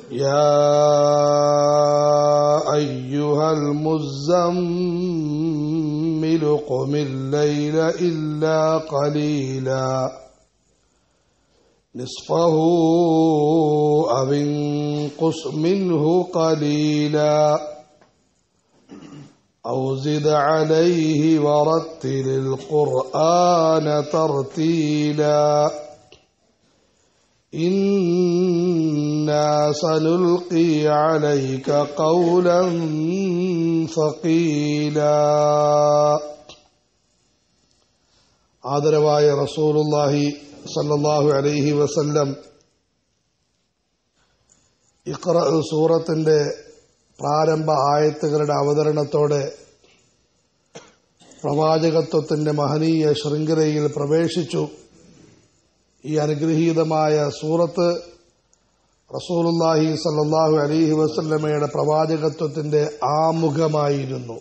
يا أيها المزمل قم الليل إلا قليلا نصفه أو انقص منه قليلا أو زد عليه ورتل القرآن ترتيلا إنا سنلقي عليك قولا ثقيلا ആദരവായ റസൂലുള്ളാഹി സല്ലല്ലാഹു അലൈഹി വസല്ലം ഇഖ്റ സൂറത്തിന്റെ പ്രാരംഭ ആയത്തുകളുടെ അവതരണത്തോടെ പ്രവാചകത്വത്തിന്റെ മഹനീയ ശൃംഖലയിൽ പ്രവേശിച്ചു ഈ അനുഗ്രഹീതമായ സൂറത്ത് റസൂലുല്ലാഹി സല്ലാഹു അലൈഹി വസല്ലമയുടെ പ്രവാചകത്വത്തിന്റെ ആമുഖമായിരുന്നു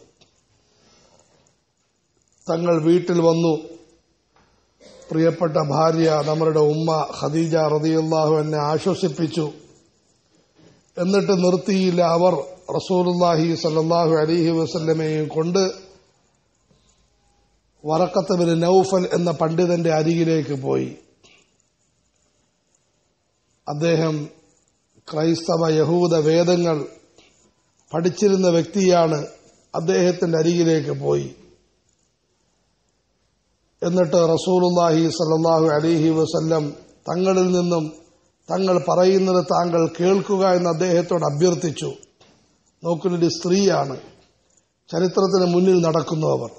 തങ്ങൾ വീട്ടിൽ വന്നു പ്രിയപ്പെട്ട ഭാര്യ നമ്മുടെ ഉമ്മ ഖദീജ റതിയുല്ലാഹു എന്നെ ആശ്വസിപ്പിച്ചു എന്നിട്ട് നിർത്തിയില്ല അവർ റസൂലുല്ലാഹി സല്ലാഹു അലൈഹി വസല്ലമയും കൊണ്ട് വറക്കത്തബിന് നൌഫൽ എന്ന പണ്ഡിതന്റെ അരികിലേക്ക് പോയി അദ്ദേഹം ക്രൈസ്തവ യഹൂദ വേദങ്ങൾ പഠിച്ചിരുന്ന വ്യക്തിയാണ് അദ്ദേഹത്തിന്റെ അരികിലേക്ക് പോയി എന്നിട്ട് റസൂലുല്ലാഹി സല്ലാഹു അലിഹി വസല്ലം തങ്ങളിൽ നിന്നും തങ്ങൾ പറയുന്നത് താങ്കൾ കേൾക്കുക എന്ന് അദ്ദേഹത്തോട് അഭ്യർത്ഥിച്ചു നോക്കുന്നൊരു സ്ത്രീയാണ് ചരിത്രത്തിന് മുന്നിൽ നടക്കുന്നു അവർ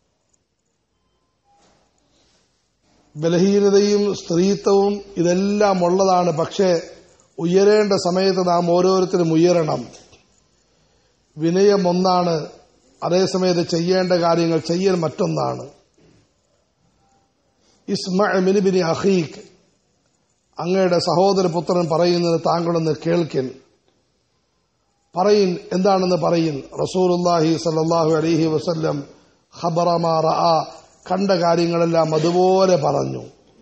ബലഹീനതയും സ്ത്രീത്വവും ഇതെല്ലാം ഉള്ളതാണ് പക്ഷേ ഉയരേണ്ട സമയത്ത് നാം ഓരോരുത്തരും ഉയരണം വിനയം ഒന്നാണ് അതേസമയത്ത് ചെയ്യേണ്ട കാര്യങ്ങൾ ചെയ്യൽ മറ്റൊന്നാണ് ഇസ്മിനിബിനി അഹീഖ് അങ്ങയുടെ സഹോദര പുത്രൻ പറയുന്നത് താങ്കളൊന്ന് കേൾക്കിൻ പറയിൻ എന്താണെന്ന് പറയിൻ റസൂലുല്ലാഹി സല്ലാഹു അലഹി വസ്ല്ലം ഖബറമാറ കണ്ട കാര്യങ്ങളെല്ലാം അതുപോലെ പറഞ്ഞു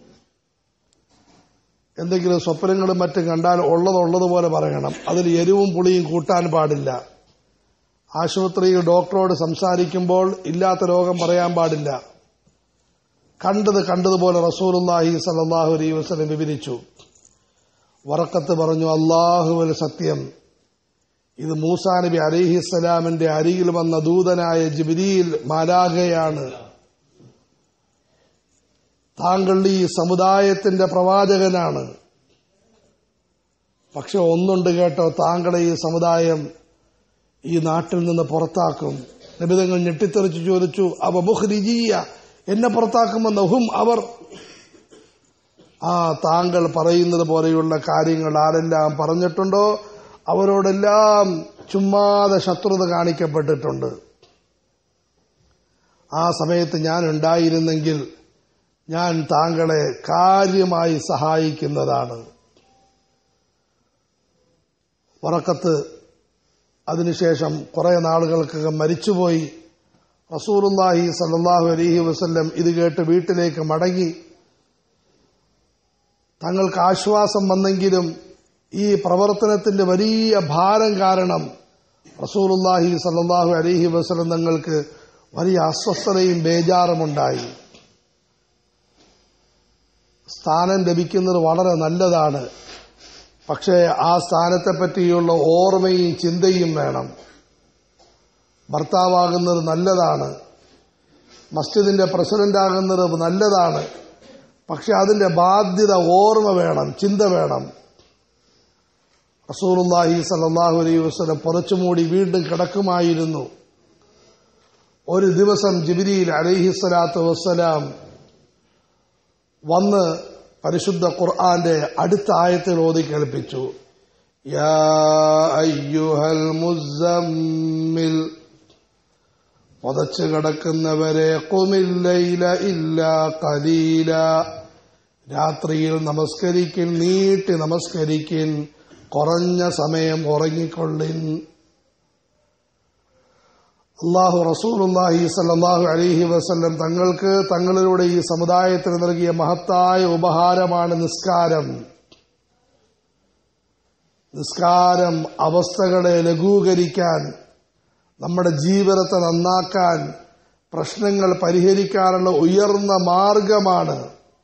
എന്തെങ്കിലും സ്വപ്നങ്ങളും മറ്റും കണ്ടാൽ ഉള്ളത് ഉള്ളതുപോലെ പറയണം അതിൽ എരിവും പുളിയും കൂട്ടാൻ പാടില്ല ആശുപത്രിയിൽ ഡോക്ടറോട് സംസാരിക്കുമ്പോൾ ഇല്ലാത്ത രോഗം പറയാൻ പാടില്ല കണ്ടത് കണ്ടതുപോലെ റസൂലുല്ലാഹി സല്ലാഹു അലൈ വസ്ലം വിവരിച്ചു വറക്കത്ത് പറഞ്ഞു അള്ളാഹുവിൽ സത്യം ഇത് മൂസാ നബി അലിഹിസ്സലാമിന്റെ അരികിൽ വന്ന ദൂതനായ ജിബിരിയിൽ മാലാഖയാണ് താങ്കൾ ഈ സമുദായത്തിന്റെ പ്രവാചകനാണ് പക്ഷെ ഒന്നുണ്ട് കേട്ടോ താങ്കളെ ഈ സമുദായം ഈ നാട്ടിൽ നിന്ന് പുറത്താക്കും നിബിതങ്ങൾ ഞെട്ടിത്തെറിച്ച് ചോദിച്ചു അവ മുഹ്രിജീയ എന്നെ പുറത്താക്കുമെന്ന് ഹും അവർ ആ താങ്കൾ പറയുന്നത് പോലെയുള്ള കാര്യങ്ങൾ ആരെല്ലാം പറഞ്ഞിട്ടുണ്ടോ അവരോടെല്ലാം ചുമ്മാതെ ശത്രുത കാണിക്കപ്പെട്ടിട്ടുണ്ട് ആ സമയത്ത് ഞാൻ ഉണ്ടായിരുന്നെങ്കിൽ ഞാൻ താങ്കളെ കാര്യമായി സഹായിക്കുന്നതാണ് ഉറക്കത്ത് അതിനുശേഷം കുറെ നാളുകൾക്കകം മരിച്ചുപോയി റസൂലുല്ലാഹി സല്ലാഹു അലഹി വസ്ല്ലം ഇത് കേട്ട് വീട്ടിലേക്ക് മടങ്ങി തങ്ങൾക്ക് ആശ്വാസം വന്നെങ്കിലും ഈ പ്രവർത്തനത്തിന്റെ വലിയ ഭാരം കാരണം റസൂലുല്ലാഹി സല്ലാഹു അലഹി വസ്ലം തങ്ങൾക്ക് വലിയ അസ്വസ്ഥതയും ബേജാറുമുണ്ടായി സ്ഥാനം ലഭിക്കുന്നത് വളരെ നല്ലതാണ് പക്ഷേ ആ സ്ഥാനത്തെ പറ്റിയുള്ള ഓർമ്മയും ചിന്തയും വേണം ഭർത്താവാകുന്നത് നല്ലതാണ് മസ്ജിദിന്റെ പ്രസിഡന്റ് ആകുന്നത് നല്ലതാണ് പക്ഷെ അതിന്റെ ബാധ്യത ഓർമ്മ വേണം ചിന്ത വേണം റസൂറുല്ലാഹി സല്ലാഹു അലൈഹി വസ്ലം പുറച്ചുമൂടി വീണ്ടും കിടക്കുമായിരുന്നു ഒരു ദിവസം ജിബിരിയിൽ അലഹിസ്വലാത്തു വസ്സലാം വന്ന് പരിശുദ്ധ ഖുർആന്റെ അടുത്ത ആയത്തിൽ ഓതി കേൾപ്പിച്ചു യാ അയ്യുഹൽ മുസമ്മിൽ പുതച്ചു കിടക്കുന്നവരെ കുമില്ലയില ഇല്ല കലീല രാത്രിയിൽ നമസ്കരിക്കിൻ നീട്ടി നമസ്കരിക്കിൻ കുറഞ്ഞ സമയം ഉറങ്ങിക്കൊള്ളിൻ അള്ളാഹു റസൂലുല്ലാഹി സല്ലാഹു അലഹി വസ്ല്ലം തങ്ങൾക്ക് തങ്ങളിലൂടെ ഈ സമുദായത്തിന് നൽകിയ മഹത്തായ ഉപഹാരമാണ് നിസ്കാരം നിസ്കാരം അവസ്ഥകളെ ലഘൂകരിക്കാൻ നമ്മുടെ ജീവിതത്തെ നന്നാക്കാൻ പ്രശ്നങ്ങൾ പരിഹരിക്കാനുള്ള ഉയർന്ന മാർഗമാണ്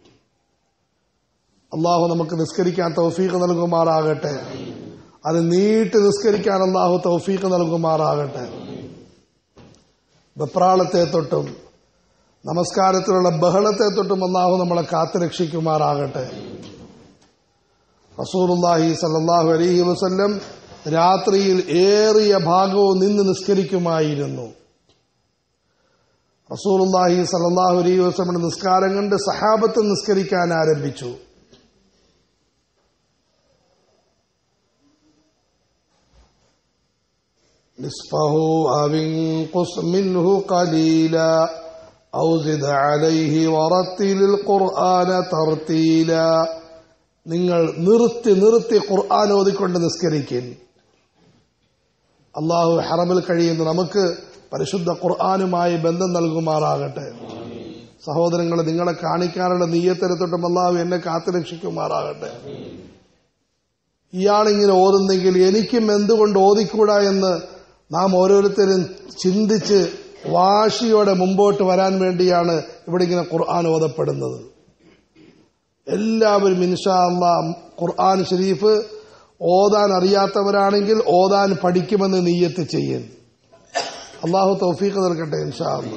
അള്ളാഹു നമുക്ക് നിസ്കരിക്കാൻ തൗഫീഖ് നൽകുമാറാകട്ടെ അത് നീട്ടി നിസ്കരിക്കാൻ അള്ളാഹു തൗഫീഖ് നൽകുമാറാകട്ടെ വെപ്രാളത്തെ തൊട്ടും നമസ്കാരത്തിലുള്ള ബഹളത്തെ തൊട്ടും അള്ളാഹു നമ്മളെ കാത്തുരക്ഷിക്കുമാറാകട്ടെ റസൂലുല്ലാഹി സല്ലാഹു അലൈഹി വസല്ലം രാത്രിയിൽ ഏറിയ ഭാഗവും നിന്ന് നിസ്കരിക്കുമായിരുന്നു റസൂലുല്ലാഹി സല്ലാഹു അലൈഹി വസ്ലമിന്റെ നിസ്കാരം കണ്ട് സഹാബത്ത് നിസ്കരിക്കാൻ ആരംഭിച്ചു نصفه أو انقص منه قليلا أو زد عليه ورتل القرآن ترتيلا നിങ്ങൾ നിർത്തി നിർത്തി ഖുർആൻ ഓതിക്കൊണ്ട് നിസ്കരിക്കും അള്ളാഹു ഹറമിൽ കഴിയുന്ന നമുക്ക് പരിശുദ്ധ ഖുർആാനുമായി ബന്ധം നൽകുമാറാകട്ടെ സഹോദരങ്ങളെ നിങ്ങളെ കാണിക്കാനുള്ള നീയത്തിനെ തൊട്ടും അള്ളാഹു എന്നെ കാത്തുരക്ഷിക്കുമാറാകട്ടെ ഇയാളിങ്ങനെ ഓതുന്നെങ്കിൽ എനിക്കും എന്തുകൊണ്ട് ഓതിക്കൂടാ എന്ന് നാം ഓരോരുത്തരും ചിന്തിച്ച് വാശിയോടെ മുമ്പോട്ട് വരാൻ വേണ്ടിയാണ് ഇവിടെ ഇങ്ങനെ ഖുർആൻ ഓതപ്പെടുന്നത് എല്ലാവരും ഇൻഷാ അള്ളാ ഖുർആൻ ഷരീഫ് ഓതാൻ അറിയാത്തവരാണെങ്കിൽ ഓതാൻ പഠിക്കുമെന്ന് നീയത്ത് ചെയ്യും അള്ളാഹു തൗഫീഖ് നൽകട്ടെ ഇൻഷാ അള്ളാ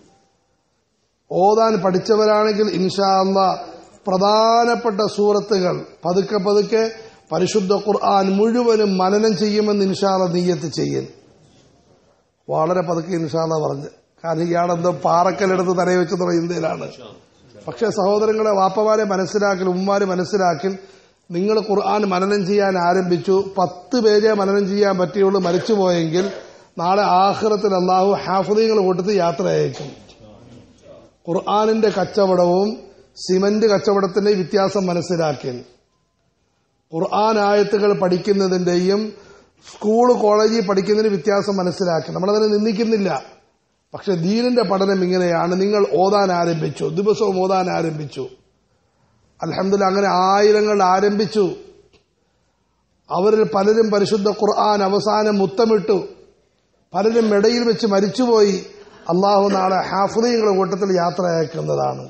ഓതാൻ പഠിച്ചവരാണെങ്കിൽ ഇൻഷാ അള്ളാ പ്രധാനപ്പെട്ട സൂറത്തുകൾ പതുക്കെ പതുക്കെ പരിശുദ്ധ ഖുർആൻ മുഴുവനും മനനം ചെയ്യുമെന്ന് ഇൻഷാല്ല നീയത്ത് ചെയ്യും വളരെ പതുക്കെ ഇൻഷാല്ല പറഞ്ഞ് കാരണം ഇയാളെന്തോ പാറക്കലെടുത്ത് തലയെ വെച്ചെന്നുള്ള ചിന്തയിലാണ് പക്ഷെ സഹോദരങ്ങളെ വാപ്പമാരെ മനസ്സിലാക്കൽ ഉമ്മാര് മനസ്സിലാക്കൽ നിങ്ങൾ ഖുർആൻ മനനം ചെയ്യാൻ ആരംഭിച്ചു പത്ത് പേരെ മനനം ചെയ്യാൻ പറ്റിയുള്ളൂ മരിച്ചുപോയെങ്കിൽ നാളെ ആഹ്റത്തിൽ അള്ളാഹു ഹാഫുദീങ്ങൾ കൂട്ടത്തിൽ യാത്ര അയക്കും ഖുർആാനിന്റെ കച്ചവടവും സിമന്റ് കച്ചവടത്തിന്റെ വ്യത്യാസം മനസ്സിലാക്കി ഖുർആൻ ആയത്തുകൾ പഠിക്കുന്നതിന്റെയും സ്കൂൾ കോളേജിൽ പഠിക്കുന്നതിന് വ്യത്യാസം മനസ്സിലാക്കി നമ്മളതിനെ നിന്ദിക്കുന്നില്ല പക്ഷെ ദീനിന്റെ പഠനം ഇങ്ങനെയാണ് നിങ്ങൾ ഓതാൻ ആരംഭിച്ചു ദിവസവും ഓതാൻ ആരംഭിച്ചു അലഹമില്ല അങ്ങനെ ആയിരങ്ങൾ ആരംഭിച്ചു അവരിൽ പലരും പരിശുദ്ധ ഖുർആൻ അവസാനം മുത്തമിട്ടു പലരും ഇടയിൽ വെച്ച് മരിച്ചുപോയി അള്ളാഹു നാളെ ഹാഫുദീങ്ങളുടെ കൂട്ടത്തിൽ യാത്ര അയക്കുന്നതാണ്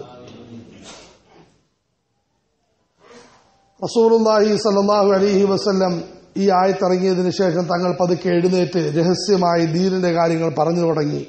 റസൂലുല്ലാഹി സല്ലാഹു അലഹി വസ്ല്ലം ഈ ആയത്തിറങ്ങിയതിനു ശേഷം തങ്ങൾ പതുക്കെ എഴുന്നേറ്റ് രഹസ്യമായി ദീനിന്റെ കാര്യങ്ങൾ പറഞ്ഞു തുടങ്ങി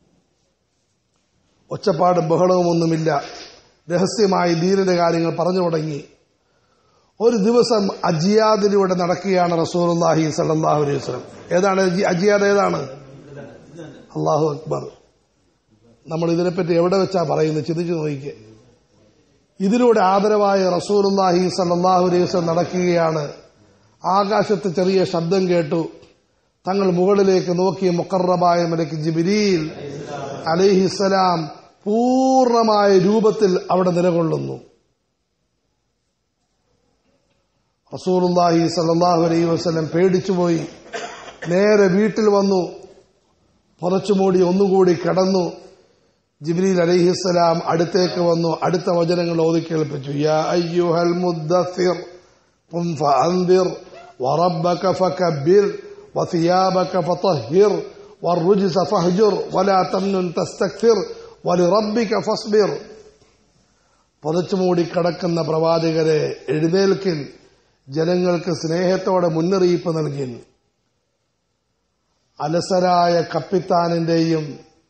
ഒച്ചപ്പാടും ബഹളവും ഒന്നുമില്ല രഹസ്യമായി ദീനിന്റെ കാര്യങ്ങൾ പറഞ്ഞു തുടങ്ങി ഒരു ദിവസം അജിയാദിലൂടെ നടക്കുകയാണ് റസൂലുല്ലാഹി സല്ലാഹു അലൈഹി വസ്ലം ഏതാണ് അജിയാദ് ഏതാണ് അള്ളാഹു അക്ബർ നമ്മൾ ഇതിനെപ്പറ്റി എവിടെ വെച്ചാ പറയുന്നത് ചിന്തിച്ചു നോക്കിക്കേ ഇതിലൂടെ ആദരവായ റസൂലുല്ലാഹി സല്ലാഹു അലൈഹി വസ്ലം നടക്കുകയാണ് ആകാശത്ത് ചെറിയ ശബ്ദം കേട്ടു തങ്ങൾ മുകളിലേക്ക് നോക്കി മുക്കറബായ മലക്ക് ജിബിരിയിൽ അലിഹിസലാം പൂർണമായ രൂപത്തിൽ അവിടെ നിലകൊള്ളുന്നു റസൂലുല്ലാഹി സല്ലാഹു അലൈഹി വസ്ലം പേടിച്ചുപോയി നേരെ വീട്ടിൽ വന്നു പുറച്ചുമൂടി ഒന്നുകൂടി കിടന്നു ജിബ്രീൽ അലൈഹിസ്സലാം അടുത്തേക്ക് വന്നു അടുത്ത വചനങ്ങൾ ഓതി കേൾപ്പിച്ചു യാ അയ്യുഹൽ മുദ്ദസിർ قم فأنذر وربك فكبر وثيابك فطهر والرجس فاهجر ولا تمنن تستكثر ولربك فاصبر പുതച്ചുമൂടി കിടക്കുന്ന പ്രവാചകരെ എഴുന്നേൽക്കിൻ ജനങ്ങൾക്ക് സ്നേഹത്തോടെ മുന്നറിയിപ്പ് നൽകി അലസരായ കപ്പിത്താനിന്റെയും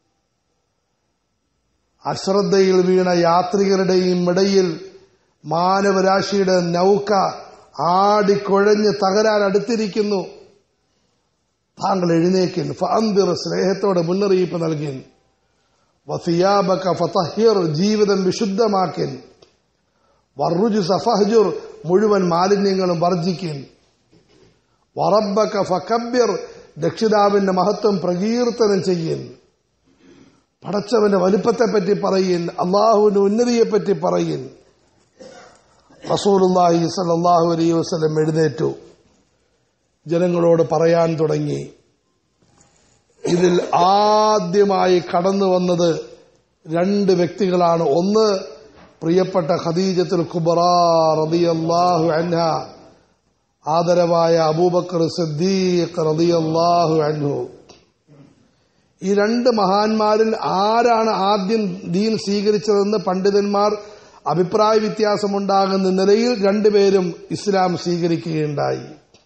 അശ്രദ്ധയിൽ വീണ യാത്രികരുടെയും ഇടയിൽ മാനവരാശിയുടെ നൗക ആടിക്കുഴഞ്ഞ് തകരാൻ അടുത്തിരിക്കുന്നു താങ്കൾ എഴുന്നേക്കിൻ ഫഅന്തിർ സ്നേഹത്തോടെ മുന്നറിയിപ്പ് നൽകിൻ വസിയാബക ഫതഹിർ ജീവിതം വിശുദ്ധമാക്കിൻ വറുജു സഫഹജുർ മുഴുവൻ മാലിന്യങ്ങളും വർജിക്കിൻ വറബക ഫക്കബ്യർ രക്ഷിതാവിന്റെ മഹത്വം പ്രകീർത്തനം ചെയ്യൻ പടച്ചവന്റെ വലുപ്പത്തെപ്പറ്റി പറയിൻ അള്ളാഹുവിന്റെ ഉന്നതിയെപ്പറ്റി പറയിൻ റസൂലുല്ലാഹി സല്ലാഹു അലൈഹി വസ്ലം എഴുന്നേറ്റു ജനങ്ങളോട് പറയാൻ തുടങ്ങി ഇതിൽ ആദ്യമായി കടന്നു വന്നത് രണ്ട് വ്യക്തികളാണ് ഒന്ന് പ്രിയപ്പെട്ട ഖദീജത്തുൽ കുബറ റളിയല്ലാഹു അൻഹ ആദരവായ അബൂബക്കർ സിദ്ദീഖ് റളിയല്ലാഹു അൻഹു ഈ രണ്ട് മഹാന്മാരിൽ ആരാണ് ആദ്യം ദീൻ സ്വീകരിച്ചതെന്ന് പണ്ഡിതന്മാർ അഭിപ്രായ വ്യത്യാസമുണ്ടാകുന്ന നിലയിൽ രണ്ടുപേരും ഇസ്ലാം സ്വീകരിക്കുകയുണ്ടായി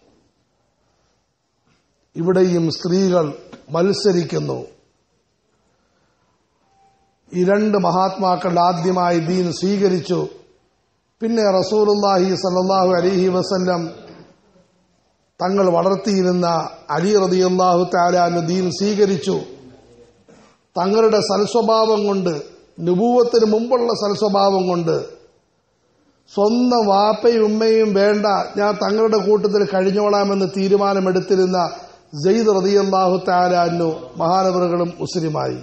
ഇവിടെയും സ്ത്രീകൾ മത്സരിക്കുന്നു ഈ രണ്ട് മഹാത്മാക്കൾ ആദ്യമായി ദീൻ സ്വീകരിച്ചു പിന്നെ റസൂലുല്ലാഹി സല്ലാഹു അലഹി വസല്ലം തങ്ങൾ വളർത്തിയിരുന്ന അലി റതിയല്ലാഹു താലാന് ദീൻ സ്വീകരിച്ചു തങ്ങളുടെ സൽസ്വഭാവം കൊണ്ട് നുപൂവത്തിന് മുമ്പുള്ള സൽസ്വഭാവം കൊണ്ട് സ്വന്തം വാപ്പയും ഉമ്മയും വേണ്ട ഞാൻ തങ്ങളുടെ കൂട്ടത്തിൽ കഴിഞ്ഞോളാമെന്ന് തീരുമാനമെടുത്തിരുന്ന ജയ്ദ് റതിയല്ലാഹു താലാനു മഹാനവറുകളും മുസ്ലിമായി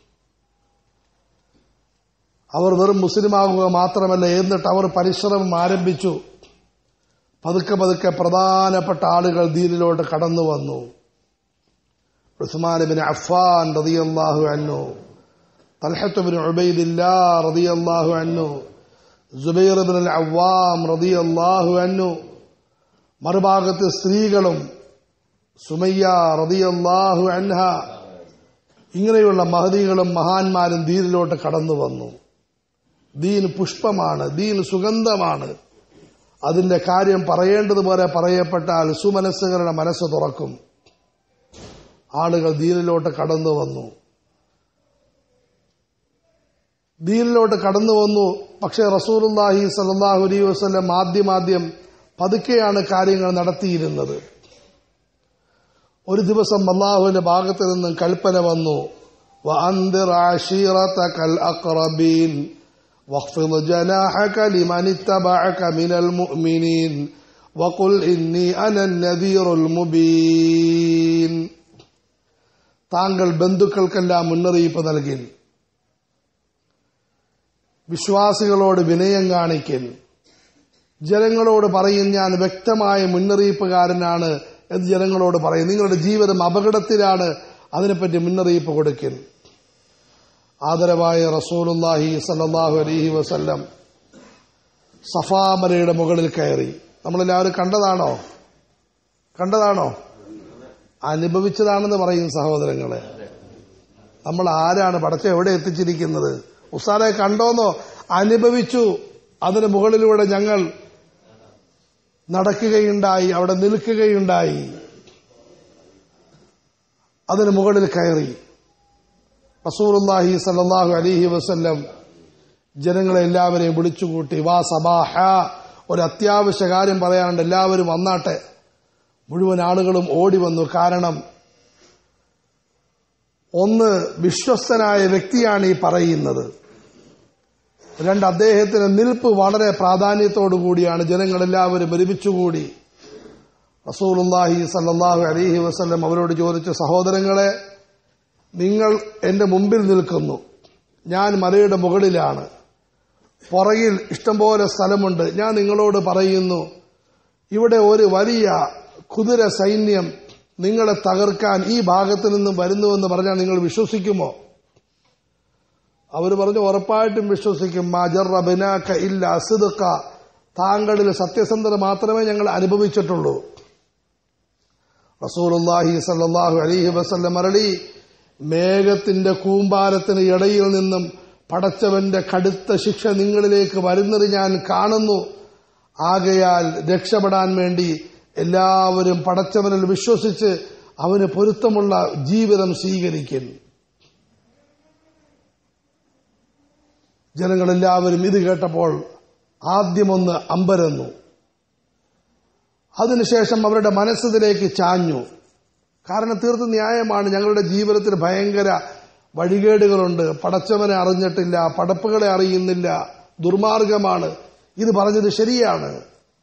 അവർ വെറും മുസ്ലിമാകുക മാത്രമല്ല എന്നിട്ട് അവർ പരിശ്രമം ആരംഭിച്ചു പതുക്കെ പതുക്കെ പ്രധാനപ്പെട്ട ആളുകൾ ദീനിലോട്ട് കടന്നു വന്നു ഉസ്മാൻ ബിൻ അഫാൻ റതിയല്ലാഹു അന്നു തൽഹത്ത് ബിൻ ഉബൈദില്ലാ റതിയല്ലാഹു അന്നു ജുബൈർ ബിൻ അൽ അവ്വാം റതിയല്ലാഹു അന്നു മറുഭാഗത്ത് സ്ത്രീകളും സുമയ്യ റതിയല്ലാഹു അൻഹ ഇങ്ങനെയുള്ള മഹതികളും മഹാന്മാരും ദീനിലോട്ട് കടന്നു വന്നു ദീൻ പുഷ്പമാണ് ദീൻ സുഗന്ധമാണ് അതിന്റെ കാര്യം പറയേണ്ടതുപോലെ പറയപ്പെട്ടാൽ സുമനസ്സുകളുടെ മനസ്സ് തുറക്കും ആളുകൾ ദീനിലോട്ട് കടന്നു വന്നു ദീനിലോട്ട് കടന്നു വന്നു പക്ഷേ റസൂലുല്ലാഹി സല്ലാഹു അലൈ വസ്ലം ആദ്യമാദ്യം പതുക്കെയാണ് കാര്യങ്ങൾ നടത്തിയിരുന്നത് ഒരു ദിവസം അള്ളാഹുവിന്റെ ഭാഗത്ത് നിന്നും കൽപ്പന വന്നു واخفض جناحك لمن اتبعك من المؤمنين وقل إني أنا النذير المبين താങ്കൾ ബന്ധുക്കൾക്കെല്ലാം മുന്നറിയിപ്പ് നൽകി വിശ്വാസികളോട് വിനയം കാണിക്കൽ ജനങ്ങളോട് പറയും ഞാൻ വ്യക്തമായ മുന്നറിയിപ്പുകാരനാണ് എന്ന് ജനങ്ങളോട് പറയും നിങ്ങളുടെ ജീവിതം അപകടത്തിലാണ് അതിനെപ്പറ്റി മുന്നറിയിപ്പ് കൊടുക്കൽ ആദരവായ റസൂലുല്ലാഹി സല്ലാഹു അലഹി വസല്ലം സഫാമലയുടെ മുകളിൽ കയറി നമ്മളെല്ലാവരും കണ്ടതാണോ കണ്ടതാണോ അനുഭവിച്ചതാണെന്ന് പറയും സഹോദരങ്ങളെ നമ്മൾ ആരാണ് പടച്ച എവിടെ എത്തിച്ചിരിക്കുന്നത് ഉസാനെ കണ്ടോന്നോ അനുഭവിച്ചു അതിന് മുകളിലൂടെ ഞങ്ങൾ നടക്കുകയുണ്ടായി അവിടെ നിൽക്കുകയുണ്ടായി അതിന് മുകളിൽ കയറി റസൂറുല്ലാഹി സല്ലാഹു അലിഹി വസ്ല്ലം ജനങ്ങളെ എല്ലാവരെയും വിളിച്ചുകൂട്ടി വാ സബാഹ ഒരു അത്യാവശ്യ കാര്യം പറയാനുണ്ട് എല്ലാവരും വന്നാട്ടെ മുഴുവൻ ആളുകളും ഓടി വന്നു കാരണം ഒന്ന് വിശ്വസ്തനായ വ്യക്തിയാണ് ഈ പറയുന്നത് രണ്ട് അദ്ദേഹത്തിന് നിൽപ്പ് വളരെ പ്രാധാന്യത്തോടു കൂടിയാണ് ജനങ്ങളെല്ലാവരും ഒരുമിച്ചുകൂടി റസൂലുല്ലാഹി സല്ലാഹു അലിഹി വസ്ല്ലം അവരോട് ചോദിച്ച സഹോദരങ്ങളെ നിങ്ങൾ എന്റെ മുമ്പിൽ നിൽക്കുന്നു ഞാൻ മലയുടെ മുകളിലാണ് പുറകിൽ ഇഷ്ടംപോലെ സ്ഥലമുണ്ട് ഞാൻ നിങ്ങളോട് പറയുന്നു ഇവിടെ ഒരു വലിയ കുതിര സൈന്യം നിങ്ങളെ തകർക്കാൻ ഈ ഭാഗത്ത് നിന്നും വരുന്നുവെന്ന് പറഞ്ഞാൽ നിങ്ങൾ വിശ്വസിക്കുമോ അവർ പറഞ്ഞു ഉറപ്പായിട്ടും വിശ്വസിക്കും മാജറബിനാക്ക ഇല്ല അസിദക്ക താങ്കളിൽ സത്യസന്ധത മാത്രമേ ഞങ്ങൾ അനുഭവിച്ചിട്ടുള്ളൂ റസൂലുല്ലാഹി സല്ലാഹു അലഹി വസല്ലം മരളി മേഘത്തിന്റെ കൂമ്പാരത്തിന് ഇടയിൽ നിന്നും പടച്ചവന്റെ കടുത്ത ശിക്ഷ നിങ്ങളിലേക്ക് വരുന്നത് ഞാൻ കാണുന്നു ആകയാൽ രക്ഷപ്പെടാൻ വേണ്ടി എല്ലാവരും പടച്ചവനിൽ വിശ്വസിച്ച് അവന് പൊരുത്തമുള്ള ജീവിതം സ്വീകരിക്കും ജനങ്ങളെല്ലാവരും ഇത് കേട്ടപ്പോൾ ആദ്യമൊന്ന് അമ്പരന്നു അതിനുശേഷം അവരുടെ മനസ്സിലേക്ക് ചാഞ്ഞു കാരണം തീർത്തും ന്യായമാണ് ഞങ്ങളുടെ ജീവിതത്തിൽ ഭയങ്കര വഴികേടുകളുണ്ട് പടച്ചവനെ അറിഞ്ഞിട്ടില്ല പടപ്പുകളെ അറിയുന്നില്ല ദുർമാർഗമാണ് ഇത് പറഞ്ഞത് ശരിയാണ്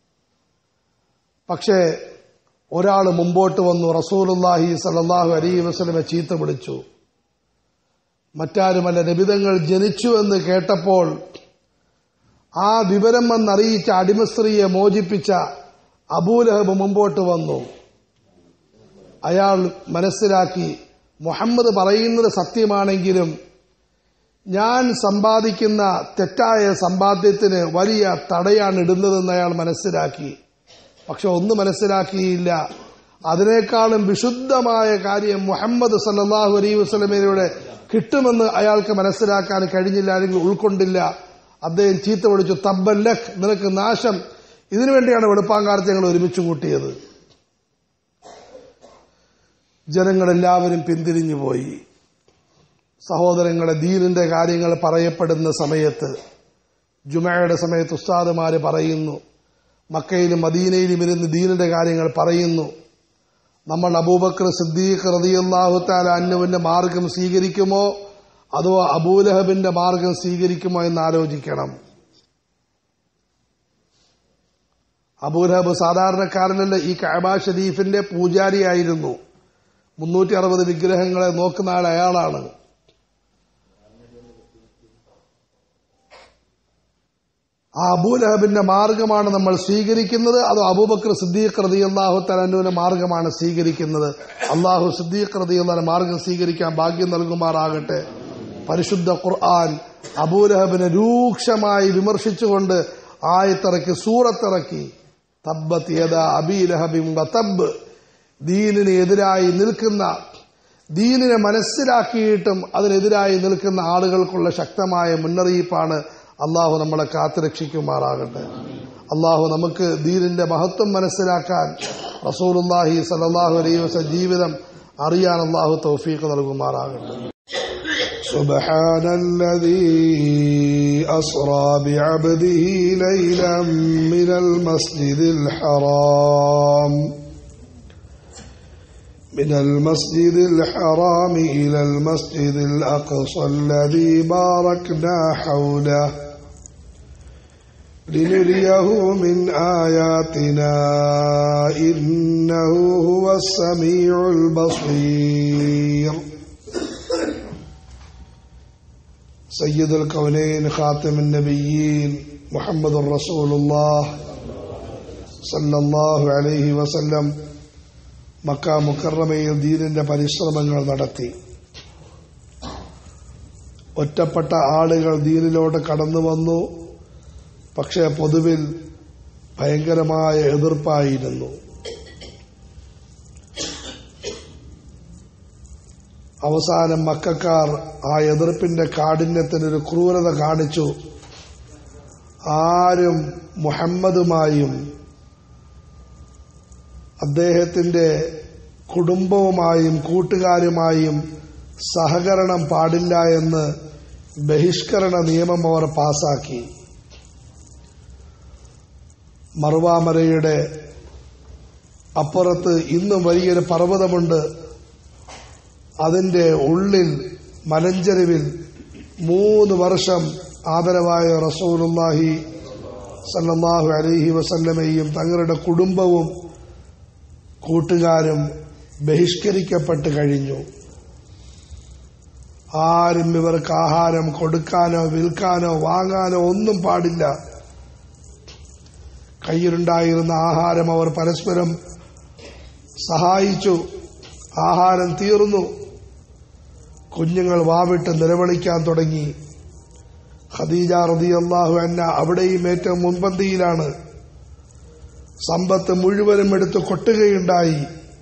പക്ഷേ ഒരാൾ മുമ്പോട്ട് വന്നു റസൂലുല്ലാഹി സല്ലാഹു അലൈ വസ്ലമെ ചീത്ത വിളിച്ചു മറ്റാരുമല്ല നിബിതങ്ങൾ ജനിച്ചു എന്ന് കേട്ടപ്പോൾ ആ വിവരം വന്നറിയിച്ച അടിമസ്ത്രീയെ മോചിപ്പിച്ച അബൂലഹബ് മുമ്പോട്ട് വന്നു അയാൾ മനസ്സിലാക്കി മുഹമ്മദ് പറയുന്നത് സത്യമാണെങ്കിലും ഞാൻ സമ്പാദിക്കുന്ന തെറ്റായ സമ്പാദ്യത്തിന് വലിയ തടയാണ് ഇടുന്നതെന്ന് അയാൾ മനസ്സിലാക്കി പക്ഷെ ഒന്ന് മനസ്സിലാക്കിയില്ല അതിനേക്കാളും വിശുദ്ധമായ കാര്യം മുഹമ്മദ് സല്ലാഹു അലൈ വസ്ലമയുടെ കിട്ടുമെന്ന് അയാൾക്ക് മനസ്സിലാക്കാൻ കഴിഞ്ഞില്ല അല്ലെങ്കിൽ ഉൾക്കൊണ്ടില്ല അദ്ദേഹം ചീത്ത വിളിച്ചു തബ്ബല്ലഖ് നിനക്ക് നാശം ഇതിനുവേണ്ടിയാണ് വെളുപ്പാങ്കാലത്ത് ഞങ്ങൾ ഒരുമിച്ച് കൂട്ടിയത് ജനങ്ങളെല്ലാവരും പിന്തിരിഞ്ഞു പോയി സഹോദരങ്ങളെ ദീനിന്റെ കാര്യങ്ങൾ പറയപ്പെടുന്ന സമയത്ത് ജുമയുടെ സമയത്ത് ഉസ്താദുമാര് പറയുന്നു മക്കയിലും മദീനയിലും ഇരുന്ന് ദീനിന്റെ കാര്യങ്ങൾ പറയുന്നു നമ്മൾ അബൂബക്കർ സിദ്ദീഖ് റതിയല്ലാഹു താല അന്നുവിന്റെ മാർഗം സ്വീകരിക്കുമോ അതോ അബൂലഹബിന്റെ മാർഗം സ്വീകരിക്കുമോ എന്ന് ആലോചിക്കണം അബൂലഹബ് സാധാരണക്കാരനല്ല ഈ കഅബ ഷരീഫിന്റെ പൂജാരിയായിരുന്നു മുന്നൂറ്റി അറുപത് വിഗ്രഹങ്ങളെ നോക്കുന്ന ആൾ അയാളാണ് ആ അബൂലഹബിന്റെ മാർഗമാണ് നമ്മൾ സ്വീകരിക്കുന്നത് അതോ അബൂബക്കർ സിദ്ദീഖ് റതി അള്ളാഹു തലനുവിന്റെ മാർഗമാണ് സ്വീകരിക്കുന്നത് അള്ളാഹു സിദ്ദീഖ് റതി അള്ളാഹ് മാർഗം സ്വീകരിക്കാൻ ഭാഗ്യം നൽകുമാറാകട്ടെ പരിശുദ്ധ ഖുർആൻ അബൂലഹബിനെ രൂക്ഷമായി വിമർശിച്ചുകൊണ്ട് ആയത്തിറക്കി സൂറത്തിറക്കി തബ്ബത്ത് യദ അബീലഹബിം വതബ് ദീനിന് എതിരായി നിൽക്കുന്ന ദീനിനെ മനസ്സിലാക്കിയിട്ടും അതിനെതിരായി നിൽക്കുന്ന ആളുകൾക്കുള്ള ശക്തമായ മുന്നറിയിപ്പാണ് അള്ളാഹു നമ്മളെ കാത്തുരക്ഷിക്കുമാറാകട്ടെ അള്ളാഹു നമുക്ക് ദീനിന്റെ മഹത്വം മനസ്സിലാക്കാൻ റസൂലുല്ലാഹി സലാഹു അലൈഹി വസ ജീവിതം അറിയാൻ അള്ളാഹു തൗഫീഖ് നൽകുമാറാകട്ടെ سبحان الذي أسرى بعبده ليلا من المسجد الحرام من المسجد الحرام إلى المسجد الأقصى الذي باركنا حوله لنريه من آياتنا إنه هو السميع البصير سيد الكونين خاتم النبيين محمد رسول الله صلى الله عليه وسلم മക്ക മുക്കറമയിൽ ദീനിന്റെ പരിശ്രമങ്ങൾ നടത്തി ഒറ്റപ്പെട്ട ആളുകൾ ദീനിലോട്ട് കടന്നു വന്നു പക്ഷേ പൊതുവിൽ ഭയങ്കരമായ എതിർപ്പായിരുന്നു അവസാനം മക്കാർ ആ എതിർപ്പിന്റെ കാഠിന്യത്തിനൊരു ക്രൂരത കാണിച്ചു ആരും മുഹമ്മദുമായും അദ്ദേഹത്തിന്റെ കുടുംബവുമായും കൂട്ടുകാരുമായും സഹകരണം പാടില്ല എന്ന് ബഹിഷ്കരണ നിയമം അവർ പാസാക്കി മറുവാമരയുടെ അപ്പുറത്ത് ഇന്നും വലിയൊരു പർവ്വതമുണ്ട് അതിന്റെ ഉള്ളിൽ മലഞ്ചെരുവിൽ മൂന്ന് വർഷം ആദരവായ റസൂലുല്ലാഹി സല്ലല്ലാഹു അലൈഹി വസല്ലമയും തങ്ങളുടെ കുടുംബവും കൂട്ടുകാരും ബഹിഷ്കരിക്കപ്പെട്ട് കഴിഞ്ഞു ആരും ഇവർക്ക് ആഹാരം കൊടുക്കാനോ വിൽക്കാനോ വാങ്ങാനോ ഒന്നും പാടില്ല കയ്യിലുണ്ടായിരുന്ന ആഹാരം അവർ പരസ്പരം സഹായിച്ചു ആഹാരം തീർന്നു കുഞ്ഞുങ്ങൾ വാവിട്ട് നിലവിളിക്കാൻ തുടങ്ങി ഖദീജ റളിയല്ലാഹു അന്ന അവിടെയും ഏറ്റവും മുൻപന്തിയിലാണ് സമ്പത്ത് മുഴുവനും എടുത്ത് കൊട്ടുകയുണ്ടായി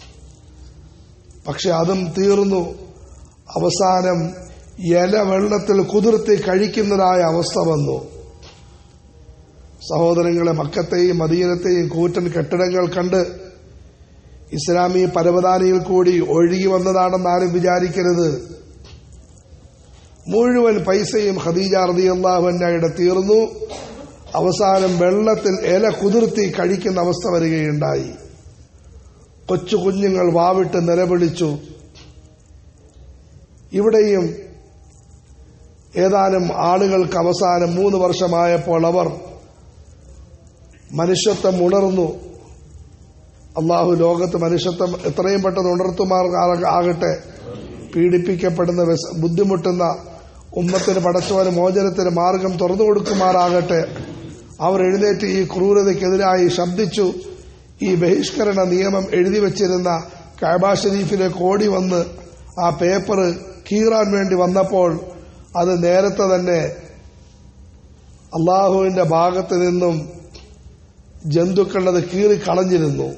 പക്ഷെ അതും തീർന്നു അവസാനം ഇല വെള്ളത്തിൽ കുതിർത്തി കഴിക്കുന്നതായ അവസ്ഥ വന്നു സഹോദരങ്ങളെ മക്കത്തെയും മദീനത്തെയും കൂറ്റൻ കെട്ടിടങ്ങൾ കണ്ട് ഇസ്ലാമി പരവതാനിയിൽ കൂടി ഒഴുകി വന്നതാണെന്ന് ആരും വിചാരിക്കരുത് മുഴുവൻ പൈസയും ഖദീജ റളിയല്ലാഹുവിന്റെ തീർന്നു അവസാനം വെള്ളത്തിൽ ഇല കുതിർത്തി കഴിക്കുന്ന അവസ്ഥ വരികയുണ്ടായി കൊച്ചു കുഞ്ഞുങ്ങൾ വാവിട്ട് നിലവിളിച്ചു ഇവിടെയും ഏതാനും ആളുകൾക്ക് അവസാനം മൂന്ന് വർഷമായപ്പോൾ അവർ മനുഷ്യത്വം ഉണർന്നു അള്ളാഹു ലോകത്ത് മനുഷ്യത്വം എത്രയും പെട്ടെന്ന് ഉണർത്തുമാർ ആകട്ടെ പീഡിപ്പിക്കപ്പെടുന്ന ബുദ്ധിമുട്ടുന്ന ഉമ്മത്തിന് പടച്ചവന് മോചനത്തിന് മാർഗം തുറന്നു കൊടുക്കുമാറാകട്ടെ അവർ എഴുന്നേറ്റ് ഈ ക്രൂരതയ്ക്കെതിരായി ശബ്ദിച്ചു ഈ ബഹിഷ്കരണ നിയമം എഴുതി വച്ചിരുന്ന കഅബ ഷരീഫിലേക്ക് ഓടി വന്ന് ആ പേപ്പർ കീറാൻ വേണ്ടി വന്നപ്പോൾ അത് നേരത്തെ തന്നെ അള്ളാഹുവിന്റെ ഭാഗത്ത് നിന്നും ജന്തുക്കളത് കീറിക്കളഞ്ഞിരുന്നു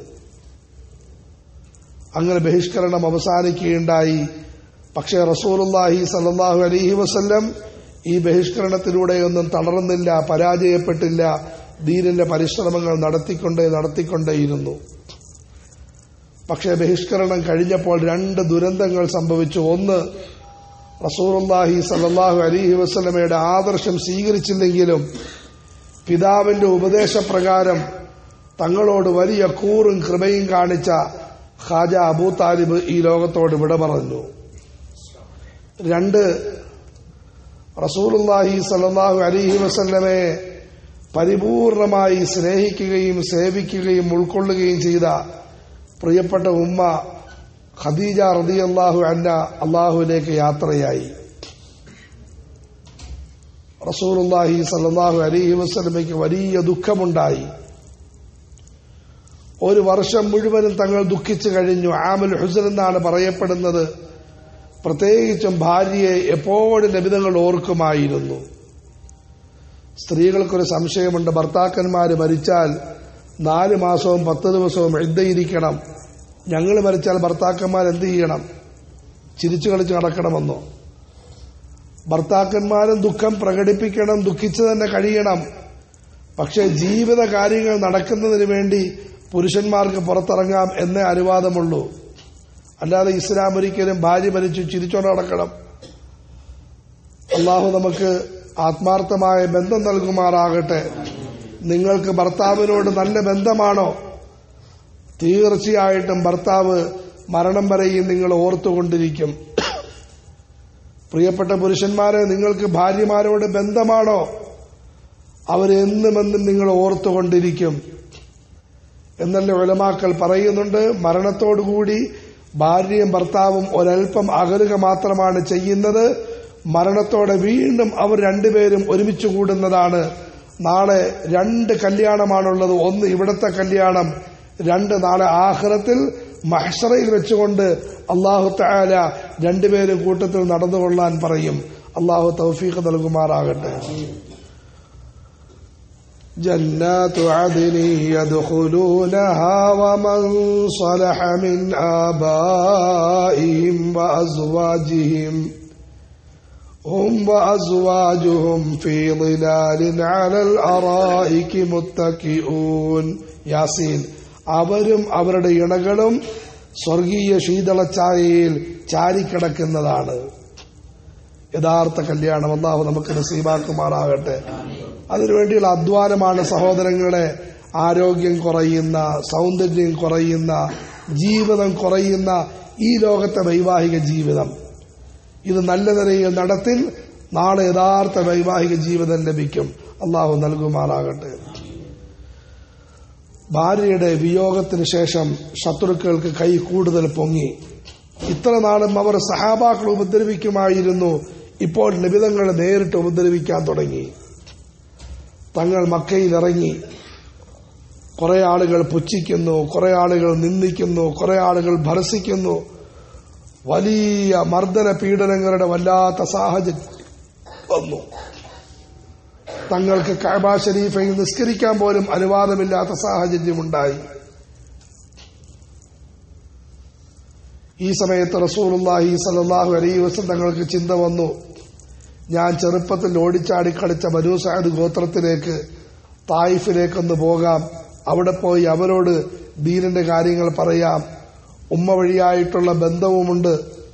അങ്ങനെ ബഹിഷ്കരണം അവസാനിക്കുകയുണ്ടായി പക്ഷേ റസൂലുല്ലാഹി സല്ലാഹു അലൈഹി വസല്ലം ഈ ബഹിഷ്കരണത്തിലൂടെയൊന്നും തളർന്നില്ല പരാജയപ്പെട്ടില്ല ദീനിന്റെ പരിശ്രമങ്ങൾ നടത്തിക്കൊണ്ടേ നടത്തിക്കൊണ്ടേയിരുന്നു പക്ഷേ ബഹിഷ്കരണം കഴിഞ്ഞപ്പോൾ രണ്ട് ദുരന്തങ്ങൾ സംഭവിച്ചു ഒന്ന് റസൂറുല്ലാഹി സല്ലാഹു അലിഹി വസ്ലമയുടെ ആദർശം സ്വീകരിച്ചില്ലെങ്കിലും പിതാവിന്റെ ഉപദേശപ്രകാരം തങ്ങളോട് വലിയ കൂറും കൃപയും കാണിച്ച ഖാജ അബൂ താലിബ് ഈ ലോകത്തോട് വിട പറഞ്ഞു രണ്ട് റസൂലുല്ലാഹി സല്ലാഹു അലിഹി വസല്ലമയെ പരിപൂർണമായി സ്നേഹിക്കുകയും സേവിക്കുകയും ഉൾക്കൊള്ളുകയും ചെയ്ത പ്രിയപ്പെട്ട ഉമ്മ ഖദീജ റതി അള്ളാഹു അന്ന അള്ളാഹുവിലേക്ക് യാത്രയായി റസൂലുല്ലാഹി സല്ലാഹു അലിഹി വസ്ലമയ്ക്ക് വലിയ ദുഃഖമുണ്ടായി ഒരു വർഷം മുഴുവനും തങ്ങൾ ദുഃഖിച്ചു കഴിഞ്ഞു ആമുൽ ഹുസൻ എന്നാണ് പറയപ്പെടുന്നത് പ്രത്യേകിച്ചും ഭാര്യയെ എപ്പോഴും ലഭിതങ്ങൾ ഓർക്കുമായിരുന്നു സ്ത്രീകൾക്കൊരു സംശയമുണ്ട് ഭർത്താക്കന്മാര് മരിച്ചാൽ നാല് മാസവും പത്ത് ദിവസവും എഴുതയിരിക്കണം ഞങ്ങൾ മരിച്ചാൽ ഭർത്താക്കന്മാർ എന്ത് ചെയ്യണം ചിരിച്ചു കളിച്ച് നടക്കണമെന്നോ ഭർത്താക്കന്മാരും ദുഃഖം പ്രകടിപ്പിക്കണം ദുഃഖിച്ചു തന്നെ കഴിയണം പക്ഷെ ജീവിത കാര്യങ്ങൾ നടക്കുന്നതിന് വേണ്ടി പുരുഷന്മാർക്ക് പുറത്തിറങ്ങാം എന്നേ അനുവാദമുള്ളൂ അല്ലാതെ ഇസ്ലാം ഒരിക്കലും ഭാര്യ മരിച്ചു ചിരിച്ചോണ്ട് നടക്കണം അള്ളാഹു നമുക്ക് ആത്മാർത്ഥമായ ബന്ധം നൽകുമാറാകട്ടെ നിങ്ങൾക്ക് ഭർത്താവിനോട് നല്ല ബന്ധമാണോ തീർച്ചയായിട്ടും ഭർത്താവ് മരണം വരെയും നിങ്ങൾ ഓർത്തുകൊണ്ടിരിക്കും പ്രിയപ്പെട്ട പുരുഷന്മാരെ നിങ്ങൾക്ക് ഭാര്യമാരോട് ബന്ധമാണോ അവരെന്നുമെന്നും നിങ്ങൾ ഓർത്തുകൊണ്ടിരിക്കും എന്നല്ല ഉലമാക്കൾ പറയുന്നുണ്ട് മരണത്തോടുകൂടി ഭാര്യയും ഭർത്താവും ഒരൽപ്പം അകലുക മാത്രമാണ് ചെയ്യുന്നത് മരണത്തോടെ വീണ്ടും അവർ രണ്ടുപേരും ഒരുമിച്ച് കൂടുന്നതാണ് നാളെ രണ്ട് കല്യാണമാണുള്ളത് ഒന്ന് ഇവിടത്തെ കല്യാണം രണ്ട് നാളെ ആഹ്റത്തിൽ മഹ്ഷറയിൽ വെച്ചുകൊണ്ട് അള്ളാഹു താല രണ്ടുപേരും കൂട്ടത്തിൽ നടന്നുകൊള്ളാൻ പറയും അള്ളാഹു തൗഫീഖ് നൽകുമാറാകട്ടെ جنات عدن يدخلونها ومن صلح من آبائهم وأزواجهم هم وأزواجهم في ظلال على الأرائك متكئون യാസീൻ അവരും അവരുടെ ഇണകളും സ്വർഗീയ ശീതളച്ചായയിൽ ചാരിക്കിടക്കുന്നതാണ് യഥാർത്ഥ കല്യാണം അള്ളാഹു നമുക്ക് നസീബാക്കുമാറാകട്ടെ അതിനുവേണ്ടിയുള്ള അധ്വാനമാണ് സഹോദരങ്ങളെ ആരോഗ്യം കുറയുന്ന സൗന്ദര്യം കുറയുന്ന ജീവിതം കുറയുന്ന ഈ ലോകത്തെ വൈവാഹിക ജീവിതം ഇത് നല്ല നിലയിൽ നടത്തിൽ നാളെ യഥാർത്ഥ വൈവാഹിക ജീവിതം ലഭിക്കും അള്ളാഹു നൽകുമാറാകട്ടെ ഭാര്യയുടെ വിയോഗത്തിന് ശേഷം ശത്രുക്കൾക്ക് കൈ കൂടുതൽ പൊങ്ങി ഇത്ര നാളും അവർ സഹാബാക്കൾ ഉപദ്രവിക്കുമായിരുന്നു ഇപ്പോൾ നിബിതങ്ങളെ നേരിട്ട് ഉപദ്രവിക്കാൻ തുടങ്ങി തങ്ങൾ മക്കയിൽ ഇറങ്ങി കുറെ ആളുകൾ പുച്ഛിക്കുന്നു കുറെ ആളുകൾ നിന്ദിക്കുന്നു കുറെ ആളുകൾ ഭരസിക്കുന്നു വലിയ മർദ്ദന പീഡനങ്ങളുടെ വല്ലാത്ത സാഹചര്യം വന്നു തങ്ങൾക്ക് കഅബ ഷരീഫയിൽ നിസ്കരിക്കാൻ പോലും അനുവാദമില്ലാത്ത സാഹചര്യമുണ്ടായി ഈ സമയത്ത് റസൂലുള്ളാഹി സല്ലല്ലാഹു അലൈഹി വസല്ലം തങ്ങൾക്ക് ചിന്ത വന്നു ഞാൻ ചെറുപ്പത്തിൽ ഓടിച്ചാടി കളിച്ച ബനൂ സഅദ് ഗോത്രത്തിലേക്ക് തായിഫിലേക്കൊന്ന് പോകാം അവിടെ പോയി അവരോട് ദീനിന്റെ കാര്യങ്ങൾ പറയാം ഉമ്മ വഴിയായിട്ടുള്ള ബന്ധവുമുണ്ട്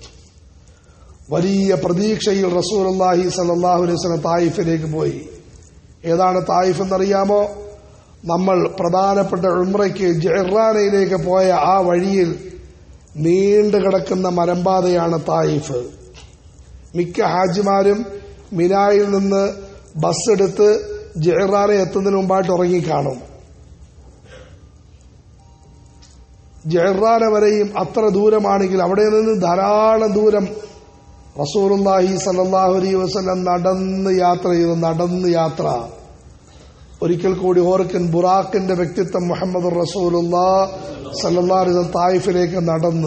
വലിയ പ്രതീക്ഷയിൽ റസൂലുള്ളാഹി സല്ലല്ലാഹു അലൈഹി വസല്ലം തായിഫിലേക്ക് പോയി ഏതാണ് തായിഫ് എന്നറിയാമോ നമ്മൾ പ്രധാനപ്പെട്ട ഉംറയ്ക്ക് ജെറാനയിലേക്ക് പോയ ആ വഴിയിൽ നീണ്ടു കിടക്കുന്ന മരമ്പാതയാണ് തായിഫ് മിക്ക ഹാജിമാരും മിനായിൽ നിന്ന് ബസ് എടുത്ത് ജെറാന എത്തുന്നതിന് മുമ്പായിട്ട് ഉറങ്ങിക്കാണും ജെറാന വരെയും അത്ര ദൂരമാണെങ്കിൽ അവിടെ നിന്ന് ധാരാളം ദൂരം റസൂലുള്ളാഹി സല്ലല്ലാഹു അലൈഹി വസല്ലം നടന്ന് യാത്ര ചെയ്തു നടന്ന് യാത്ര ഒരിക്കൽ കൂടി ഓർക്കൻ ബുറാഖിന്റെ വ്യക്തിത്വം മുഹമ്മദ് റസൂലുള്ളാ സല്ലല്ലാഹു അലൈഹി വസല്ലം തായിഫിലേക്ക് നടന്ന്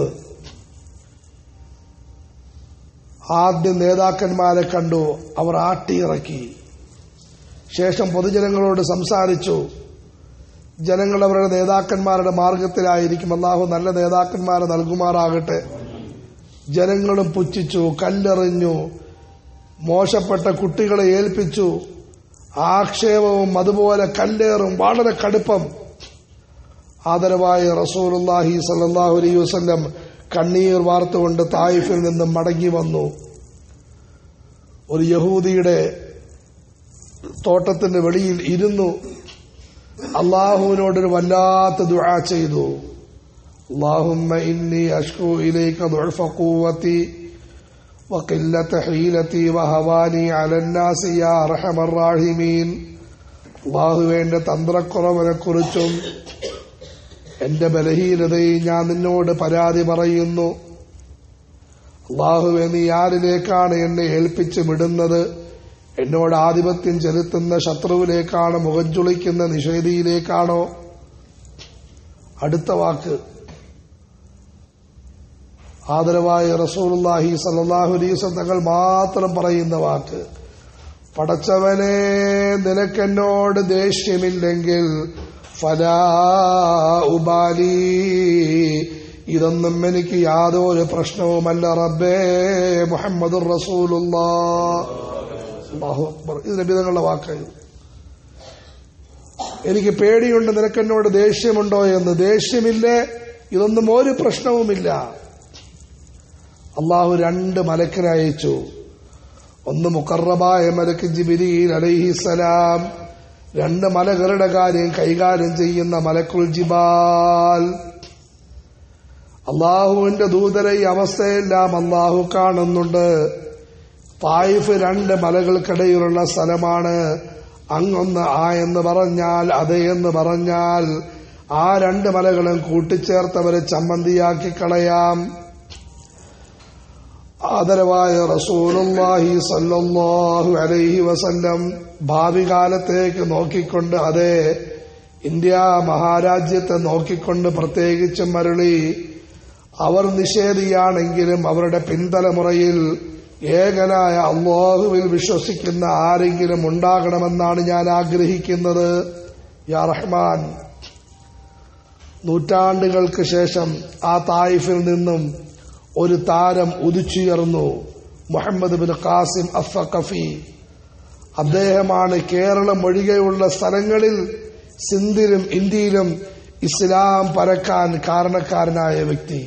ആദ്യം നേതാക്കന്മാരെ കണ്ടു അവർ ആട്ടിയിറക്കി ശേഷം പൊതുജനങ്ങളോട് സംസാരിച്ചു ജനങ്ങൾ അവരുടെ നേതാക്കന്മാരുടെ മാർഗത്തിലായിരിക്കും അള്ളാഹു നല്ല നേതാക്കന്മാരെ നൽകുമാറാകട്ടെ ജനങ്ങളും പുച്ഛിച്ചു കല്ലെറിഞ്ഞു മോശപ്പെട്ട കുട്ടികളെ ഏൽപ്പിച്ചു ആക്ഷേപവും അതുപോലെ കല്ലേറും വളരെ കടുപ്പം ആദരവായ റസൂലുല്ലാഹി സല്ലാഹു അലൈഹി വസ്ല്ലം കണ്ണീർ വാർത്തുകൊണ്ട് തായിഫിൽ നിന്നും മടങ്ങി വന്നു ഒരു യഹൂദിയുടെ തോട്ടത്തിന്റെ വെളിയിൽ ഇരുന്നു അള്ളാഹുവിനോടൊരു വല്ലാത്ത ദുആ ചെയ്തു اللهم إني أشكو إليك ضعف قوتي وقلة حيلتي وهواني على الناس يا أرحم الراحمين അള്ളാഹുവേന്റെ തന്ത്രക്കുറവിനെക്കുറിച്ചും എന്റെ ബലഹീനതയും ഞാൻ നിന്നോട് പരാതി പറയുന്നു അള്ളാഹുവെ നീ ആരിലേക്കാണ് എന്നെ ഏൽപ്പിച്ചു വിടുന്നത് എന്നോട് ആധിപത്യം ചെലുത്തുന്ന ശത്രുവിലേക്കാണോ മുഖം ചുളിക്കുന്ന നിഷേധിയിലേക്കാണോ അടുത്ത വാക്ക് ആദരവായ റസൂലുല്ലാഹി സല്ലാഹു അലൈസ് തങ്ങൾ മാത്രം പറയുന്ന വാക്ക് പടച്ചവനെ നിനക്കെന്നോട് ദേഷ്യമില്ലെങ്കിൽ ഫലാ ഉബാലി ഇതൊന്നും എനിക്ക് യാതൊരു പ്രശ്നവുമല്ല റബ്ബേ മുഹമ്മദുർ റസൂലുല്ലാ അല്ലാഹു അക്ബർ ഇത് നബിതങ്ങളുടെ വാക്കായിരുന്നു എനിക്ക് പേടിയുണ്ട് നിനക്കെന്നോട് ദേഷ്യമുണ്ടോ എന്ന് ദേഷ്യമില്ലേ ഇതൊന്നും ഒരു പ്രശ്നവുമില്ല അള്ളാഹു രണ്ട് മലക്കിനെ അയച്ചു ഒന്ന് മുക്കറബായ മലക്ക് ജിബിരിയിൽ അലൈഹിസലാം രണ്ട് മലകളുടെ കാര്യം കൈകാര്യം ചെയ്യുന്ന മലക്കുൽ ജിബാൽ അള്ളാഹുവിന്റെ ദൂതര ഈ അവസ്ഥയെല്ലാം അള്ളാഹു കാണുന്നുണ്ട് തായിഫ് രണ്ട് മലകൾക്കിടയിലുള്ള സ്ഥലമാണ് അങ്ങൊന്ന് ആ എന്ന് പറഞ്ഞാൽ അതെ എന്ന് പറഞ്ഞാൽ ആ രണ്ട് മലകളും കൂട്ടിച്ചേർത്തവരെ ചമ്മന്തിയാക്കി കളയാം ആദരവായ റസൂലുള്ളാഹി സല്ലല്ലാഹു അലൈഹി വസല്ലം ഭാവി കാലത്തേക്ക് നോക്കിക്കൊണ്ട് അതെ ഇന്ത്യ മഹാരാജ്യത്തെ നോക്കിക്കൊണ്ട് പ്രത്യേകിച്ചും മരളി അവർ നിഷേധിയാണെങ്കിലും അവരുടെ പിൻതലമുറയിൽ ഏകനായ അള്ളാഹുവിൽ വിശ്വസിക്കുന്ന ആരെങ്കിലും ഉണ്ടാകണമെന്നാണ് ഞാൻ ആഗ്രഹിക്കുന്നത് യാ റഹ്മാൻ നൂറ്റാണ്ടുകൾക്ക് ശേഷം ആ തായിഫിൽ നിന്നും ഒരു താരം ഉദിച്ചുയർന്നു മുഹമ്മദ് ബിൻ ഖാസിം അഫക്കഫി അദ്ദേഹമാണ് കേരളം ഒഴികെയുള്ള സ്ഥലങ്ങളിൽ സിന്ധിലും ഇന്ത്യയിലും ഇസ്ലാം പരക്കാൻ കാരണക്കാരനായ വ്യക്തി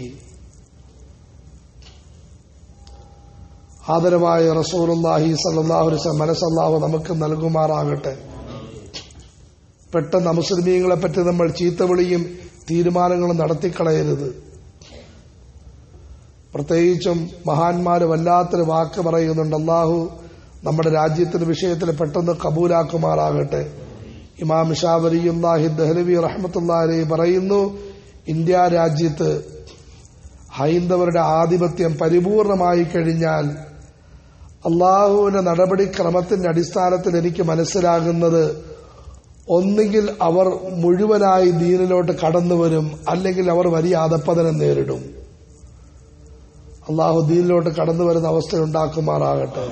ആദരവായ റസൂലുല്ലാഹി സല്ലാഹു മനസ്സല്ലാഹു നമുക്ക് നൽകുമാറാകട്ടെ പെട്ടെന്ന് മുസ്ലിമീങ്ങളെ പറ്റി നമ്മൾ ചീത്തവിളിയും തീരുമാനങ്ങളും നടത്തിക്കളയരുത് പ്രത്യേകിച്ചും മഹാന്മാര് വല്ലാത്തൊരു വാക്ക് പറയുന്നുണ്ട് അള്ളാഹു നമ്മുടെ രാജ്യത്തിന്റെ വിഷയത്തിൽ പെട്ടെന്ന് കബൂലാക്കുമാറാകട്ടെ ഇമാം ഷാവരിയുല്ലാഹി ദഹ്ലവി റഹ്മത്തുല്ലാഹി പറയുന്നു ഇന്ത്യ രാജ്യത്ത് ഹൈന്ദവരുടെ ആധിപത്യം പരിപൂർണമായി കഴിഞ്ഞാൽ അള്ളാഹുവിന്റെ നടപടിക്രമത്തിന്റെ അടിസ്ഥാനത്തിൽ എനിക്ക് മനസ്സിലാകുന്നത് ഒന്നുകിൽ അവർ മുഴുവനായി ദീനിലോട്ട് കടന്നു വരും അല്ലെങ്കിൽ അവർ വലിയ അധപ്പതനം നേരിടും അള്ളാഹു ദീനിലോട്ട് കടന്നു വരുന്ന അവസ്ഥ ഉണ്ടാക്കുമാറാകട്ടെ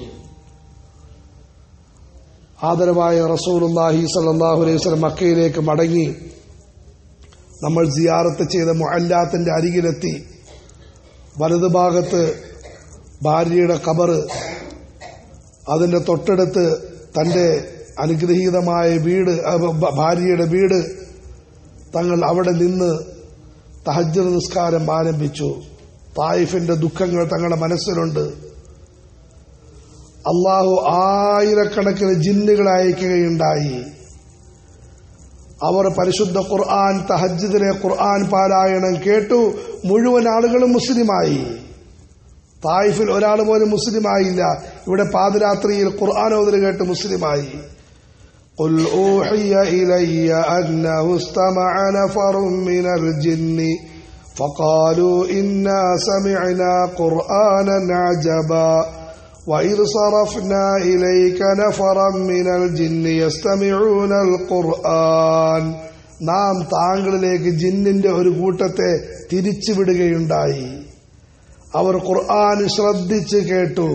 ആദരവായ റസൂലുല്ലാഹി സല്ലാഹു അലൈഹി സ്വലം മക്കയിലേക്ക് മടങ്ങി നമ്മൾ സിയാറത്ത് ചെയ്ത മുഅല്ലാത്തിന്റെ അരികിലെത്തി വലതുഭാഗത്ത് ഭാര്യയുടെ കബറ് അതിന്റെ തൊട്ടടുത്ത് തന്റെ അനുഗ്രഹീതമായ വീട് ഭാര്യയുടെ വീട് തങ്ങൾ അവിടെ നിന്ന് തഹജ്ജർ നിസ്കാരം ആരംഭിച്ചു തായിഫിന്റെ ദുഃഖങ്ങൾ തങ്ങളുടെ മനസ്സിലുണ്ട് അള്ളാഹു ആയിരക്കണക്കിന് ജിന്നുകളെ അയക്കുകയുണ്ടായി അവർ പരിശുദ്ധ ഖുർആൻ തഹജ്ജിദിലെ ഖുർആൻ പാരായണം കേട്ടു മുഴുവൻ ആളുകളും മുസ്ലിമായി തായിഫിൽ ഒരാൾ പോലും മുസ്ലിമായില്ല ഇവിടെ പാതിരാത്രിയിൽ ഖുർആൻ ഓതൽ കേട്ട് മുസ്ലിമായി قل أوحي إلي أنه استمع نفر من الجن فقالوا إنا سمعنا قرآنا عجبا وإذ صرفنا إليك نفرا من الجن يستمعون القرآن നാം താങ്കളിലേക്ക് ജിന്നിന്റെ ഒരു കൂട്ടത്തെ തിരിച്ചുവിടുകയുണ്ടായി അവർ ഖുർആൻ ശ്രദ്ധിച്ച് കേട്ടു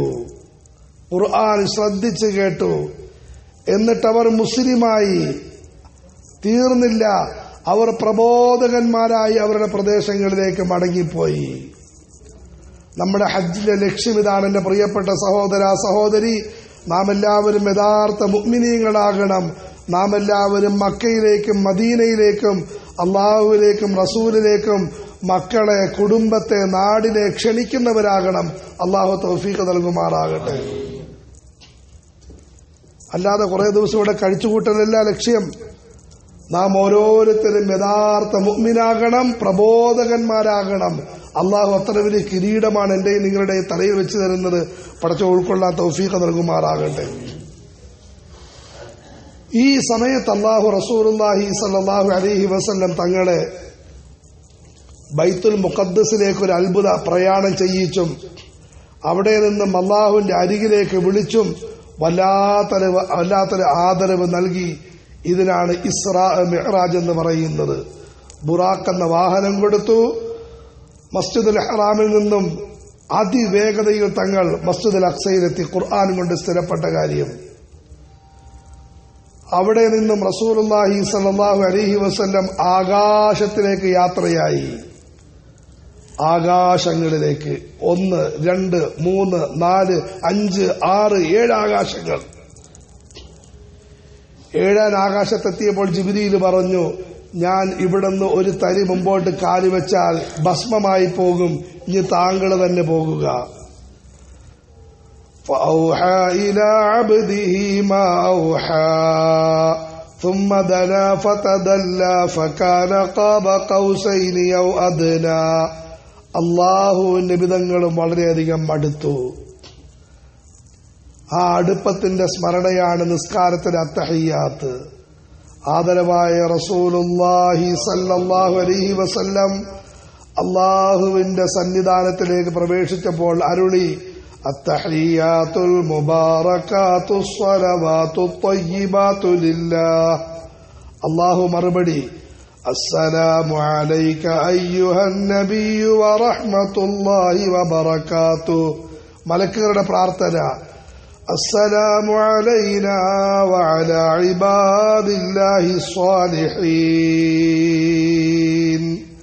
ഖുർആൻ ശ്രദ്ധിച്ച് കേട്ടു എന്നിട്ടവർ മുസ്ലിമായി തീർന്നില്ല അവർ പ്രബോധകന്മാരായി അവരുടെ പ്രദേശങ്ങളിലേക്ക് മടങ്ങിപ്പോയി നമ്മുടെ ഹജ്ജിന്റെ ലക്ഷ്യം ഇതാണ് എന്റെ പ്രിയപ്പെട്ട സഹോദര സഹോദരി നാം എല്ലാവരും യഥാർത്ഥ മുഗ്മിനീയങ്ങളാകണം നാം എല്ലാവരും മക്കയിലേക്കും മദീനയിലേക്കും അള്ളാഹുവിലേക്കും റസൂലിലേക്കും മക്കളെ കുടുംബത്തെ നാടിനെ ക്ഷണിക്കുന്നവരാകണം അള്ളാഹു തൗഫീഖ് നൽകുമാറാകട്ടെ അല്ലാതെ കുറെ ദിവസം ഇവിടെ കഴിച്ചുകൂട്ടലല്ല ലക്ഷ്യം നാം ഓരോരുത്തരും യഥാർത്ഥ മുഗ്മിനാകണം പ്രബോധകന്മാരാകണം അള്ളാഹു അത്ര വലിയ കിരീടമാണ് എന്റെയും നിങ്ങളുടെ തലയിൽ വെച്ച് തരുന്നത് പടച്ച ഉൾക്കൊള്ളാൻ തൗഫീഖ നൽകുമാറാകട്ടെ ഈ സമയത്ത് അള്ളാഹു റസൂർഹി സല്ലാഹു അലഹി വസ്ല്ലം തങ്ങളെ ബൈത്തുൽ മുഖദ്സിലേക്ക് ഒരു അത്ഭുത പ്രയാണം ചെയ്യിച്ചും അവിടെ നിന്നും അള്ളാഹുവിന്റെ അരികിലേക്ക് വിളിച്ചും വല്ലാത്തൊരു വല്ലാത്തൊരു ആദരവ് നൽകി ഇതിനാണ് ഇസ്രാ മെഹ്റാജ് എന്ന് പറയുന്നത് ബുറാക്ക് എന്ന വാഹനം കൊടുത്തു മസ്ജിദുൽ ഹറാമിൽ നിന്നും അതിവേഗതയിൽ തങ്ങൾ മസ്ജിദുൽ അക്സയിലെത്തി ഖുർആൻ കൊണ്ട് സ്ഥിരപ്പെട്ട കാര്യം അവിടെ നിന്നും റസൂലുല്ലാഹി സല്ലാഹു അലഹി വസ്ല്ലം ആകാശത്തിലേക്ക് യാത്രയായി ആകാശങ്ങളിലേക്ക് ഒന്ന് രണ്ട് മൂന്ന് നാല് അഞ്ച് ആറ് ഏഴ് ആകാശങ്ങൾ ഏഴാൻ ആകാശത്തെത്തിയപ്പോൾ ജിബിരിയിൽ പറഞ്ഞു ഞാൻ ഇവിടുന്ന് ഒരു തരി മുമ്പോട്ട് കാലി വെച്ചാൽ ഭസ്മമായി പോകും ഇനി താങ്കൾ തന്നെ പോകുക فأوحى إلى عبده ما أوحى ثم دنا فتدلى فكان قاب قوسين أو أدنى അള്ളാഹുവിന്റെ വിധങ്ങളും വളരെയധികം അടുത്തു ആ അടുപ്പത്തിന്റെ സ്മരണയാണ് നിസ്കാരത്തിലെ അത്തഹയ്യാത്ത് ആദരവായ റസൂലുല്ലാഹി സല്ലല്ലാഹു അലൈഹി വസല്ലം അള്ളാഹുവിന്റെ സന്നിധാനത്തിലേക്ക് പ്രവേശിച്ചപ്പോൾ അരുളി التحيات المباركات الصلوات الطيبات لله الله മറുപടി السلام عليك أيها النبي ورحمة الله وبركاته മലക്കുകളുടെ പ്രാർത്ഥന السلام علينا وعلى عباد الله الصالحين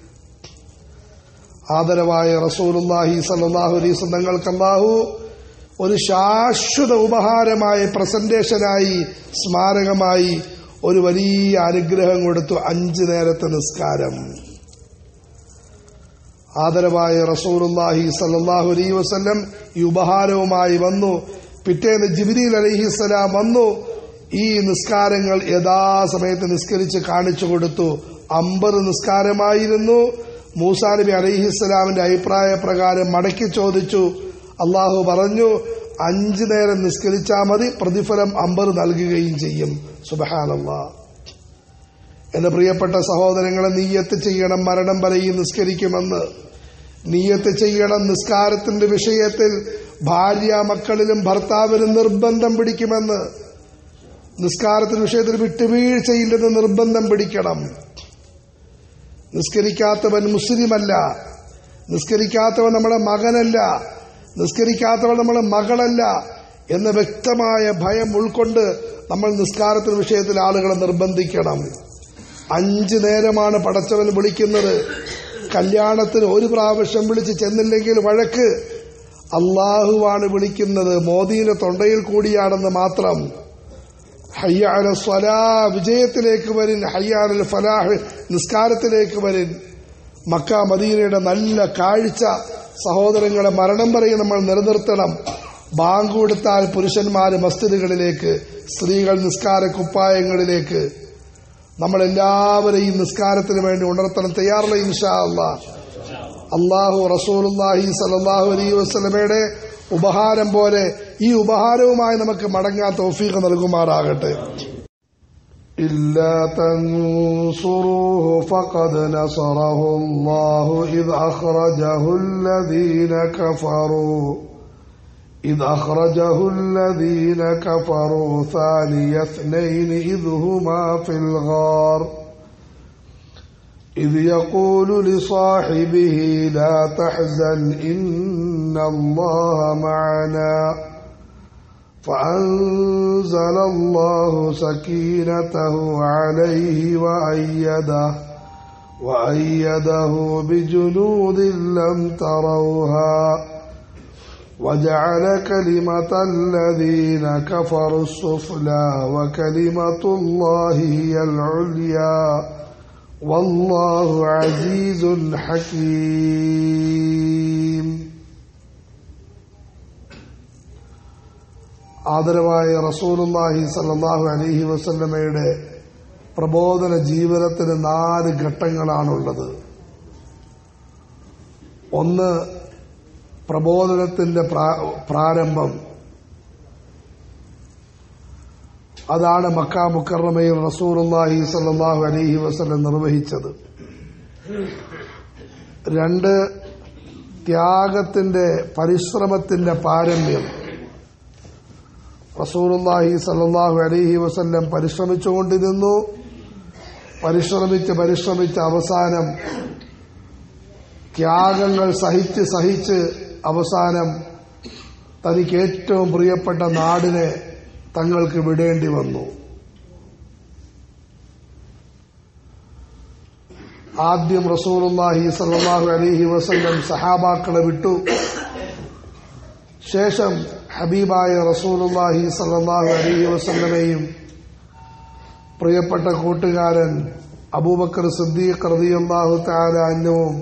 ആദരവായ റസൂലുല്ലാഹി സല്ലാഹു അലൈസ് തങ്ങൾക്ക് അള്ളാഹു ഒരു ശാശ്വത ഉപഹാരമായി പ്രസന്റേഷനായി സ്മാരകമായി ഒരു വലിയ അനുഗ്രഹം കൊടുത്തു അഞ്ചു നേരത്തെ നിസ്കാരം ആദരവായ റസൂലുല്ലാഹി സല്ലാഹു അലൈ വസ്ല്ലം ഈ ഉപഹാരവുമായി വന്നു പിറ്റേന്ന് ജിബിരിൽ അലഹിസ്സലാം വന്നു ഈ നിസ്കാരങ്ങൾ യഥാസമയത്ത് നിസ്കരിച്ച് കാണിച്ചു കൊടുത്തു അമ്പത് നിസ്കാരമായിരുന്നു മൂസാ നബി അലഹിസ്സലാമിന്റെ അഭിപ്രായ പ്രകാരം മടക്കി ചോദിച്ചു അള്ളാഹു പറഞ്ഞു അഞ്ചു നേരം നിസ്കരിച്ചാൽ മതി പ്രതിഫലം അമ്പർ നൽകുകയും ചെയ്യും സുബഹാനല്ലാ എന്റെ പ്രിയപ്പെട്ട സഹോദരങ്ങളെ നീയത്ത് ചെയ്യണം മരണം വരെയും നിസ്കരിക്കുമെന്ന് നീയത്ത് ചെയ്യണം നിസ്കാരത്തിന്റെ വിഷയത്തിൽ ഭാര്യ മക്കളിലും ഭർത്താവിനും നിർബന്ധം പിടിക്കുമെന്ന് നിസ്കാരത്തിന്റെ വിഷയത്തിൽ വിട്ടുവീഴ്ചയില്ലെന്ന് നിർബന്ധം പിടിക്കണം നിസ്കരിക്കാത്തവൻ മുസ്ലിമല്ല നിസ്കരിക്കാത്തവൻ നമ്മുടെ മകനല്ല നിസ്കരിക്കാത്തവൻ നമ്മുടെ മകളല്ല എന്ന വ്യക്തമായ ഭയം ഉൾക്കൊണ്ട് നമ്മൾ നിസ്കാരത്തിന് വിഷയത്തിൽ ആളുകളെ നിർബന്ധിക്കണം അഞ്ചു നേരമാണ് പടച്ചവൻ വിളിക്കുന്നത് കല്യാണത്തിന് ഒരു പ്രാവശ്യം വിളിച്ച് ചെന്നില്ലെങ്കിൽ വഴക്ക് അള്ളാഹുവാണ് വിളിക്കുന്നത് മോദീനെ തൊണ്ടയിൽ കൂടിയാണെന്ന് മാത്രം ഹയ്യാന സ്വലാ വിജയത്തിലേക്ക് വരിൻ ഹയ്യാനൽ ഫലാഹ് നിസ്കാരത്തിലേക്ക് വരിൻ മക്ക മദീനയുടെ നല്ല കാഴ്ച സഹോദരങ്ങളെ മരണം പറയും നമ്മൾ നിലനിർത്തണം ബാങ്ക് കൊടുത്താൽ പുരുഷന്മാര് മസ്തിദുകളിലേക്ക് സ്ത്രീകൾ നിസ്കാര കുപ്പായങ്ങളിലേക്ക് നമ്മളെല്ലാവരെയും നിസ്കാരത്തിന് വേണ്ടി ഉണർത്തണം തയ്യാറുള്ള ഇൻഷാ അള്ളാഹ് അള്ളാഹു റസൂലുല്ലാഹി സലാഹു അലൈഹി വസ്ലമയുടെ ഉപഹാരം പോലെ ഈ ഉപഹാരവുമായി നമുക്ക് മടങ്ങാൻ തൗഫീഖ് നൽകുമാറാകട്ടെ إلا تنصروه فقد نصره الله إذ أخرجه الذين كفروا إذ أخرجه الذين كفروا ثاني اثنين إذ هما في الغار إذ يقول لصاحبه لا تحزن إن الله معنا فأنزل الله سكينته عليه وأيده وأيده بجنود لم تروها وجعل كلمة الذين كفروا السفلى وكلمة الله هي العليا والله عزيز حكيم ആദരവായ റസൂലുല്ലാഹി സല്ലാഹു അലഹി വസല്ലമയുടെ പ്രബോധന ജീവിതത്തിന് നാല് ഘട്ടങ്ങളാണുള്ളത് ഒന്ന് പ്രബോധനത്തിന്റെ പ്രാരംഭം അതാണ് മക്ക മുക്കറമയിൽ റസൂറുല്ലാഹി സല്ലാഹു അലഹി വസ്ലം നിർവഹിച്ചത് രണ്ട് ത്യാഗത്തിന്റെ പരിശ്രമത്തിന്റെ പാരമ്യം റസൂറുല്ലാഹി സല്ലാഹു അലഹി വസ്ല്ലം പരിശ്രമിച്ചുകൊണ്ടിരുന്നു പരിശ്രമിച്ച് പരിശ്രമിച്ച് അവസാനം ത്യാഗങ്ങൾ സഹിച്ച് സഹിച്ച് അവസാനം തനിക്ക് ഏറ്റവും പ്രിയപ്പെട്ട നാടിനെ തങ്ങൾക്ക് വിടേണ്ടി വന്നു ആദ്യം റസൂലുല്ലാഹി സല്ലാഹു അലഹി വസല്ലം സഹാബാക്കളെ വിട്ടു ശേഷം ഹബീബായ റസൂലുല്ലാഹി സല്ലാഹു അലഹി വസല്ലമയും പ്രിയപ്പെട്ട കൂട്ടുകാരൻ അബൂബക്കർ സിദ്ദീഖ് റതിയല്ലാഹു താല അന്നവും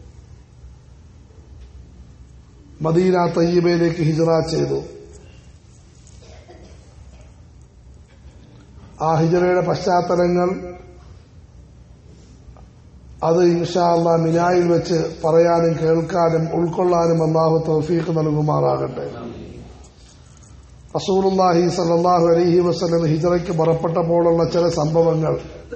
മദീന തയ്യബയിലേക്ക് ഹിജറ ചെയ്തു ആ ഹിജറയുടെ പശ്ചാത്തലങ്ങൾ അത് ഇൻഷാല്ല മിനായിൽ വെച്ച് പറയാനും കേൾക്കാനും ഉൾക്കൊള്ളാനും അള്ളാഹു തൗഫീഖ് നൽകുമാറാകട്ടെ റസൂലുല്ലാഹി സല്ലാഹു അലഹി വസ്ലം ഹിജറയ്ക്ക് പുറപ്പെട്ടപ്പോഴുള്ള ചില സംഭവങ്ങൾ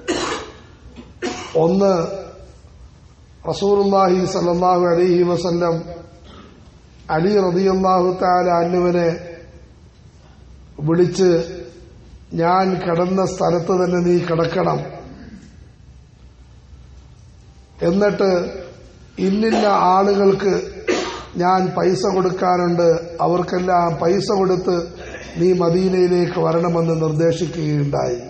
ഒന്ന് റസൂലുല്ലാഹി സല്ലാഹു അലഹി വസ്ല്ലം അലി റതിയല്ലാഹു താല അന്നുവിനെ വിളിച്ച് ഞാൻ കിടന്ന സ്ഥലത്ത് തന്നെ നീ കിടക്കണം എന്നിട്ട് ഇന്നില്ല ആളുകൾക്ക് ഞാൻ പൈസ കൊടുക്കാനുണ്ട് അവർക്കെല്ലാം പൈസ കൊടുത്ത് നീ മദീനയിലേക്ക് വരണമെന്ന് നിർദ്ദേശിക്കുകയുണ്ടായി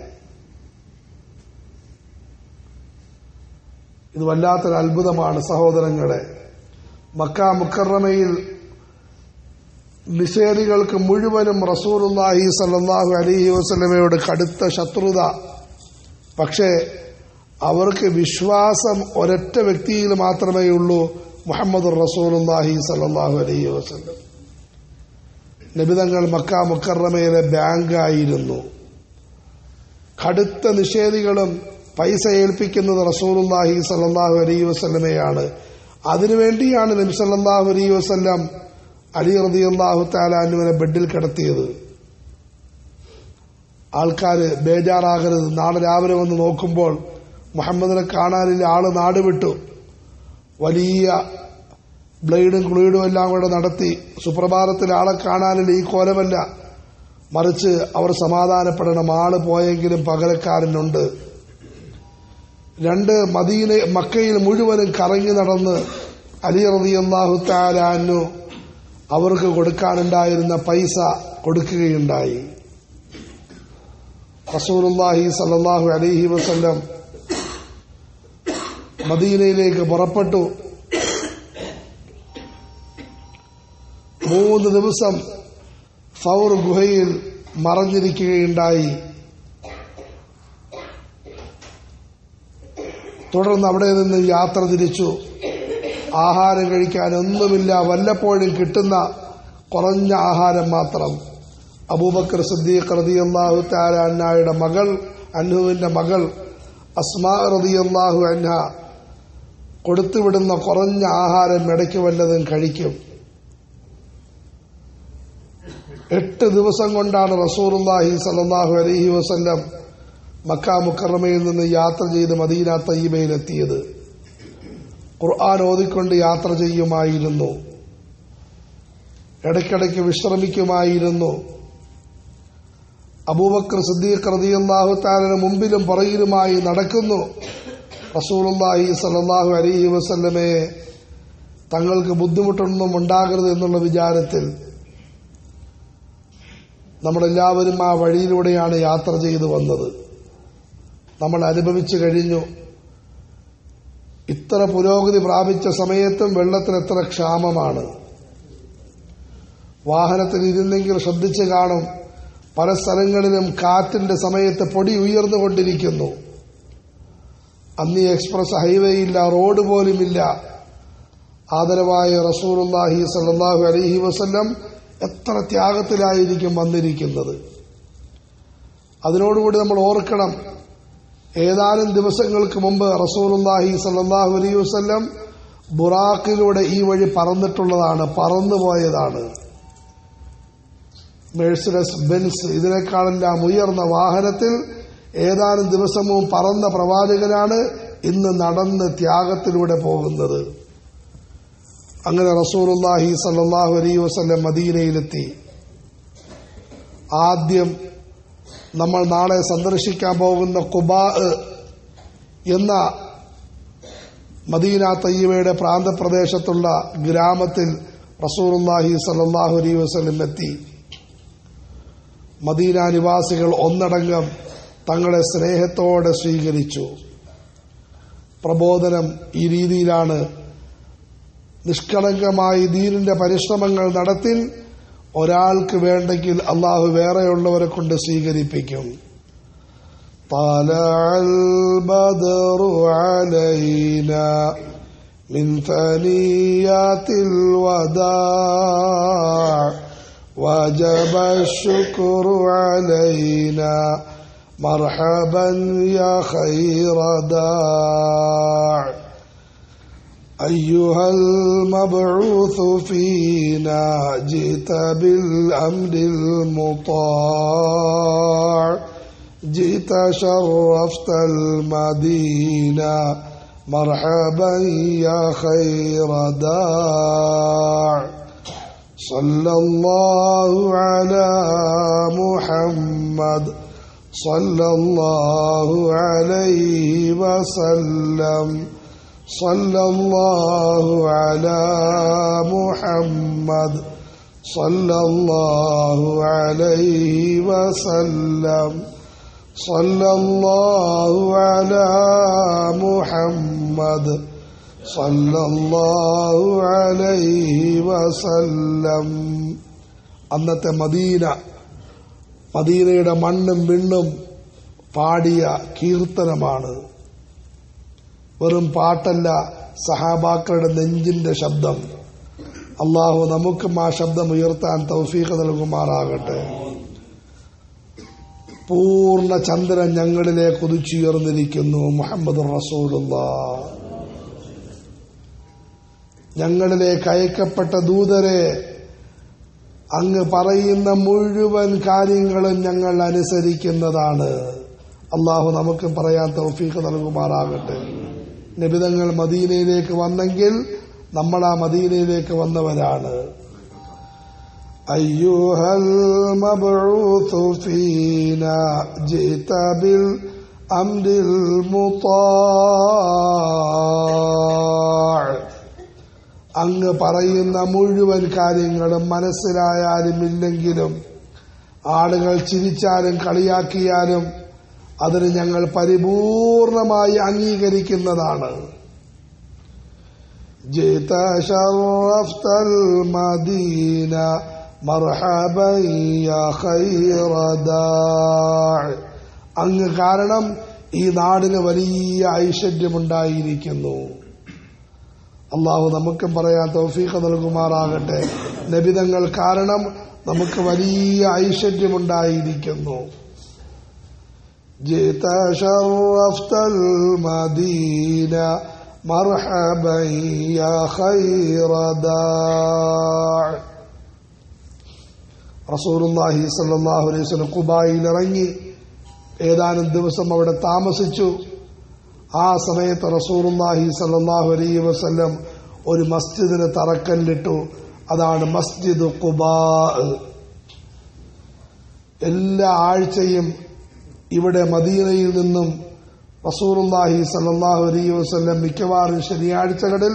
ഇത് വല്ലാത്തൊരു അത്ഭുതമാണ് സഹോദരങ്ങളെ മക്ക മുക്കറമയിൽ നിഷേധികൾക്ക് മുഴുവനും റസൂലുല്ലാഹി സല്ലാഹു അലഹി വസ്ലമയോട് കടുത്ത ശത്രുത പക്ഷേ അവർക്ക് വിശ്വാസം ഒരൊറ്റ വ്യക്തിയിൽ മാത്രമേ ഉള്ളൂ മുഹമ്മദ് റസൂലുല്ലാഹി സല്ലാഹു അലഹി വസ്ലം നബിതങ്ങൾ മക്ക മുക്കറമയിലെ ബാങ്കായിരുന്നു കടുത്ത നിഷേധികളും പൈസ ഏൽപ്പിക്കുന്നത് റസൂലുല്ലാഹി സല്ലാഹു അലൈഹി വസ്ലമയാണ് അതിനുവേണ്ടിയാണ് നബി സല്ലാഹു അലൈഹി വസ്ല്ലാം അലി റതി അള്ളാഹു താലാനുവിനെ ബെഡിൽ കിടത്തിയത് ആൾക്കാര് ബേജാറാകരുത് നാളെ രാവിലെ വന്ന് നോക്കുമ്പോൾ മുഹമ്മദിനെ കാണാനില്ല ആള് നാട് വിട്ടു വലിയ ബ്ലേഡും ക്ലീഡും എല്ലാം കൂടെ നടത്തി സുപ്രഭാതത്തിൽ ആളെ കാണാനില്ല ഈ കോലമല്ല മറിച്ച് അവർ സമാധാനപ്പെടണം ആള് പോയെങ്കിലും പകരക്കാരനുണ്ട് രണ്ട് മദീന മക്കയിൽ മുഴുവനും കറങ്ങി നടന്ന് അലി റതി അള്ളാഹു താലാനു അവർക്ക് കൊടുക്കാനുണ്ടായിരുന്ന പൈസ കൊടുക്കുകയുണ്ടായി റസൂലുല്ലാഹി സല്ലാഹു അലൈഹി വസല്ലം മദീനയിലേക്ക് പുറപ്പെട്ടു മൂന്ന് ദിവസം ഫൗർ ഗുഹയിൽ മറഞ്ഞിരിക്കുകയുണ്ടായി തുടർന്ന് അവിടെ നിന്ന് യാത്ര തിരിച്ചു ആഹാരം കഴിക്കാൻ ഒന്നുമില്ല വല്ലപ്പോഴും കിട്ടുന്ന കുറഞ്ഞ ആഹാരം മാത്രം അബൂബക്കർ സിദ്ദീഖ് റതിയല്ലാഹു താര അന്നായുടെ മകൾ അന്നുവിന്റെ മകൾ അസ്മാ റതിയല്ലാഹു അന്ന കൊടുത്തുവിടുന്ന കുറഞ്ഞ ആഹാരം ഇടയ്ക്ക് വല്ലതും കഴിക്കും എട്ട് ദിവസം കൊണ്ടാണ് റസൂറുല്ലാഹി സലാഹു അലഹി വസ്ല്ലം മക്ക മുക്കറമയിൽ നിന്ന് യാത്ര ചെയ്ത് മദീന തയ്യബയിലെത്തിയത് ഖുർആൻ ഓതിക്കൊണ്ട് യാത്ര ചെയ്യുമായിരുന്നു ഇടയ്ക്കിടയ്ക്ക് വിശ്രമിക്കുമായിരുന്നു അബൂബക്കർ സിദ്ദീഖ് റതിയല്ലാഹു താലിന് മുമ്പിലും പുറകിലുമായി നടക്കുന്നു റസൂലുല്ലാഹി സലാഹു അലഹി വസല്ലമയെ തങ്ങൾക്ക് ബുദ്ധിമുട്ടൊന്നും ഉണ്ടാകരുത് എന്നുള്ള വിചാരത്തിൽ നമ്മളെല്ലാവരും ആ വഴിയിലൂടെയാണ് യാത്ര ചെയ്തു വന്നത് നമ്മൾ അനുഭവിച്ചു കഴിഞ്ഞു ഇത്ര പുരോഗതി പ്രാപിച്ച സമയത്തും വെള്ളത്തിന് എത്ര ക്ഷാമമാണ് വാഹനത്തിൽ ഇരുന്നെങ്കിൽ ശ്രദ്ധിച്ചു കാണും പല സ്ഥലങ്ങളിലും കാറ്റിന്റെ സമയത്ത് പൊടി ഉയർന്നുകൊണ്ടിരിക്കുന്നു അന്ന് ഈ എക്സ്പ്രസ് ഹൈവേ ഇല്ല റോഡ് പോലുമില്ല ആദരവായ റസൂലുല്ലാഹി സല്ലാഹു അലഹി വസ്ല്ലം എത്ര ത്യാഗത്തിലായിരിക്കും വന്നിരിക്കുന്നത് അതിനോടുകൂടി നമ്മൾ ഓർക്കണം ഏതാനും ദിവസങ്ങൾക്ക് മുമ്പ് റസൂലുല്ലാഹി സല്ലാഹു അലൈഹി വസ്ല്ലം ബുറാക്കിലൂടെ ഈ വഴി പറന്നിട്ടുള്ളതാണ് പറന്നുപോയതാണ് മേഴ്സിഡസ് ബെൻസ് ഇതിനേക്കാളെല്ലാം ഉയർന്ന വാഹനത്തിൽ ഏതാനും ദിവസവും പറന്ന പ്രവാചകനാണ് ഇന്ന് നടന്ന് ത്യാഗത്തിലൂടെ പോകുന്നത് അങ്ങനെ റസൂലുല്ലാഹി സല്ലാഹു അലൈ വസ്ലം മദീനയിലെത്തി ആദ്യം നമ്മൾ നാളെ സന്ദർശിക്കാൻ പോകുന്ന കുബാ എന്ന മദീന തയ്യവയുടെ പ്രാന്തപ്രദേശത്തുള്ള ഗ്രാമത്തിൽ റസൂലുല്ലാഹി സല്ലാഹു അലൈ വസ്ലം എത്തി മദീന നിവാസികൾ ഒന്നടങ്കം തങ്ങളെ സ്നേഹത്തോടെ സ്വീകരിച്ചു പ്രബോധനം ഈ രീതിയിലാണ് നിഷ്കളങ്കമായി ദീനിന്റെ പരിശ്രമങ്ങൾ നടത്തി ഒരാൾക്ക് വേണ്ടെങ്കിൽ അള്ളാഹു വേറെയുള്ളവരെ കൊണ്ട് സ്വീകരിപ്പിക്കും طلع البدر علينا من ثنيات الوداع وجب الشكر علينا مرحبا يا خير داع أيها المبعوث فينا جئت بالأمر المطاع جئت شرفت المدينة مرحبا يا خير داع صلى الله على محمد صلى الله عليه وسلم صلى الله على محمد صلى الله عليه وسلم صلى الله على محمد صلى الله عليه وسلم അന്നത്തെ മദീന മദീനയുടെ മണ്ണും വിണ്ണും പാടിയ കീർത്തനമാണ് വെറും പാട്ടല്ല സഹാബാക്കളുടെ നെഞ്ചിന്റെ ശബ്ദം അള്ളാഹു നമുക്കും ആ ശബ്ദം ഉയർത്താൻ തൗഫീഖ് നൽകുമാറാകട്ടെ പൂർണ്ണ ചന്ദ്രൻ ഞങ്ങളിലേക്ക് ഉദിച്ചുയർന്നിരിക്കുന്നു മുഹമ്മദ് റസൂലുള്ള ഞങ്ങളിലേക്ക് അയക്കപ്പെട്ട ദൂതരെ അങ്ങ് പറയുന്ന മുഴുവൻ കാര്യങ്ങളും ഞങ്ങൾ അനുസരിക്കുന്നതാണ് അള്ളാഹു നമുക്ക് പറയാൻ തൗഫീഖ് നൽകുമാറാകട്ടെ നിബിതങ്ങൾ മദീനയിലേക്ക് വന്നെങ്കിൽ നമ്മൾ ആ മദീനയിലേക്ക് വന്നവരാണ് أيها المبعوث فينا جئت بالأمر المطاع അങ്ങ് പറയുന്ന മുഴുവൻ കാര്യങ്ങളും മനസ്സിലായാലും ഇല്ലെങ്കിലും ആളുകൾ ചിരിച്ചാലും കളിയാക്കിയാലും അതിന് ഞങ്ങൾ പരിപൂർണമായി അംഗീകരിക്കുന്നതാണ് جئت شرفت المدينة مرحبا يا خير داع അങ്ങ് കാരണം ഈ നാടിന് വലിയ ഐശ്വര്യമുണ്ടായിരിക്കുന്നു അള്ളാഹു നമുക്കും പറയാൻ തൗഫീഖ് നൽകുമാറാകട്ടെ നബിതങ്ങൾ കാരണം നമുക്ക് വലിയ ഐശ്വര്യമുണ്ടായിരിക്കുന്നു جئت شرفت المدينة مرحبا يا خير داع റസൂലുള്ളാഹി സല്ലല്ലാഹു അലൈഹി വസല്ലം കുബായിൽ ഇറങ്ങി ഏതാനും ദിവസം അവിടെ താമസിച്ചു ആ സമയത്ത് റസൂലുള്ളാഹി സല്ലല്ലാഹു അലൈഹി വസല്ലം ഒരു മസ്ജിദിന് തറക്കല്ലിട്ടു അതാണ് മസ്ജിദ് കുബാ എല്ലാ ആഴ്ചയും ഇവിടെ മദീനയിൽ നിന്നും റസൂറുല്ലാഹി സല്ലാഹു അലൈഹി വസ്ല്ലം മിക്കവാറും ശനിയാഴ്ചകളിൽ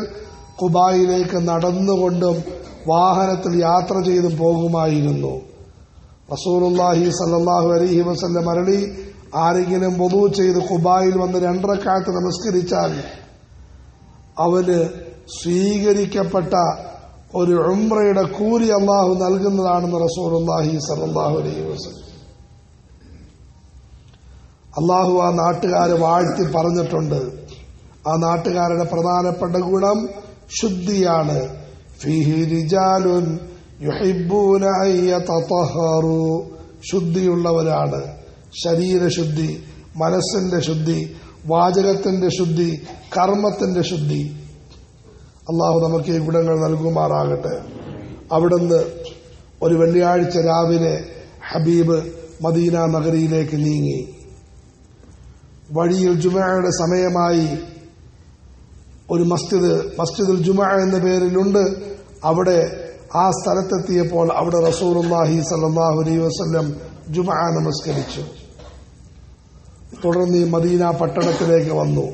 കുബായിലേക്ക് നടന്നുകൊണ്ടും വാഹനത്തിൽ യാത്ര ചെയ്തും പോകുമായിരുന്നു റസൂലുല്ലാഹി സല്ലാഹു അലൈഹി വസല്ലം അരളി ആരെങ്കിലും വധു ചെയ്ത് കുബായിൽ വന്ന് രണ്ടരക്കാലത്ത് നമസ്കരിച്ചാൽ അവന് സ്വീകരിക്കപ്പെട്ട ഒരു ഉംറയുടെ കൂലി അള്ളാഹു നൽകുന്നതാണെന്ന് റസൂലുല്ലാഹി സല്ലാഹു അലൈഹി വസല്ലം അള്ളാഹു ആ നാട്ടുകാരെ വാഴ്ത്തി പറഞ്ഞിട്ടുണ്ട് ആ നാട്ടുകാരുടെ പ്രധാനപ്പെട്ട ഗുണം ശുദ്ധിയാണ് ഫിഹി റിജാലുൻ യുഹിബ്ബൂന അൻ യതതഹറു ശുദ്ധിയുള്ളവരാണ് ശരീരശുദ്ധി മനസ്സിന്റെ ശുദ്ധി വാചകത്തിന്റെ ശുദ്ധി കർമ്മത്തിന്റെ ശുദ്ധി അള്ളാഹു നമുക്ക് ഈ ഗുണങ്ങൾ നൽകുമാറാകട്ടെ അവിടുന്ന് ഒരു വെള്ളിയാഴ്ച രാവിലെ ഹബീബ് മദീന നഗരിയിലേക്ക് നീങ്ങി വഴിയിൽ ജുമയുടെ സമയമായി ഒരു മസ്ജിദ് മസ്ജിദുൽ ജുമ എന്ന പേരിലുണ്ട് അവിടെ ആ സ്ഥലത്തെത്തിയപ്പോൾ അവിടെ റസൂലുല്ലാഹി സല്ലാഹു അലൈഹി വസ്ല്ലം ജുമ നമസ്കരിച്ചു തുടർന്ന് ഈ മദീന പട്ടണത്തിലേക്ക് വന്നു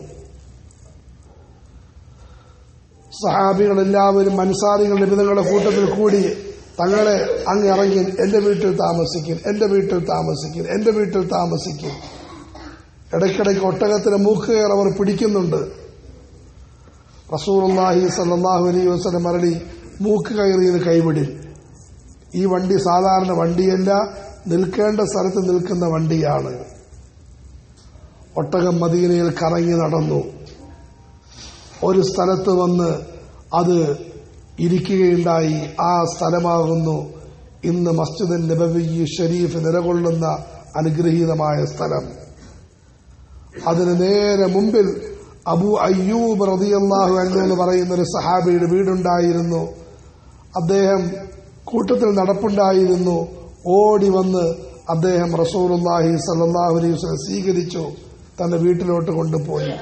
സഹാബികൾ എല്ലാവരും അൻസാരികൾ നിബിധങ്ങളുടെ കൂട്ടത്തിൽ കൂടി തങ്ങളെ അങ്ങ് ഇറങ്ങി എന്റെ വീട്ടിൽ താമസിക്കും എന്റെ വീട്ടിൽ താമസിക്കും എന്റെ വീട്ടിൽ താമസിക്കും ഇടയ്ക്കിടയ്ക്ക് ഒട്ടകത്തിന് മൂക്കുകയർ അവർ പിടിക്കുന്നുണ്ട് റസൂർല്ലാഹി സല്ലാഹു അലൈഹി വസ്ലം മരളി മൂക്ക് കയറിയത് കൈവിടിൽ ഈ വണ്ടി സാധാരണ വണ്ടിയല്ല നിൽക്കേണ്ട സ്ഥലത്ത് നിൽക്കുന്ന വണ്ടിയാണ് ഒട്ടകം മദീനയിൽ കറങ്ങി നടന്നു ഒരു സ്ഥലത്ത് വന്ന് അത് ഇരിക്കുകയുണ്ടായി ആ സ്ഥലമാകുന്നു ഇന്ന് മസ്ജിദ് നബവി ഷരീഫ് നിലകൊള്ളുന്ന അനുഗ്രഹീതമായ സ്ഥലം അതിന് നേരെ മുമ്പിൽ അബു അയ്യൂബ് റതിയല്ലാഹു അന്നു എന്ന് പറയുന്ന ഒരു സഹാബിയുടെ വീടുണ്ടായിരുന്നു അദ്ദേഹം കൂട്ടത്തിൽ നടപ്പുണ്ടായിരുന്നു ഓടി വന്ന് അദ്ദേഹം റസൂലുല്ലാഹി സല്ലാഹു അലൈഹി വസ്ലം സ്വീകരിച്ചു തന്റെ വീട്ടിലോട്ട് കൊണ്ടുപോയി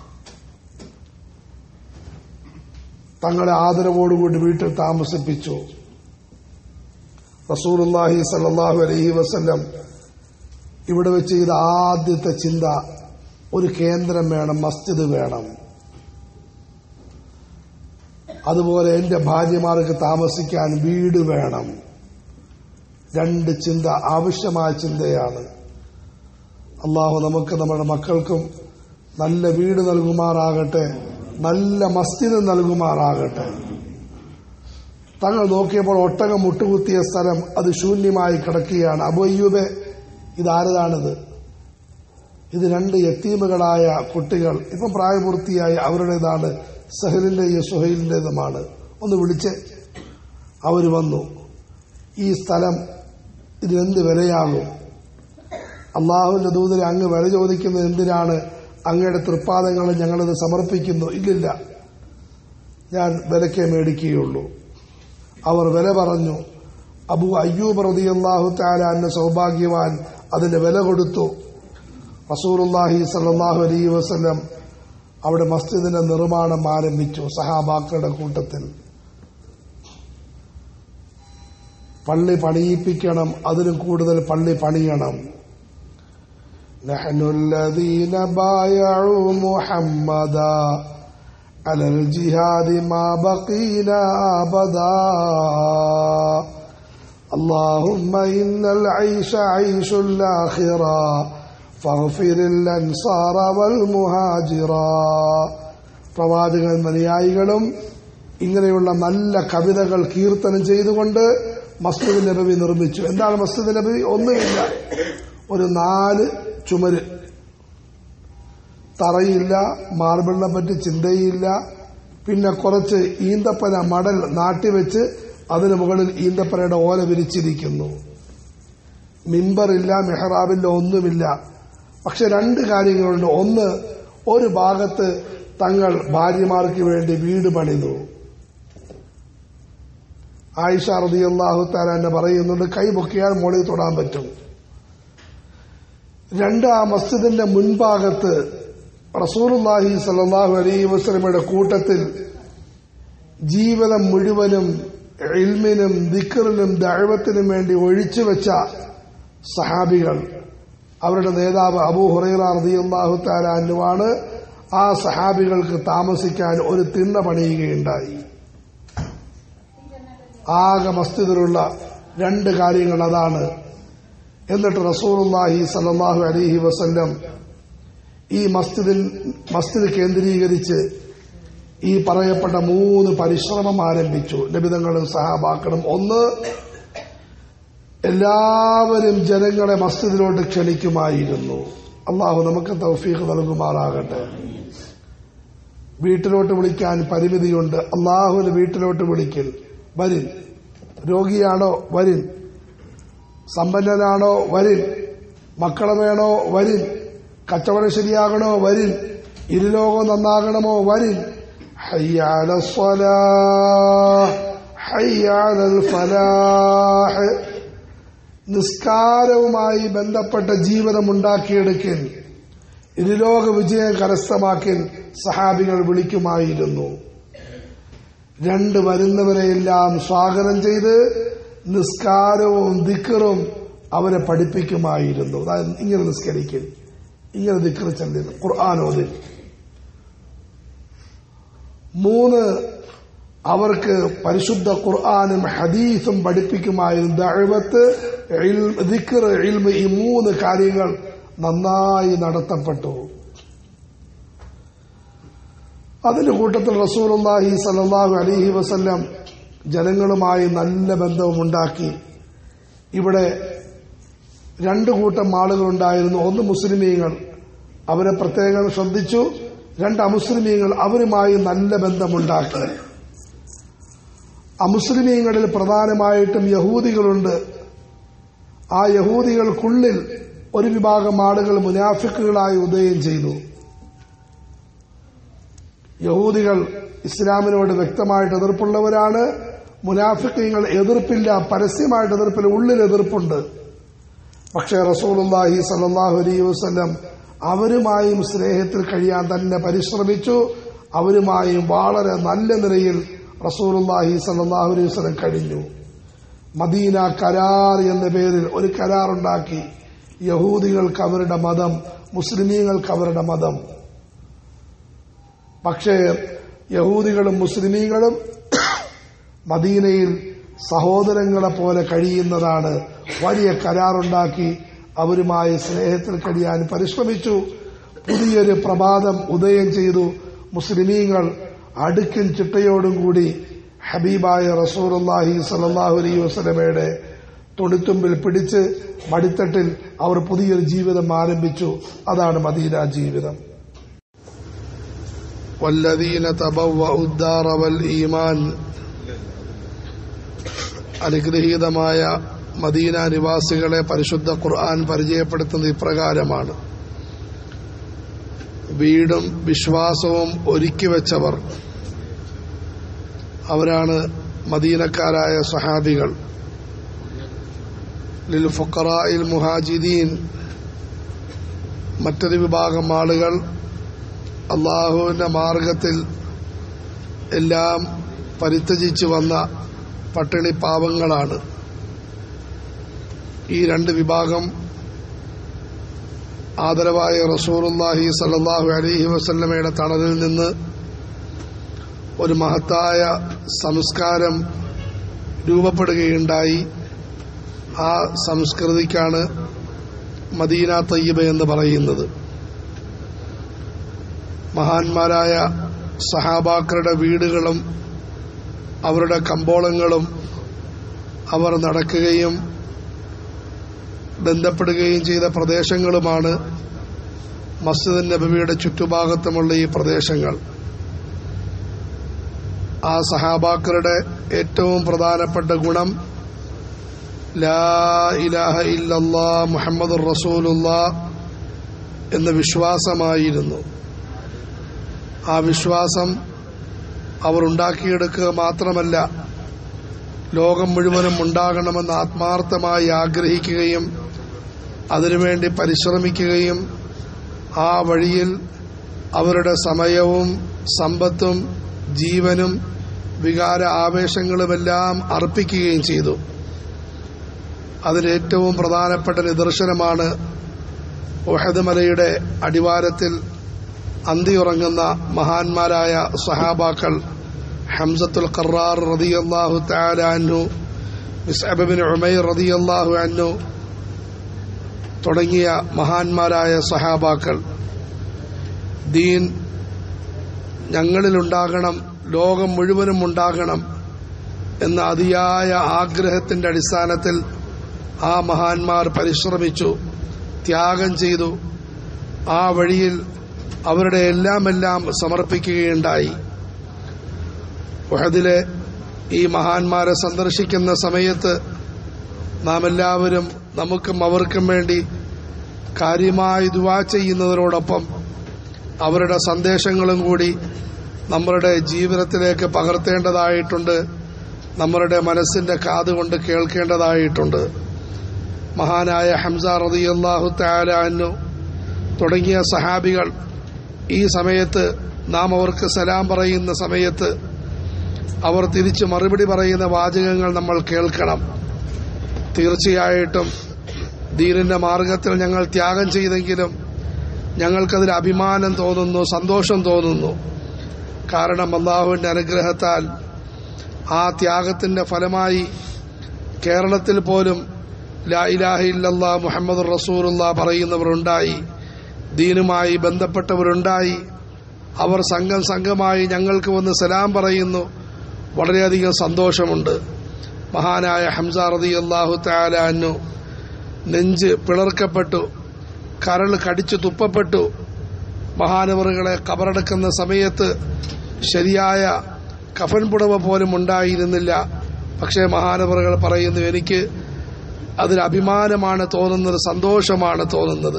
തങ്ങളെ ആദരവോടുകൂടി വീട്ടിൽ താമസിപ്പിച്ചു റസൂലുല്ലാഹി സല്ലാഹു അലൈഹി വസ്ല്ലം ഇവിടെ വെച്ച് ചെയ്ത ആദ്യത്തെ ചിന്ത ഒരു കേന്ദ്രം വേണം മസ്ജിദ് വേണം അതുപോലെ എന്റെ ഭാര്യമാർക്ക് താമസിക്കാൻ വീട് വേണം രണ്ട് ചിന്ത ആവശ്യമായ ചിന്തയാണ് അള്ളാഹു നമുക്ക് നമ്മുടെ മക്കൾക്കും നല്ല വീട് നൽകുമാറാകട്ടെ നല്ല മസ്ജിദ് നൽകുമാറാകട്ടെ തങ്ങൾ നോക്കിയപ്പോൾ ഒട്ടകം മുട്ടുകുത്തിയ സ്ഥലം അത് ശൂന്യമായി കിടക്കുകയാണ് അബയ്യൂബെ ഇതാരതാണിത് ഇത് രണ്ട് യത്തീമുകളായ കുട്ടികൾ ഇപ്പം പ്രായപൂർത്തിയായി അവരുടേതാണ് സഹലിന്റെയും സുഹൈലിന്റേതുമാണ് ഒന്ന് വിളിച്ച് അവർ വന്നു ഈ സ്ഥലം ഇതിനെന്ത് വിലയാകും അള്ളാഹുവിന്റെ ദൂതരെ അങ്ങ് വില ചോദിക്കുന്നത് എന്തിനാണ് അങ്ങയുടെ തൃപ്പാദങ്ങൾ ഞങ്ങളിത് സമർപ്പിക്കുന്നു ഇല്ലില്ല ഞാൻ വിലക്കെ മേടിക്കുകയുള്ളൂ അവർ വില പറഞ്ഞു അബു അയ്യൂബ് റതിയല്ലാഹു താലാന്റെ സൗഭാഗ്യവാൻ അതിന് വില കൊടുത്തു റസൂലുല്ലാഹി സല്ലാഹു അലൈഹി വസ്ലം അവിടെ മസ്ജിദിന്റെ നിർമ്മാണം ആരംഭിച്ചു സഹാബാക്കളുടെ കൂട്ടത്തിൽ പള്ളി പണിയിപ്പിക്കണം അതിലും കൂടുതൽ പള്ളി പണിയണം نحن الذين بايعوا محمدا على الجهاد ما بقينا أبدا اللهم إن العيش عيش الآخرة فاغفر الأنصار والمهاجرا പ്രവാചകൻ അനുയായികളും ഇങ്ങനെയുള്ള നല്ല കവിതകൾ കീർത്തനം ചെയ്തുകൊണ്ട് മസ്ജിദ് നബവി നിർമ്മിച്ചു എന്താണ് മസ്ജിദ് നബവി ഒന്നുമില്ല ഒരു നാല് ചുമര് തറയില്ല മാർബിളിനെ പറ്റി ചിന്തയില്ല പിന്നെ കുറച്ച് ഈന്തപ്പന മടൽ നാട്ടിവെച്ച് അതിന് മുകളിൽ ഈന്തപ്പനയുടെ ഓല വിരിച്ചിരിക്കുന്നു മിമ്പറില്ല മെഹ്റാബില്ല ഒന്നുമില്ല പക്ഷെ രണ്ട് കാര്യങ്ങളുണ്ട് ഒന്ന് ഒരു ഭാഗത്ത് തങ്ങൾ ഭാര്യമാർക്ക് വേണ്ടി വീട് പണിതു ആയിഷ റതിയല്ലാഹു താല പറയുന്നുണ്ട് കൈ പൊക്കിയാൽ മുകളിൽ തൊടാൻ പറ്റും രണ്ട് ആ മസ്ജിദിന്റെ മുൻഭാഗത്ത് റസൂലുല്ലാഹി സല്ലാഹു അലൈ വസ്ലമയുടെ കൂട്ടത്തിൽ ജീവിതം മുഴുവനും ഇൽമിനും ദിക്കറിനും ദഴവത്തിനും വേണ്ടി ഒഴിച്ചുവെച്ച സഹാബികൾ അവരുടെ നേതാവ് അബൂ ഹുറൈറ റളിയല്ലാഹു തആല അന്നുവാണ് ആ സഹാബികൾക്ക് താമസിക്കാൻ ഒരു തിണ്ണ പണിയുകയുണ്ടായി ആകെ മസ്ജിദിലുള്ള രണ്ട് കാര്യങ്ങൾ അതാണ് എന്നിട്ട് റസൂലുള്ളാഹി സല്ലല്ലാഹു അലൈഹി വസല്ലം ഈ മസ്ജിദിൽ മസ്ജിദ് കേന്ദ്രീകരിച്ച് ഈ പറയപ്പെട്ട മൂന്ന് പരിശ്രമം ആരംഭിച്ചു ലഭിതങ്ങളും സഹാബാക്കളും ഒന്ന് എല്ലാവരും ജനങ്ങളെ മസ്ജിദിലോട്ട് ക്ഷണിക്കുമായിരുന്നു അള്ളാഹു നമുക്ക് തൗഫീഖ് നൽകുമാറാകട്ടെ വീട്ടിലോട്ട് വിളിക്കാൻ പരിമിതിയുണ്ട് അള്ളാഹുവിന് വീട്ടിലോട്ട് വിളിക്കൽ വരിൻ രോഗിയാണോ വരിൻ സമ്പന്നനാണോ വരിൻ മക്കളെ വേണോ വരിൻ കച്ചവടം ശരിയാകണോ വരിൻ ഇരുലോകം നന്നാകണമോ വരിൻ ഹയ്യാല ഹയ്യാലൽ ഫലാഹ് നിസ്കാരവുമായി ബന്ധപ്പെട്ട ജീവിതം ഉണ്ടാക്കിയെടുക്കൽ ഇരുലോക വിജയം കരസ്ഥമാക്കൽ സഹാബികൾ വിളിക്കുമായിരുന്നു രണ്ട് വരുന്നവരെയെല്ലാം സ്വാഗതം ചെയ്ത് നിസ്കാരവും ദിക്കറും അവരെ പഠിപ്പിക്കുമായിരുന്നു അതായത് ഇങ്ങനെ നിസ്കരിക്കൽ ഇങ്ങനെ ദിക്കർ ചെല്ലുന്നു ഖുർആാനോദിൽ മൂന്ന് അവർക്ക് പരിശുദ്ധ ഖുർആാനും ഹദീസും പഠിപ്പിക്കുമായിരുന്നു ദഅവത്ത് ദിക്കർ ഇൽമ ഈ മൂന്ന് കാര്യങ്ങൾ നന്നായി നടത്തപ്പെട്ടു അതിന്റെ കൂട്ടത്തിൽ റസൂലുള്ളാഹി സല്ലല്ലാഹു അലൈഹി വസല്ലം ജനങ്ങളുമായി നല്ല ബന്ധവുമുണ്ടാക്കി ഇവിടെ രണ്ടു കൂട്ടം ആളുകളുണ്ടായിരുന്നു ഒന്ന് മുസ്ലിമീങ്ങൾ അവരെ പ്രത്യേകം ശ്രദ്ധിച്ചു രണ്ട് അമുസ്ലിമീങ്ങൾ അവരുമായി നല്ല ബന്ധമുണ്ടാക്കി അമുസ്ലിമീങ്ങളിൽ പ്രധാനമായിട്ടും യഹൂദികളുണ്ട് ആ യഹൂദികൾക്കുള്ളിൽ ഒരു വിഭാഗം ആളുകൾ മുനാഫിക്കുകളായി ഉദയം ചെയ്തു യഹൂദികൾ ഇസ്ലാമിനോട് വ്യക്തമായിട്ട് എതിർപ്പുള്ളവരാണ് മുനാഫിക്കങ്ങൾ എതിർപ്പില്ല പരസ്യമായിട്ട് എതിർപ്പില്ല ഉള്ളിൽ എതിർപ്പുണ്ട് പക്ഷേ റസൂലുല്ലാഹി സല്ലാഹു അലൈഹി വസ്ലം അവരുമായും സ്നേഹത്തിൽ കഴിയാൻ തന്നെ പരിശ്രമിച്ചു അവരുമായും വളരെ നല്ല നിലയിൽ റസൂലുല്ലാഹി സല്ലാഹു അലൈഹി വസ്ലം കഴിഞ്ഞു മദീന കരാർ എന്ന പേരിൽ ഒരു കരാറുണ്ടാക്കി യഹൂദികൾക്ക് അവരുടെ മതം മുസ്ലിമീങ്ങൾക്ക് അവരുടെ മതം പക്ഷേ യഹൂദികളും മുസ്ലിമീങ്ങളും മദീനയിൽ സഹോദരങ്ങളെ പോലെ കഴിയുന്നതാണ് വലിയ കരാറുണ്ടാക്കി അവരുമായി സ്നേഹത്തിൽ കഴിയാൻ പരിശ്രമിച്ചു പുതിയൊരു പ്രഭാതം ഉദയം ചെയ്തു മുസ്ലിമീങ്ങൾ അടുക്കും ചിട്ടയോടും കൂടി ഹബീബായ റസൂറുല്ലാഹി സലാഹു അലൈ വസ്ലമയുടെ തുണിത്തുമ്പിൽ പിടിച്ച് മടിത്തട്ടിൽ അവർ പുതിയൊരു ജീവിതം ആരംഭിച്ചു അതാണ് മദീന ജീവിതം والذين تبوأوا الدار والإيمان അനുഗ്രഹീതമായ മദീന നിവാസികളെ പരിശുദ്ധ ഖുർആൻ പരിചയപ്പെടുത്തുന്നത് ഇപ്രകാരമാണ് വീടും വിശ്വാസവും ഒരുക്കി വെച്ചവർ അവരാണ് മദീനക്കാരായ സഹാബികൾ ലിൽ ഫുക്കറായിൽ മുഹാജിദീൻ മറ്റൊരു വിഭാഗം ആളുകൾ അള്ളാഹുവിന്റെ മാർഗത്തിൽ എല്ലാം പരിത്യജിച്ചു വന്ന പട്ടിണി പാവങ്ങളാണ് ഈ രണ്ട് വിഭാഗം ആദരവായ റസൂറുല്ലാഹി സല്ലാഹു അലഹി വസല്ലമയുടെ തണലിൽ നിന്ന് ഒരു മഹത്തായ സംസ്കാരം രൂപപ്പെടുകയുണ്ടായി ആ സംസ്കൃതിക്കാണ് മദീന തയ്യബ എന്ന് പറയുന്നത് മഹാന്മാരായ സഹാബാക്കളുടെ വീടുകളും അവരുടെ കമ്പോളങ്ങളും അവർ നടക്കുകയും ബന്ധപ്പെടുകയും ചെയ്ത പ്രദേശങ്ങളുമാണ് മസ്ജിദ് നബിയുടെ ചുറ്റുഭാഗത്തുമുള്ള ഈ പ്രദേശങ്ങൾ ആ സഹാബാക്കളുടെ ഏറ്റവും പ്രധാനപ്പെട്ട ഗുണം ലാ ഇലാഹ ഇല്ലല്ലാ മുഹമ്മദ് റസൂലുള്ള എന്ന വിശ്വാസമായിരുന്നു ആ വിശ്വാസം അവർ ഉണ്ടാക്കിയെടുക്കുക മാത്രമല്ല ലോകം മുഴുവനും ഉണ്ടാകണമെന്ന് ആത്മാർത്ഥമായി ആഗ്രഹിക്കുകയും അതിനുവേണ്ടി പരിശ്രമിക്കുകയും ആ വഴിയിൽ അവരുടെ സമയവും സമ്പത്തും ജീവനും വികാര ആവേശങ്ങളുമെല്ലാം അർപ്പിക്കുകയും ചെയ്തു അതിലേറ്റവും പ്രധാനപ്പെട്ട നിദർശനമാണ് ഒഹദ് മലയുടെ അടിവാരത്തിൽ അന്തിയുറങ്ങുന്ന മഹാന്മാരായ സഹാബാക്കൾ ഹംസത്തുൽ ഖറാർ റതിയല്ലാഹു താല അന്നു മിസ്അബിൻ ഉമൈർ റതിയല്ലാഹു അന്നു തുടങ്ങിയ മഹാന്മാരായ സഹാബാക്കൾ ദീൻ ഞങ്ങളിലുണ്ടാകണം ലോകം മുഴുവനും ഉണ്ടാകണം എന്ന അതിയായ ആഗ്രഹത്തിന്റെ അടിസ്ഥാനത്തിൽ ആ മഹാന്മാർ പരിശ്രമിച്ചു ത്യാഗം ചെയ്തു ആ വഴിയിൽ അവരുടെ എല്ലാം എല്ലാം സമർപ്പിക്കുകയുണ്ടായി ഉഹദിലെ ഈ മഹാന്മാരെ സന്ദർശിക്കുന്ന സമയത്ത് നാം എല്ലാവരും നമുക്കും അവർക്കും വേണ്ടി കാര്യമായി ദുവാ ചെയ്യുന്നതിനോടൊപ്പം അവരുടെ സന്ദേശങ്ങളും കൂടി നമ്മളുടെ ജീവിതത്തിലേക്ക് പകർത്തേണ്ടതായിട്ടുണ്ട് നമ്മളുടെ മനസ്സിന്റെ കാതുകൊണ്ട് കേൾക്കേണ്ടതായിട്ടുണ്ട് മഹാനായ ഹംസ റതിയല്ലാഹു താലാന്നു തുടങ്ങിയ സഹാബികൾ ഈ സമയത്ത് നാം അവർക്ക് സലാം പറയുന്ന സമയത്ത് അവർ തിരിച്ച് മറുപടി പറയുന്ന വാചകങ്ങൾ നമ്മൾ കേൾക്കണം തീർച്ചയായിട്ടും ദീനിന്റെ മാർഗത്തിൽ ഞങ്ങൾ ത്യാഗം ചെയ്തെങ്കിലും ഞങ്ങൾക്കതിൽ അഭിമാനം തോന്നുന്നു സന്തോഷം തോന്നുന്നു കാരണം അള്ളാഹുവിന്റെ അനുഗ്രഹത്താൽ ആ ത്യാഗത്തിന്റെ ഫലമായി കേരളത്തിൽ പോലും ലാ ഇലാഹ ഇല്ലല്ലാ മുഹമ്മദ് റസൂലുള്ള പറയുന്നവരുണ്ടായി ദീനുമായി ബന്ധപ്പെട്ടവരുണ്ടായി അവർ സംഘം സംഘമായി ഞങ്ങൾക്ക് വന്ന് സലാം പറയുന്നു വളരെയധികം സന്തോഷമുണ്ട് മഹാനായ ഹംസ റതി അള്ളാഹു താലാന്നു നെഞ്ച് പിളർക്കപ്പെട്ടു കരൾ കടിച്ചു തുപ്പപ്പെട്ടു മഹാനവറുകളെ കബറടക്കുന്ന സമയത്ത് ശരിയായ കഫൻ പുടവ പോലും ഉണ്ടായിരുന്നില്ല പക്ഷേ മഹാനവറുകൾ പറയുന്നു എനിക്ക് അതിൽ അഭിമാനമാണ് തോന്നുന്നത് സന്തോഷമാണ് തോന്നുന്നത്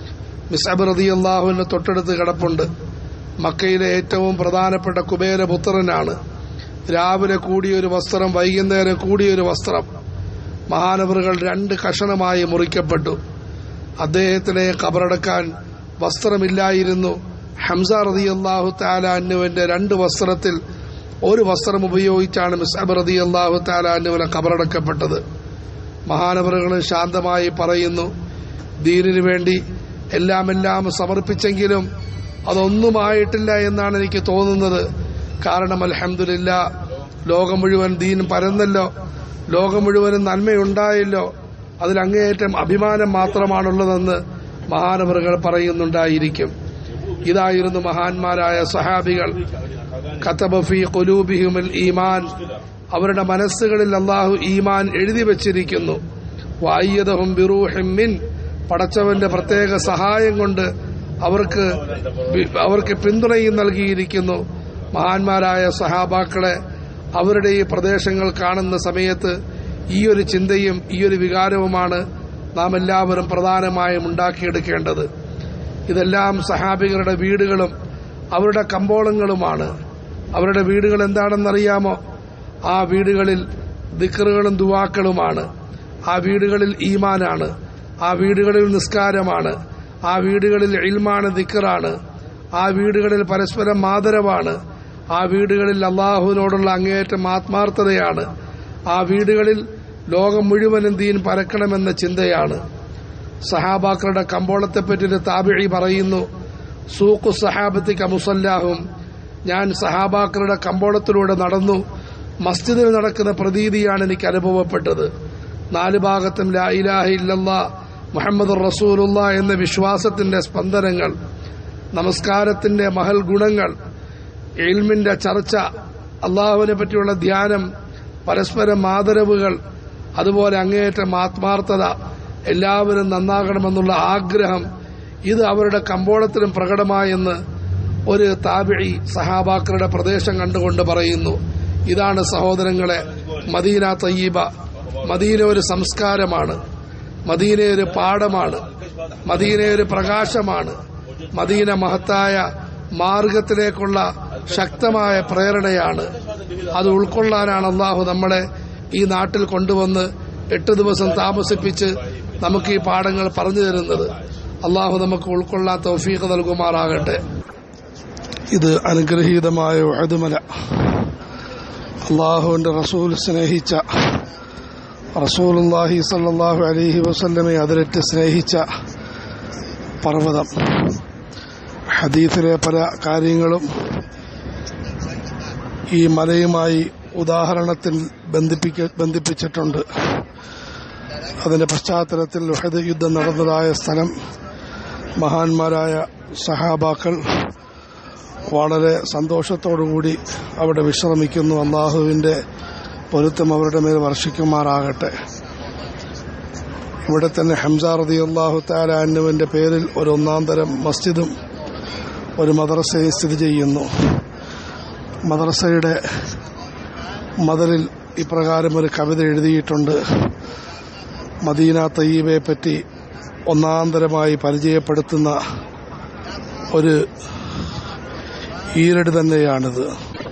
മിസബ് റതി അള്ളാഹുവിന്റെ തൊട്ടടുത്ത് കിടപ്പുണ്ട് മക്കയിലെ ഏറ്റവും പ്രധാനപ്പെട്ട കുബേരപുത്രനാണ് രാവിലെ കൂടിയൊരു വസ്ത്രം വൈകുന്നേരം കൂടിയൊരു വസ്ത്രം മഹാനവറുകൾ രണ്ട് കഷണമായി മുറിക്കപ്പെട്ടു അദ്ദേഹത്തിനെ കബറടക്കാൻ വസ്ത്രമില്ലായിരുന്നു ഹംസ റതി അള്ളാഹു താലാന്നുവിന്റെ രണ്ട് വസ്ത്രത്തിൽ ഒരു വസ്ത്രം ഉപയോഗിച്ചാണ് മിസബ് റതി അള്ളാഹു താലാന്നുവിനെ കബറടക്കപ്പെട്ടത് മഹാനവറുകൾ ശാന്തമായി പറയുന്നു ദീനിനു വേണ്ടി എല്ലാം എല്ലാം സമർപ്പിച്ചെങ്കിലും അതൊന്നുമായിട്ടില്ല എന്നാണ് എനിക്ക് തോന്നുന്നത് കാരണം അലഹമില്ല ലോകം മുഴുവൻ ദീൻ പരന്നല്ലോ ലോകം മുഴുവനും നന്മയുണ്ടായല്ലോ അതിൽ അങ്ങേയറ്റം അഭിമാനം മാത്രമാണുള്ളതെന്ന് മഹാനവറുകൾ പറയുന്നുണ്ടായിരിക്കും ഇതായിരുന്നു മഹാന്മാരായ സഹാബികൾ ഖത്തബഫി കൊലൂബിഹിമുൽ ഈമാൻ അവരുടെ മനസ്സുകളിൽ അള്ളാഹു ഈമാൻ എഴുതി വച്ചിരിക്കുന്നു വായ്യതഹും ബിറൂഹിമിൻ പടച്ചവന്റെ പ്രത്യേക സഹായം കൊണ്ട് അവർക്ക് അവർക്ക് പിന്തുണയും നൽകിയിരിക്കുന്നു മഹാന്മാരായ സഹാബാക്കളെ അവരുടെ ഈ പ്രദേശങ്ങൾ കാണുന്ന സമയത്ത് ഈ ഒരു ചിന്തയും ഈ ഒരു വികാരവുമാണ് നാം എല്ലാവരും പ്രധാനമായും ഉണ്ടാക്കിയെടുക്കേണ്ടത് ഇതെല്ലാം സഹാബികളുടെ വീടുകളും അവരുടെ കമ്പോളങ്ങളുമാണ് അവരുടെ വീടുകൾ എന്താണെന്നറിയാമോ ആ വീടുകളിൽ ദിക്കറുകളും ദുവാക്കളുമാണ് ആ വീടുകളിൽ ഈമാനാണ് ആ വീടുകളിൽ നിസ്കാരമാണ് ആ വീടുകളിൽ ഇൽമാണ് ദിക്കറാണ് ആ വീടുകളിൽ പരസ്പരം മാതരവാണ് ആ വീടുകളിൽ അള്ളാഹുവിനോടുള്ള അങ്ങേയറ്റം ആത്മാർത്ഥതയാണ് ആ വീടുകളിൽ ലോകം മുഴുവനും ദീൻ പരക്കണമെന്ന ചിന്തയാണ് സഹാബാക്കളുടെ കമ്പോളത്തെപ്പറ്റി ഒരു താബിഴി പറയുന്നു സൂഖു സഹാബത്തിക്ക് മുസല്ലാഹും ഞാൻ സഹാബാക്കളുടെ കമ്പോളത്തിലൂടെ നടന്നു മസ്ജിദിൽ നടക്കുന്ന പ്രതീതിയാണ് എനിക്ക് അനുഭവപ്പെട്ടത് നാല് ഭാഗത്തും ലാ ഇലാഹ ഇല്ലല്ലാ മുഹമ്മദ് റസൂലുള്ള എന്ന വിശ്വാസത്തിന്റെ സ്പന്ദനങ്ങൾ നമസ്കാരത്തിന്റെ മഹൽ ഗുണങ്ങൾ എൽമിന്റെ ചർച്ച അള്ളാഹുവിനെ പറ്റിയുള്ള ധ്യാനം പരസ്പരം ആദരവുകൾ അതുപോലെ അങ്ങേയറ്റം ആത്മാർത്ഥത എല്ലാവരും നന്നാകണമെന്നുള്ള ആഗ്രഹം ഇത് അവരുടെ കമ്പോളത്തിലും പ്രകടമായെന്ന് ഒരു താബിഴി സഹാബാക്കളുടെ പ്രദേശം കണ്ടുകൊണ്ട് പറയുന്നു ഇതാണ് സഹോദരങ്ങളെ മദീന തയ്യീബ മദീന ഒരു സംസ്കാരമാണ് മദീന ഒരു പാഠമാണ് മദീന ഒരു പ്രകാശമാണ് മദീന മഹത്തായ മാർഗത്തിലേക്കുള്ള ശക്തമായ പ്രേരണയാണ് അത് ഉൾക്കൊള്ളാനാണ് അള്ളാഹു നമ്മളെ ഈ നാട്ടിൽ കൊണ്ടുവന്ന് എട്ട് ദിവസം താമസിപ്പിച്ച് നമുക്ക് ഈ പാഠങ്ങൾ പറഞ്ഞു തരുന്നത് അള്ളാഹു നമുക്ക് ഉൾക്കൊള്ളാൻ തൗഫീഖ് നൽകുമാറാകട്ടെ ഇത് അനുഗ്രഹീതമായ വഴുതുമല അള്ളാഹുവിന്റെ റസൂൽ സ്നേഹിച്ച റസൂലുല്ലാഹി സല്ലാഹു അലൈഹി വസല്ലമെ അതിരറ്റ് സ്നേഹിച്ച പർവ്വതം ഹദീസിലെ പല കാര്യങ്ങളും ഈ മലയുമായി ഉദാഹരണത്തിൽ ബന്ധിപ്പിക്ക ബന്ധിപ്പിച്ചിട്ടുണ്ട് അതിന്റെ പശ്ചാത്തലത്തിൽ ഉഹദ് യുദ്ധം നടന്നതായ സ്ഥലം മഹാന്മാരായ സഹാബാക്കൾ വളരെ സന്തോഷത്തോടുകൂടി അവിടെ വിശ്രമിക്കുന്നു അള്ളാഹുവിന്റെ പൊരുത്തം അവരുടെ മേൽ വർഷിക്കുമാറാകട്ടെ ഇവിടെ തന്നെ ഹംസ റതി അള്ളാഹു താലാനുവിന്റെ പേരിൽ ഒരു ഒന്നാം തരം മസ്ജിദും ഒരു മദ്രസയും സ്ഥിതി ചെയ്യുന്നു മദ്രസയുടെ മതിലിൽ ഇപ്രകാരം ഒരു കവിത എഴുതിയിട്ടുണ്ട് മദീന തയ്യബയെ പറ്റി ഒന്നാന്തരമായി പരിചയപ്പെടുത്തുന്ന ഒരു ഈരടി തന്നെയാണിത്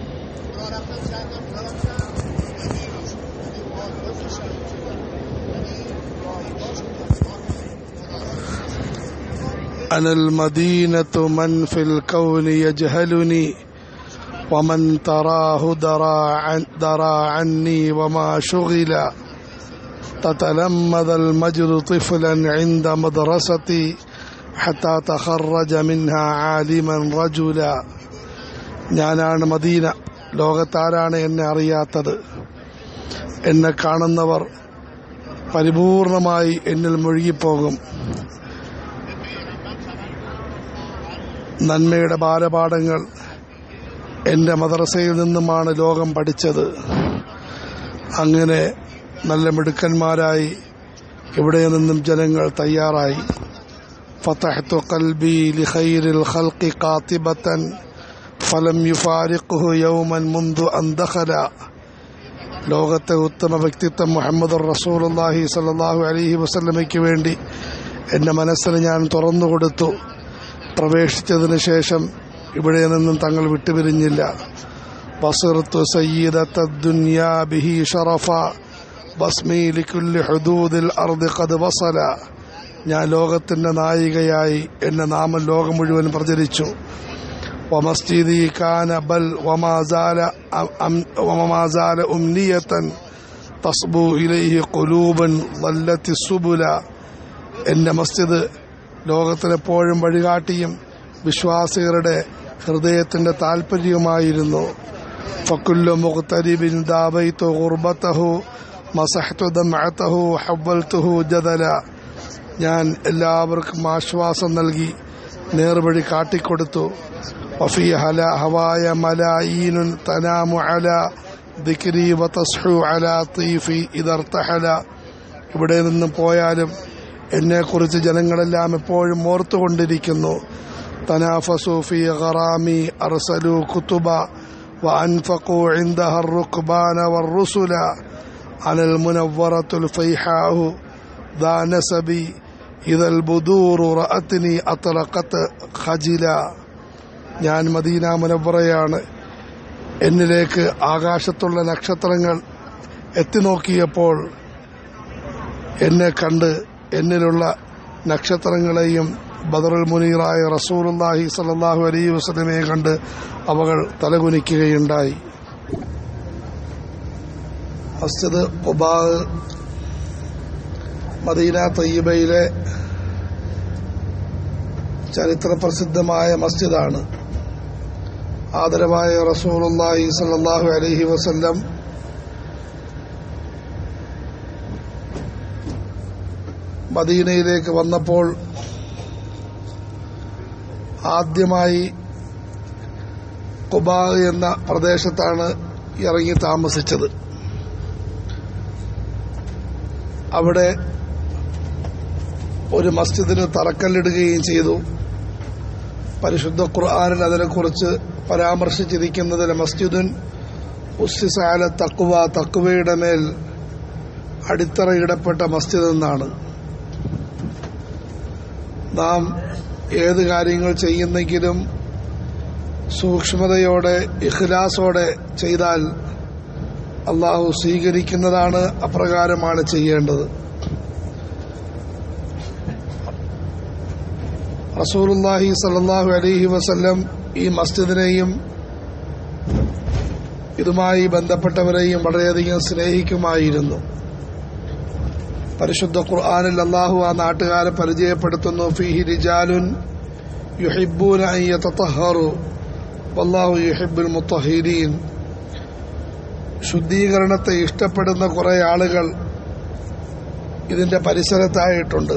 أنا المدينة من في الكون يجهلني ومن تراه درى, عن درى عني وما شغل تتلمذ المجد طفلا عند مدرستي حتى تخرج منها عالما رجلا ഞാനാണ് മദീന ലോകത്താരാണ് എന്നെ അറിയാത്തത് എന്നെ കാണുന്നവർ പരിപൂർണമായി എന്നിൽ മുഴുകിപ്പോകും നന്മയുടെ ബാലപാഠങ്ങൾ എന്റെ മദ്രസയിൽ നിന്നുമാണ് ലോകം പഠിച്ചത് അങ്ങനെ നല്ല മിടുക്കന്മാരായി ഇവിടെ നിന്നും ജനങ്ങൾ തയ്യാറായി فتحت قلبي لخير الخلق قاطبة فلم يفارقه يوما منذ أن دخل ലോകത്തെ ഉത്തമ വ്യക്തിത്വം മുഹമ്മദ് റസൂലുള്ളാഹി സല്ലല്ലാഹു അലൈഹി വസല്ലമയ്ക്ക് വേണ്ടി എന്റെ മനസ്സിന് ഞാൻ തുറന്നുകൊടുത്തു പ്രവേശിച്ചതിന് ശേഷം ഇവിടെ നിന്നും തങ്ങൾ വിട്ടുപിരിഞ്ഞില്ല ബസിർത്തു സയ്യിദത്ത ദുനിയാ ബിഹി ഷറഫ ബസ്മി ലിക്കുല്ലി ഹുദൂദിൽ അർദ് ഖദ് വസല ഞാൻ ലോകത്തിന്റെ നായികയായി എന്റെ നാമം ലോകം മുഴുവൻ പ്രചരിച്ചു ومسجدي كان بل وما زال أم وما زال أمنية تصبو إليه قلوبا ضلت السبل എന്റെ മസ്ജിദ് ലോകത്തിലെപ്പോഴും വഴികാട്ടിയും വിശ്വാസികളുടെ ഹൃദയത്തിന്റെ താല്പര്യവുമായിരുന്നു ഫക്കുല്ലു മുഖ്തരിബിൻ ദാബൈത്തു ഗുർബത്തഹു മസഹ്തു ദമഅതഹു ഹവ്വൽതുഹു ജദല ഞാൻ എല്ലാവർക്കും ആശ്വാസം നൽകി നേർവഴി കാട്ടിക്കൊടുത്തു وفي هلا هوايا ملايين تنام على ذكري وتصحو على طيفي إذا ارتحل ഇവിടെ നിന്നും പോയാലും എന്നെക്കുറിച്ച് ജനങ്ങളെല്ലാം എപ്പോഴും ഓർത്തുകൊണ്ടിരിക്കുന്നു തനാഫസു ഫി ഖറാമി അർസലു കുത്തുബ وأنفقوا عندها الركبان والرسل على المنورة الفيحاء ذا نسبي إذا البدور رأتني أطلقت خجلا ഞാൻ മദീന മുനവറയാണ് എന്നിലേക്ക് ആകാശത്തുള്ള നക്ഷത്രങ്ങൾ എത്തിനോക്കിയപ്പോൾ എന്നെ കണ്ട് എന്നിലുള്ള നക്ഷത്രങ്ങളെയും ബദറുൽ മുനീറായ റസൂലുല്ലാഹി സല്ലാഹു അലൈ വസ്ലമയെ കണ്ട് അവകൾ തലകുനിക്കുകയുണ്ടായി മസ്ജിദ് ഒബാഗ് മദീന തയ്യബയിലെ ചരിത്രപ്രസിദ്ധമായ മസ്ജിദാണ് ആദരവായ റസൂലുള്ളാഹി സല്ലല്ലാഹു അലൈഹി വസല്ലം മദീനയിലേക്ക് വന്നപ്പോൾ ആദ്യമായി കുബാ എന്ന പ്രദേശത്താണ് ഇറങ്ങി താമസിച്ചത് അവിടെ ഒരു മസ്ജിദിന് തറക്കല്ലിടുകയും ചെയ്തു പരിശുദ്ധ ഖുർആാനിൽ അതിനെക്കുറിച്ച് പരാമർശിച്ചിരിക്കുന്നതിൽ മസ്ജിദുൻ ഉസ്സിസാല തക്കുവ തക്കുവയുടെ മേൽ അടിത്തറയിടപ്പെട്ട മസ്ജിദ് എന്നാണ് നാം ഏത് കാര്യങ്ങൾ ചെയ്യുന്നെങ്കിലും സൂക്ഷ്മതയോടെ ഇഖ്ലാസോടെ ചെയ്താൽ അള്ളാഹു സ്വീകരിക്കുന്നതാണ് അപ്രകാരമാണ് ചെയ്യേണ്ടത് റസൂലുല്ലാഹി സല്ലാഹു അലൈഹി വസല്ലം ഈ മസ്ജിദിനെയും ഇതുമായി ബന്ധപ്പെട്ടവരെയും വളരെയധികം സ്നേഹിക്കുമായിരുന്നു പരിശുദ്ധ ഖുർആാനിൽ അള്ളാഹു ആ നാട്ടുകാരെ പരിചയപ്പെടുത്തുന്നു ഫിഹി റിജാലുൻ യുഹിബൂന അയ്യത്തഹറു വല്ലാഹു യുഹിബുൽ മുത്തഹീരീൻ ശുദ്ധീകരണത്തെ ഇഷ്ടപ്പെടുന്ന കുറെ ആളുകൾ ഇതിന്റെ പരിസരത്തായിട്ടുണ്ട്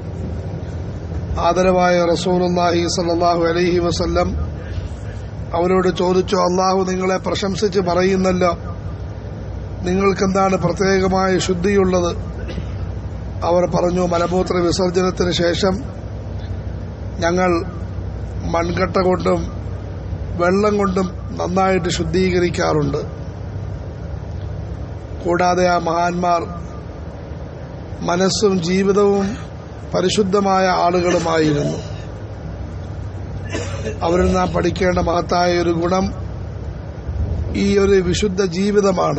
ആദരവായ റസൂലുല്ലാഹി സല്ലാഹു അലൈഹി വസല്ലം അവരോട് ചോദിച്ചു അള്ളാഹു നിങ്ങളെ പ്രശംസിച്ച് പറയുന്നല്ലോ നിങ്ങൾക്കെന്താണ് പ്രത്യേകമായ ശുദ്ധിയുള്ളത് അവർ പറഞ്ഞു മലമൂത്ര വിസർജനത്തിന് ശേഷം ഞങ്ങൾ മൺകട്ട കൊണ്ടും വെള്ളം കൊണ്ടും നന്നായിട്ട് ശുദ്ധീകരിക്കാറുണ്ട് കൂടാതെ ആ മഹാന്മാർ മനസ്സും ജീവിതവും പരിശുദ്ധമായ ആളുകളുമായിരുന്നു അവരിൽ നാം പഠിക്കേണ്ട മഹത്തായ ഒരു ഗുണം ഈ ഒരു വിശുദ്ധ ജീവിതമാണ്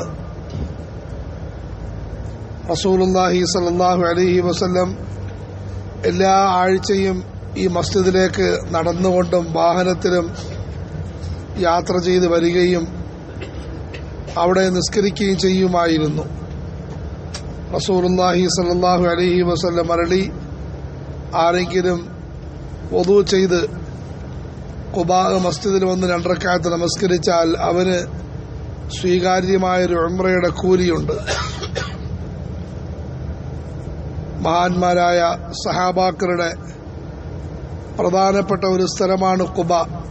റസൂലുല്ലാഹി സല്ലാഹു അലഹി വസ്ല്ലം എല്ലാ ആഴ്ചയും ഈ മസ്ജിദിലേക്ക് നടന്നുകൊണ്ടും വാഹനത്തിലും യാത്ര ചെയ്ത് വരികയും അവിടെ നിസ്കരിക്കുകയും ചെയ്യുമായിരുന്നു റസൂലുല്ലാഹി സല്ലാഹു അലഹി വസ്ല്ലം മരളി ആരെങ്കിലും വധു ചെയ്ത് കുബാ മസ്ജിദിൽ വന്ന് രണ്ടരക്കാലത്ത് നമസ്കരിച്ചാൽ അവന് സ്വീകാര്യമായൊരു ഉംറയുടെ കൂലിയുണ്ട് മഹാന്മാരായ സഹാബാക്കറുടെ പ്രധാനപ്പെട്ട ഒരു സ്ഥലമാണ് കുബ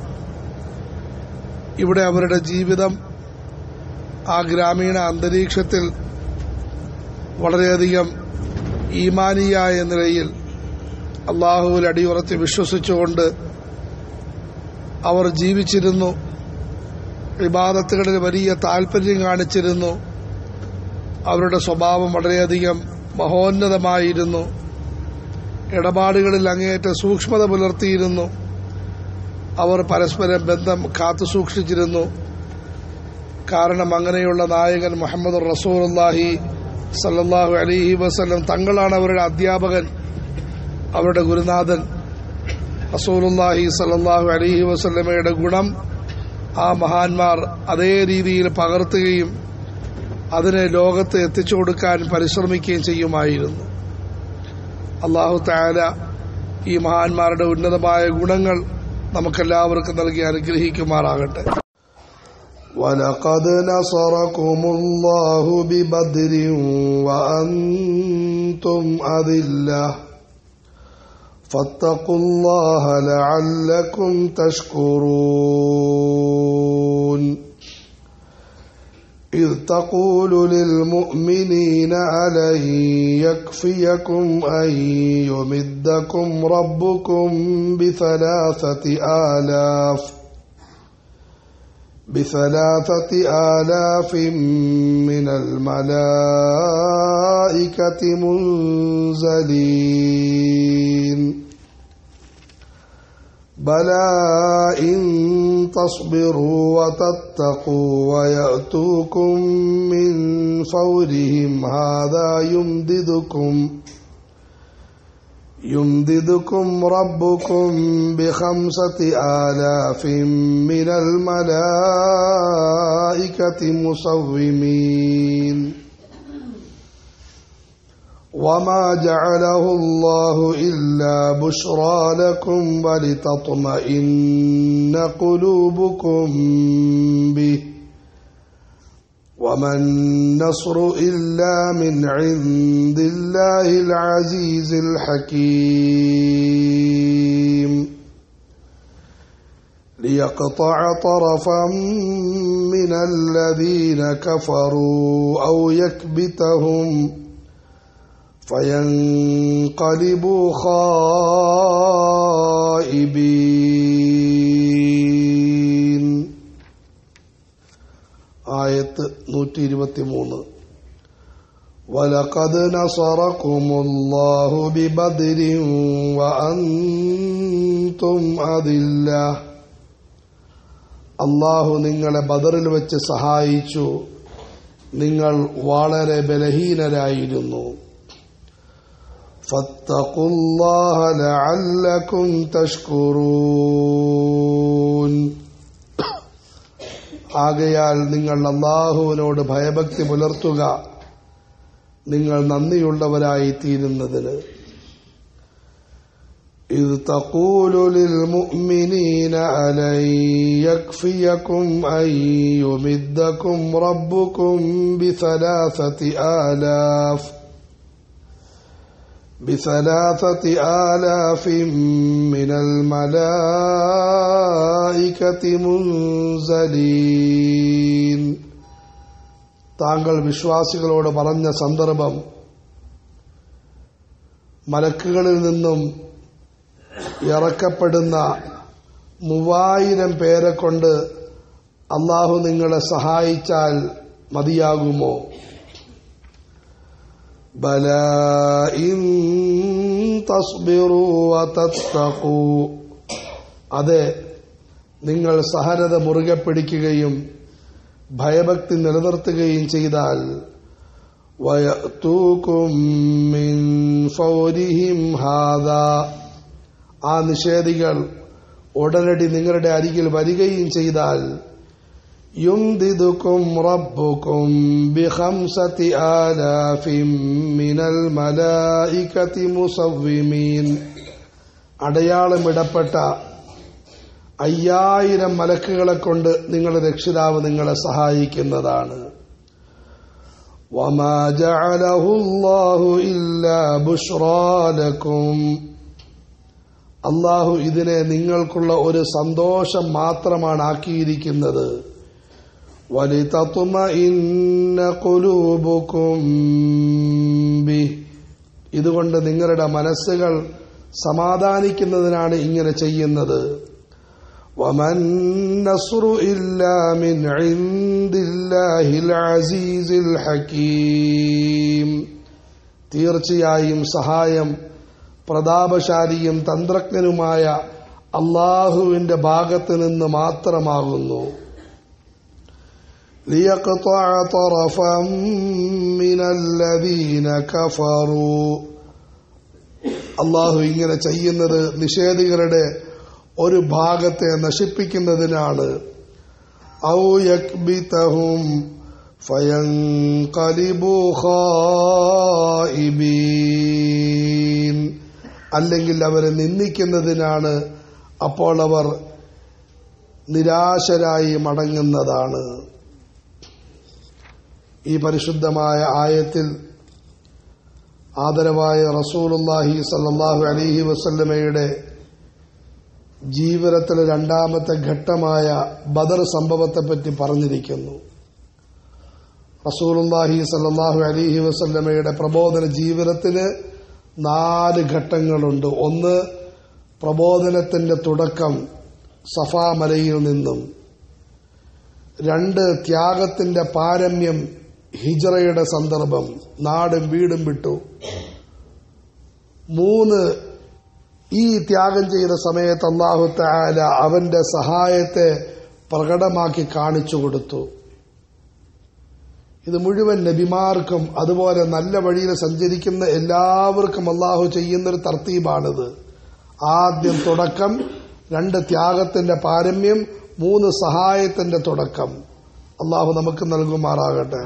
ഇവിടെ അവരുടെ ജീവിതം ആ ഗ്രാമീണ അന്തരീക്ഷത്തിൽ വളരെയധികം ഈമാനിയായ നിലയിൽ അള്ളാഹുവിൽ അടിയുറച്ച് വിശ്വസിച്ചുകൊണ്ട് അവർ ജീവിച്ചിരുന്നു വിവാദത്തുകളിൽ വലിയ താൽപര്യം കാണിച്ചിരുന്നു അവരുടെ സ്വഭാവം വളരെയധികം മഹോന്നതമായിരുന്നു ഇടപാടുകളിൽ അങ്ങേയറ്റ സൂക്ഷ്മത പുലർത്തിയിരുന്നു അവർ പരസ്പരം ബന്ധം കാത്തു സൂക്ഷിച്ചിരുന്നു കാരണം അങ്ങനെയുള്ള നായകൻ മുഹമ്മദ് റസൂർല്ലാഹി സല്ലാഹു അലിഹി വസ്ലം തങ്ങളാണ് അവരുടെ അധ്യാപകൻ അവരുടെ ഗുരുനാഥൻ റസൂലുല്ലാഹി സല്ലാഹു അലിഹി വസ്ലമയുടെ ഗുണം ആ മഹാന്മാർ അതേ രീതിയിൽ പകർത്തുകയും അതിനെ ലോകത്ത് എത്തിച്ചു കൊടുക്കാൻ പരിശ്രമിക്കുകയും ചെയ്യുമായിരുന്നു അള്ളാഹു താല ഈ മഹാന്മാരുടെ ഉന്നതമായ ഗുണങ്ങൾ നമുക്കെല്ലാവർക്കും നൽകി അനുഗ്രഹിക്കുമാറാകട്ടെ ولقد نصركم الله ببدر وأنتم أذلة فاتقوا الله لعلكم تشكرون إذ تقول للمؤمنين ألن يكفيكم أن يمدكم ربكم بثلاثة آلاف بثلاثة آلاف من الملائكة منزلين بلى إن تصبروا وتتقوا ويأتوكم من فورهم هذا يمددكم يمددكم ربكم بخمسة آلاف من الملائكة مصومين وما جعله الله إلا بشرى لكم ولتطمئن قلوبكم به وما النصر إلا من عند الله العزيز الحكيم ليقطع طرفا من الذين كفروا أو يكبتهم فينقلبوا خائبين ആയത്ത് നൂറ്റി ഇരുപത്തിമൂന്ന് ولقد نصركم الله ببدر وأنتم أذلة അള്ളാഹു നിങ്ങളെ ബദറിൽ വെച്ച് സഹായിച്ചു നിങ്ങൾ വളരെ ബലഹീനരായിരുന്നു فاتقوا الله لعلكم تشكرون ആകയാൽ നിങ്ങൾ അള്ളാഹുവിനോട് ഭയഭക്തി പുലർത്തുക നിങ്ങൾ നന്ദിയുള്ളവരായി തീരുന്നതിന് إذ تقول للمؤمنين ألن يكفيكم أن يمدكم ربكم بثلاثة آلاف بثلاثة آلاف من الملائكة منزلين താങ്കൾ വിശ്വാസികളോട് പറഞ്ഞ സന്ദർഭം മലക്കുകളിൽ നിന്നും ഇറക്കപ്പെടുന്ന മൂവായിരം പേരെ കൊണ്ട് അള്ളാഹു നിങ്ങളെ സഹായിച്ചാൽ മതിയാകുമോ ബല ഇൻ തസ്ബിറു വതത്തഖൂ അതെ നിങ്ങൾ സഹനത മുറുകെ പിടിക്കുകയും ഭയഭക്തി നിലനിർത്തുകയും ചെയ്താൽ വയത്തൂക്കും മിൻ ഫൗരിഹിം ഹാദാ ആ നിഷേധികൾ ഉടനടി നിങ്ങളുടെ അരികിൽ വരികയും ചെയ്താൽ يمددكم ربكم بخمسة آلاف من الملائكة مصومين അടയാളമിടപ്പെട്ട അയ്യായിരം മലക്കുകളെ കൊണ്ട് നിങ്ങളുടെ രക്ഷിതാവ് നിങ്ങളെ സഹായിക്കുന്നതാണ് وما جعله الله إلا بشرى لكم അള്ളാഹു ഇതിനെ നിങ്ങൾക്കുള്ള ഒരു സന്തോഷം മാത്രമാണ് ആക്കിയിരിക്കുന്നത് ولتطمئن قلوبكم به ഇതുകൊണ്ട് നിങ്ങളുടെ മനസ്സുകൾ സമാധാനിക്കുന്നതിനാണ് ഇങ്ങനെ ചെയ്യുന്നത് وما النصر إلا من عند الله العزيز الحكيم തീർച്ചയായും സഹായം പ്രതാപശാലിയും തന്ത്രജ്ഞനുമായ അള്ളാഹുവിന്റെ ഭാഗത്ത് നിന്ന് മാത്രമാകുന്നു ليقطع طرفا من الذين كفروا അള്ളാഹു ഇങ്ങനെ ചെയ്യുന്നത് നിഷേധികളുടെ ഒരു ഭാഗത്തെ നശിപ്പിക്കുന്നതിനാണ് ഔ യക്ബിതഹും ഫയൻകലിബു ഖായിബീൻ അല്ലെങ്കിൽ അവരെ നിന്ദിക്കുന്നതിനാണ് അപ്പോൾ അവർ നിരാശരായി മടങ്ങുന്നതാണ് ഈ പരിശുദ്ധമായ ആയത്തിൽ ആദരവായ റസൂലുല്ലാഹി സല്ലാഹു അലിഹി വസല്ലമയുടെ ജീവിതത്തിലെ രണ്ടാമത്തെ ഘട്ടമായ ബദർ സംഭവത്തെപ്പറ്റി പറഞ്ഞിരിക്കുന്നു റസൂലുല്ലാഹി സല്ലാഹു അലിഹി വസല്ലമയുടെ പ്രബോധന ജീവിതത്തിന് നാല് ഘട്ടങ്ങളുണ്ട് ഒന്ന് പ്രബോധനത്തിന്റെ തുടക്കം സഫാ മലയിൽ നിന്നും രണ്ട് ത്യാഗത്തിന്റെ പാരമ്യം ഹിജറയുടെ സന്ദർഭം നാടും വീടും വിട്ടു മൂന്ന് ഈ ത്യാഗം ചെയ്ത സമയത്ത് അള്ളാഹു താല അവന്റെ സഹായത്തെ പ്രകടമാക്കി കാണിച്ചു കൊടുത്തു ഇത് മുഴുവൻ നബിമാർക്കും അതുപോലെ നല്ല വഴിയിൽ സഞ്ചരിക്കുന്ന എല്ലാവർക്കും അള്ളാഹു ചെയ്യുന്നൊരു തർത്തീബാണിത് ആദ്യം തുടക്കം രണ്ട് ത്യാഗത്തിന്റെ പാരമ്യം മൂന്ന് സഹായത്തിന്റെ തുടക്കം അള്ളാഹു നമുക്ക് നൽകുമാറാകട്ടെ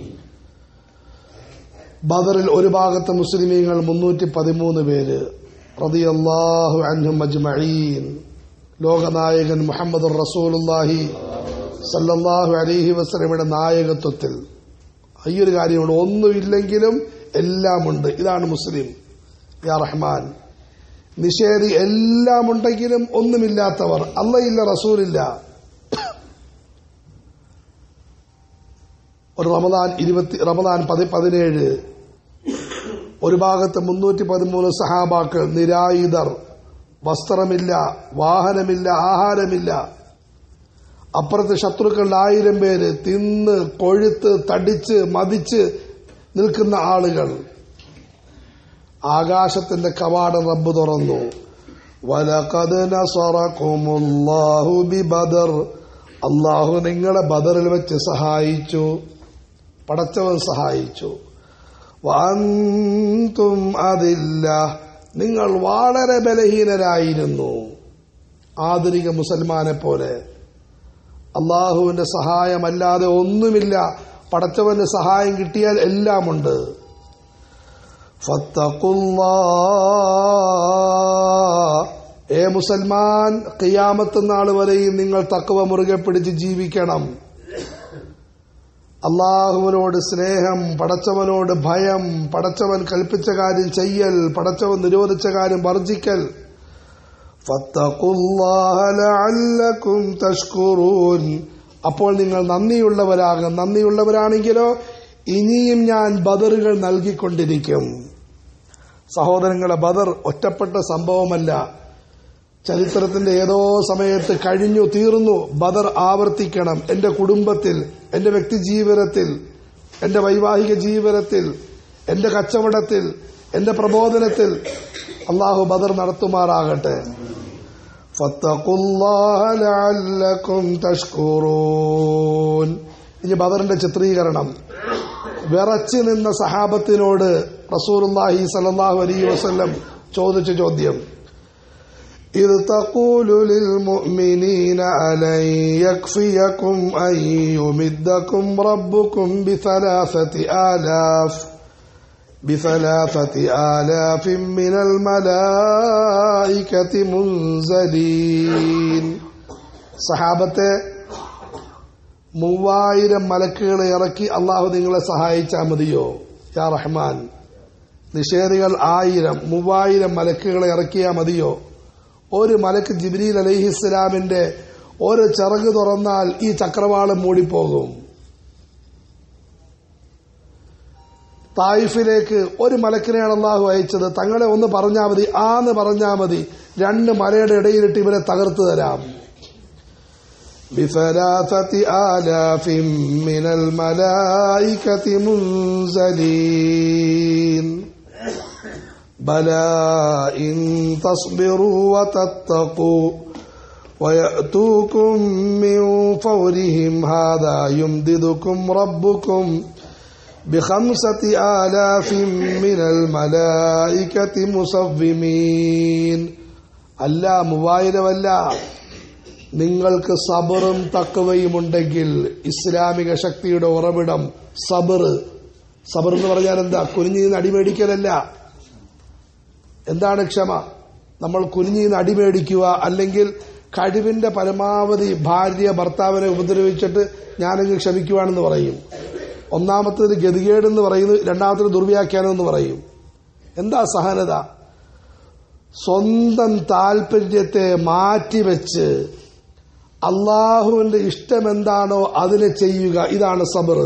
ബദറിൽ ഒരു ഭാഗത്ത് മുസ്ലിമീങ്ങൾ മുന്നൂറ്റി പതിമൂന്ന് പേര് റതിയല്ലാഹു അൻഹും അജ്മഈൻ ലോകനായകൻ മുഹമ്മദ് റസൂലുല്ലാഹി സല്ലല്ലാഹു അലൈഹി വസല്ലമയുടെ നായകത്വത്തിൽ ഈയൊരു കാര്യമുണ്ട് ഒന്നുമില്ലെങ്കിലും എല്ലാമുണ്ട് ഇതാണ് മുസ്ലിം യാ റഹ്മാൻ നിഷേധി എല്ലാം ഉണ്ടെങ്കിലും ഒന്നുമില്ലാത്തവർ അല്ലയില്ല റസൂലില്ല ഒരു റമദാൻ ഇരുപത്തി റമദാൻ പതി പതിനേഴ് ഒരു ഭാഗത്ത് മുന്നൂറ്റി പതിമൂന്ന് സഹാബാക്കൾ നിരായുധർ വസ്ത്രമില്ല വാഹനമില്ല ആഹാരമില്ല അപ്പുറത്ത് ശത്രുക്കളുടെ ആയിരം പേര് തിന്ന് കൊഴുത്ത് തടിച്ച് മതിച്ച് നിൽക്കുന്ന ആളുകൾ ആകാശത്തിന്റെ കവാടം റബ്ബ് തുറന്നു വലഖദ് നസറകുമുല്ലാഹു ബിബദർ അള്ളാഹു നിങ്ങളെ ബദറിൽ വെച്ച് സഹായിച്ചു പടച്ചവൻ സഹായിച്ചു വഅൻതും അതില്ല നിങ്ങൾ വളരെ ബലഹീനരായിരുന്നു ആധുനിക മുസൽമാനെ പോലെ അള്ളാഹുവിന്റെ സഹായമല്ലാതെ ഒന്നുമില്ല പടച്ചവന്റെ സഹായം കിട്ടിയാൽ എല്ലാമുണ്ട് ഫത്തഖുല്ലാ ഏ മുസൽമാൻ ഖിയാമത്ത് നാൾ വരെയും നിങ്ങൾ തക്കവ മുറുകെ പിടിച്ച് ജീവിക്കണം അള്ളാഹുവിനോട് സ്നേഹം പടച്ചവനോട് ഭയം പടച്ചവൻ കൽപ്പിച്ച കാര്യം ചെയ്യൽ പടച്ചവൻ നിരോധിച്ച കാര്യം വർജിക്കൽ فاتقوا الله لعلكم تشكرون അപ്പോൾ നിങ്ങൾ നന്ദിയുള്ളവരാകും നന്ദിയുള്ളവരാണെങ്കിലോ ഇനിയും ഞാൻ ബദറുകൾ നൽകിക്കൊണ്ടിരിക്കും സഹോദരങ്ങളെ ബദർ ഒറ്റപ്പെട്ട സംഭവമല്ല ചരിത്രത്തിന്റെ ഏതോ സമയത്ത് കഴിഞ്ഞു തീർന്നു ബദർ ആവർത്തിക്കണം എന്റെ കുടുംബത്തിൽ എന്റെ വ്യക്തി ജീവിതത്തിൽ എന്റെ വൈവാഹിക ജീവിതത്തിൽ എന്റെ കച്ചവടത്തിൽ എന്റെ പ്രബോധനത്തിൽ അള്ളാഹു ബദർ നടത്തുമാറാകട്ടെ فاتقوا الله لعلكم تشكرون ഇനി ബദറിന്റെ ചിത്രീകരണം വിറച്ചു നിന്ന സഹാബത്തിനോട് റസൂലുള്ളാഹി സല്ലല്ലാഹു അലൈഹി വസല്ലം ചോദിച്ച ചോദ്യം إذ تقول للمؤمنين ألن يكفيكم أن يمدكم ربكم بثلاثة آلاف بثلاثة آلاف من الملائكة منزلين സഹാബത്തെ മൂവായിരം മലക്കുകളെ ഇറക്കി അള്ളാഹു നിങ്ങളെ സഹായിച്ചാൽ മതിയോ യാ റഹ്മാൻ നിഷേധികൾ ആയിരം മൂവായിരം മലക്കുകളെ ഇറക്കിയാൽ മതിയോ ഒരു മലക്ക് ജിബ്രീൽ അലൈഹിസ്സലാമിന്റെ ഒരു ചിറക് തുറന്നാൽ ഈ ചക്രവാളം മൂടിപ്പോകും തായിഫിലേക്ക് ഒരു മലക്കിനെയാണ് അള്ളാഹു അയച്ചത് തങ്ങളെ ഒന്ന് പറഞ്ഞാൽ മതി ആന്ന് പറഞ്ഞാൽ മതി രണ്ട് മലയുടെ ഇടയിലിട്ട് ഇവരെ തകർത്തു തരാം بثلاثة آلاف من الملائكة منزلين بلى إن تصبروا وتتقوا ويأتوكم من فورهم هذا يمددكم ربكم بخمسة آلاف من الملائكة مصومين അല്ല മൂവായിരമല്ല നിങ്ങൾക്ക് സബറും തക്കവയും ഉണ്ടെങ്കിൽ ഇസ്ലാമിക ശക്തിയുടെ ഉറവിടം സബർ സബർ എന്ന് പറഞ്ഞാൽ എന്താ കുനിഞ്ഞിന്ന് അടിമേടിക്കലല്ല എന്താണ് ക്ഷമ നമ്മൾ കുനിഞ്ഞിന്ന് അടിമേടിക്കുക അല്ലെങ്കിൽ കഴിവിന്റെ പരമാവധി ഭാര്യ ഭർത്താവിനെ ഉപദ്രവിച്ചിട്ട് ഞാനെങ്കിൽ ക്ഷമിക്കുവാണെന്ന് പറയും ഒന്നാമത്തേത് ഗതികേടെന്ന് പറയുന്നു രണ്ടാമത്തേത് ദുർവ്യാഖ്യാനം എന്ന് പറയും എന്താ സഹനത സ്വന്തം താല്പര്യത്തെ മാറ്റിവെച്ച് അള്ളാഹുവിന്റെ ഇഷ്ടം എന്താണോ അതിനെ ചെയ്യുക ഇതാണ് സബർ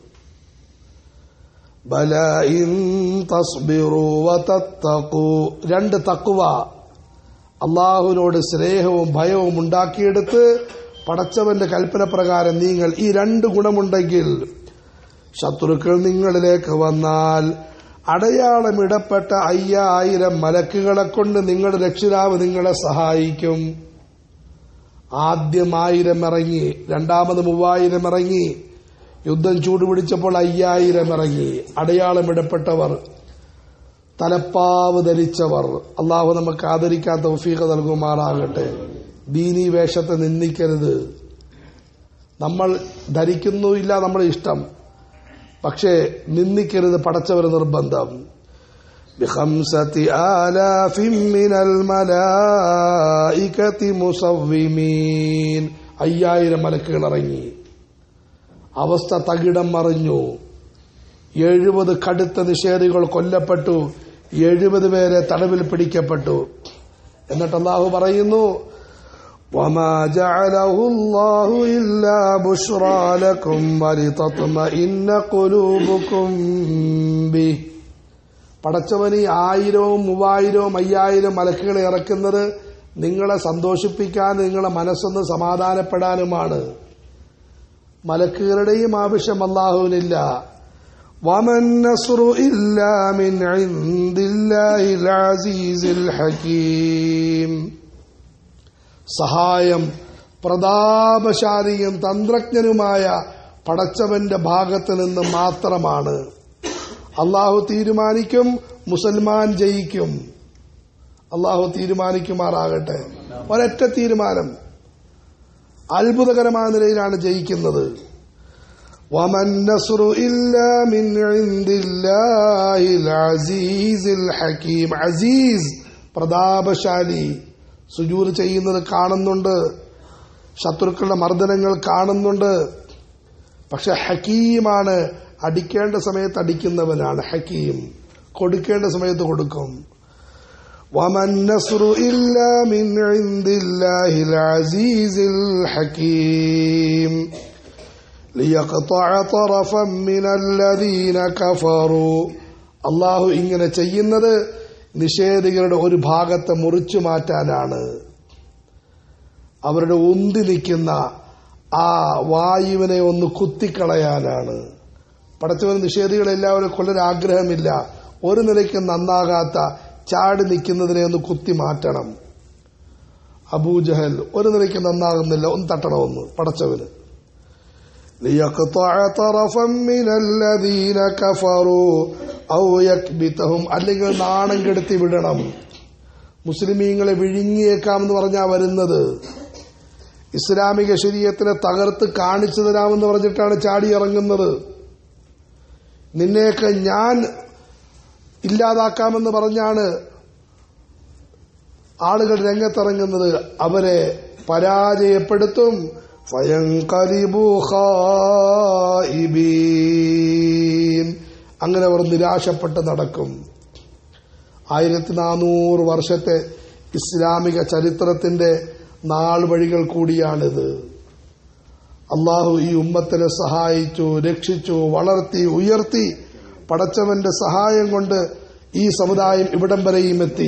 ബല ഇൻ തസ്ബിറു വതത്തഖു രണ്ട് തക്കുവ അള്ളാഹുവിനോട് സ്നേഹവും ഭയവും ഉണ്ടാക്കിയെടുത്ത് പടച്ചവന്റെ കൽപ്പന പ്രകാരം നിങ്ങൾ ഈ രണ്ട് ഗുണമുണ്ടെങ്കിൽ ശത്രുക്കൾ നിങ്ങളിലേക്ക് വന്നാൽ അടയാളമിടപ്പെട്ട അയ്യായിരം മലക്കുകളെ കൊണ്ട് നിങ്ങളുടെ രക്ഷിതാവ് നിങ്ങളെ സഹായിക്കും ആദ്യം ആയിരം ഇറങ്ങി രണ്ടാമത് മൂവായിരം ഇറങ്ങി യുദ്ധം ചൂടുപിടിച്ചപ്പോൾ അയ്യായിരം ഇറങ്ങി അടയാളമിടപ്പെട്ടവർ തലപ്പാവ് ധരിച്ചവർ അള്ളാഹു നമുക്ക് ആദരിക്കാൻ തൗഫീഖ് നൽകുമാറാകട്ടെ ദീനീ വേഷത്തെ നിന്ദിക്കരുത് നമ്മൾ ധരിക്കുന്നുമില്ല നമ്മുടെ ഇഷ്ടം പക്ഷേ നിന്ദിക്കരുത് പടച്ചവർ നിർബന്ധം بخمسة آلاف من الملائكة مصومين അയ്യായിരം മലക്കുകൾ ഇറങ്ങി അവസ്ഥ തകിടം മറിഞ്ഞു എഴുപത് കടുത്ത നിഷേധികൾ കൊല്ലപ്പെട്ടു എഴുപത് പേരെ തടവിൽ പിടിക്കപ്പെട്ടു എന്നിട്ട് അള്ളാഹു പറയുന്നു وما جعله الله إلا بشرى لكم ولتطمئن قلوبكم به പടച്ചവന് ഈ ആയിരവും മൂവായിരവും അയ്യായിരം മലക്കുകളെ ഇറക്കുന്നത് നിങ്ങളെ സന്തോഷിപ്പിക്കാൻ നിങ്ങളെ മനസ്സൊന്ന് സമാധാനപ്പെടാനുമാണ് മലക്കുകളുടെയും ആവശ്യം അള്ളാഹുവിനില്ല وما النصر إلا من عند الله العزيز الحكيم സഹായം പ്രതാപശാലിയും തന്ത്രജ്ഞനുമായ പടച്ചവന്റെ ഭാഗത്ത് നിന്ന് മാത്രമാണ് അള്ളാഹു തീരുമാനിക്കും മുസൽമാൻ ജയിക്കും അള്ളാഹു തീരുമാനിക്കുമാറാകട്ടെ ഒരൊറ്റ തീരുമാനം അത്ഭുതകരമായ നിലയിലാണ് ജയിക്കുന്നത് وما النصر إلا من عند الله العزيز الحكيم അസീസ് പ്രതാപശാലി സുജൂർ ചെയ്യുന്നത് കാണുന്നുണ്ട് ശത്രുക്കളുടെ മർദ്ദനങ്ങൾ കാണുന്നുണ്ട് പക്ഷെ ഹക്കീമാണ് അടിക്കേണ്ട സമയത്ത് അടിക്കുന്നവനാണ് ഹക്കീം കൊടുക്കേണ്ട സമയത്ത് കൊടുക്കും وما النصر إلا من عند الله العزيز الحكيم ليقطع طرفا من الذين كفروا അള്ളാഹു ഇങ്ങനെ ചെയ്യുന്നത് നിഷേധികളുടെ ഒരു ഭാഗത്തെ മുറിച്ചു മാറ്റാനാണ് അവരുടെ ഉന്തി നിൽക്കുന്ന ആ വായുവിനെ ഒന്ന് കുത്തിക്കളയാനാണ് പടച്ചവന് നിഷേധികളെല്ലാവരും കൊല്ലൊരാഗ്രഹമില്ല ഒരു നിലയ്ക്ക് നന്നാകാത്ത ചാടി നിൽക്കുന്നതിനെ ഒന്ന് കുത്തി മാറ്റണം അബൂജഹൽ ഒരു നിലയ്ക്ക് നന്നാകുന്നില്ല ഒന്ന് തട്ടണമെന്ന് പടച്ചവന് ليقطع طرفا من الذين كفروا أو يكبتهم അല്ലെങ്കിൽ നാണം കെടുത്തി വിടണം മുസ്ലിമീങ്ങളെ വിഴുങ്ങിയേക്കാമെന്ന് പറഞ്ഞാ വരുന്നത് ഇസ്ലാമിക ശരീരത്തിനെ തകർത്ത് കാണിച്ചു തരാമെന്ന് പറഞ്ഞിട്ടാണ് ചാടി ഇറങ്ങുന്നത് നിന്നെയൊക്കെ ഞാൻ ഇല്ലാതാക്കാമെന്ന് പറഞ്ഞാണ് ആളുകൾ രംഗത്തിറങ്ങുന്നത് അവരെ പരാജയപ്പെടുത്തും فينقلبوا خائبين അങ്ങനെ അവർ നിരാശപ്പെട്ട് നടക്കും ആയിരത്തി നാനൂറ് വർഷത്തെ ഇസ്ലാമിക ചരിത്രത്തിന്റെ നാൾ വഴികൾ കൂടിയാണിത് അള്ളാഹു ഈ ഉമ്മത്തിനെ സഹായിച്ചു രക്ഷിച്ചു വളർത്തി ഉയർത്തി പടച്ചവന്റെ സഹായം കൊണ്ട് ഈ സമുദായം ഇവിടം വരെയും എത്തി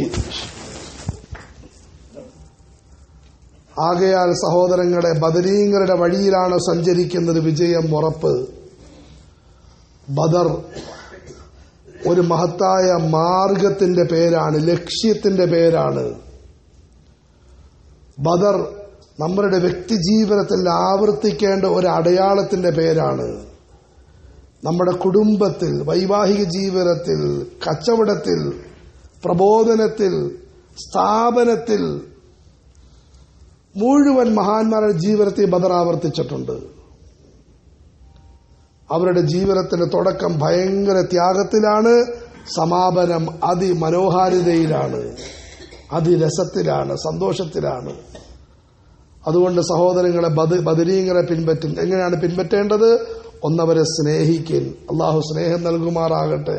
ആകയാൽ സഹോദരങ്ങളെ ബദരീങ്ങളുടെ വഴിയിലാണ് സഞ്ചരിക്കുന്നത് വിജയം ഉറപ്പ് ബദർ ഒരു മഹത്തായ മാർഗത്തിന്റെ പേരാണ് ലക്ഷ്യത്തിന്റെ പേരാണ് ബദർ നമ്മുടെ വ്യക്തി ജീവിതത്തിൽ ആവർത്തിക്കേണ്ട ഒരു അടയാളത്തിന്റെ പേരാണ് നമ്മുടെ കുടുംബത്തിൽ വൈവാഹിക ജീവിതത്തിൽ കച്ചവടത്തിൽ പ്രബോധനത്തിൽ സ്ഥാപനത്തിൽ മുഴുവൻ മഹാന്മാരുടെ ജീവിതത്തെ ബദർ ആവർത്തിച്ചിട്ടുണ്ട് അവരുടെ ജീവിതത്തിന്റെ തുടക്കം ഭയങ്കര ത്യാഗത്തിലാണ് സമാപനം അതിമനോഹാരിതയിലാണ് അതിരസത്തിലാണ് സന്തോഷത്തിലാണ് അതുകൊണ്ട് സഹോദരങ്ങളെ ബദ ബദരീങ്ങളെ പിൻപറ്റും എങ്ങനെയാണ് പിൻപറ്റേണ്ടത് ഒന്നവരെ സ്നേഹിക്കൻ അള്ളാഹു സ്നേഹം നൽകുമാറാകട്ടെ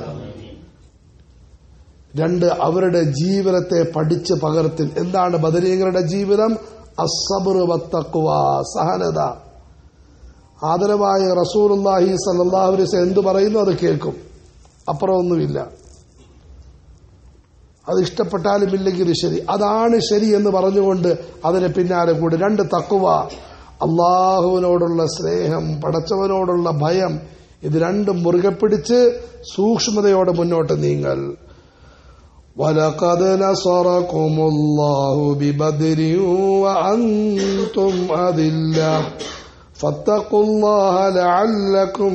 രണ്ട് അവരുടെ ജീവിതത്തെ പഠിച്ച് പകർത്തിൻ എന്താണ് ബദരീങ്ങളുടെ ജീവിതം അസബർ വത്തക്കുവ സഹനത ആദരവായ റസൂലുല്ലാഹി സല്ലാഹുലിസ് എന്തു പറയുന്നു അത് കേൾക്കും അപ്പുറമൊന്നുമില്ല അത് ഇഷ്ടപ്പെട്ടാലും ഇല്ലെങ്കിൽ ശരി അതാണ് ശരി എന്ന് പറഞ്ഞുകൊണ്ട് അതിന് പിന്നാലെ കൂടി രണ്ട് തക്കുവ അള്ളാഹുവിനോടുള്ള സ്നേഹം പടച്ചവനോടുള്ള ഭയം ഇത് രണ്ടും മുറുകെ പിടിച്ച് സൂക്ഷ്മതയോടെ മുന്നോട്ട് നീങ്ങൽ ولقد نصركم الله ببدر وأنتم أذلة فاتقوا الله لعلكم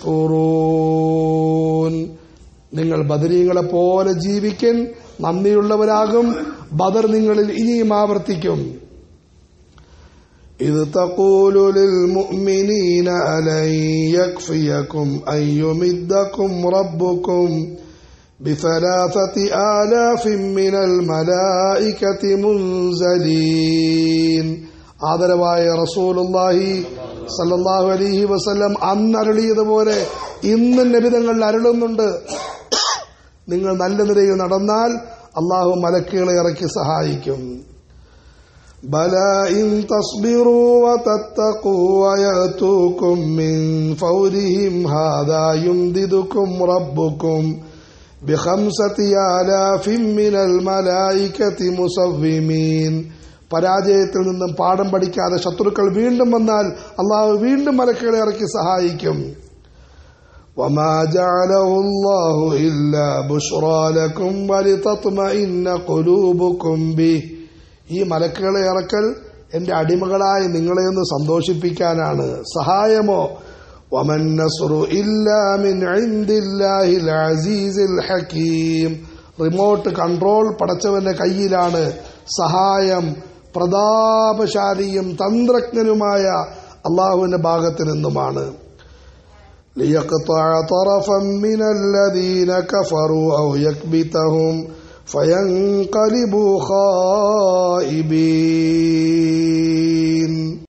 تشكرون നിങ്ങൾ ബദരീങ്ങളെ പോലെ ജീവിക്കൻ നന്ദിയുള്ളവരാകും ബദർ നിങ്ങളിൽ ഇനിയും ആവർത്തിക്കും إذ تقول للمؤمنين ألن يكفيكم أن يمدكم ربكم بثلاثة آلاف من الملائكة منزلين ആദരവായ റസൂലുല്ലാഹി സല്ലല്ലാഹു അലൈഹി വസല്ലം അന്നരളിയതുപോലെ ഇന്ന് നബിതങ്ങൾ അരുളുന്നുണ്ട് നിങ്ങൾ നല്ല നിലയിൽ നടന്നാൽ അള്ളാഹു മലക്കുകളെ ഇറക്കി സഹായിക്കും بلى إن تصبروا وتتقوا ويأتوكم من فورهم هذا يمددكم ربكم بخمسة آلاف من الملائكة مصومين പരാജയത്തിൽ നിന്നും പാഠം പഠിക്കാതെ ശത്രുക്കൾ വീണ്ടും വന്നാൽ അള്ളാഹു വീണ്ടും മലക്കുകളെ ഇറക്കി സഹായിക്കും وما جعله الله إلا بشرى لكم ولتطمئن قلوبكم به ഈ മലക്കുകളെ ഇറക്കൽ എന്റെ അടിമകളായ നിങ്ങളെ ഒന്ന് സന്തോഷിപ്പിക്കാനാണ് സഹായമോ ومن نصر إلا من عند الله العزيز الحكيم റിമോട്ട് കൺട്രോൾ പടച്ചവന്റെ കയ്യിലാണ് സഹായം പ്രതാപശാലിയും തന്ത്രജ്ഞനുമായ അള്ളാഹുവിന്റെ ഭാഗത്തു നിന്നുമാണ് ليقطع طرفا من الذين كفروا أو يكبتهم فينقلبوا خائبين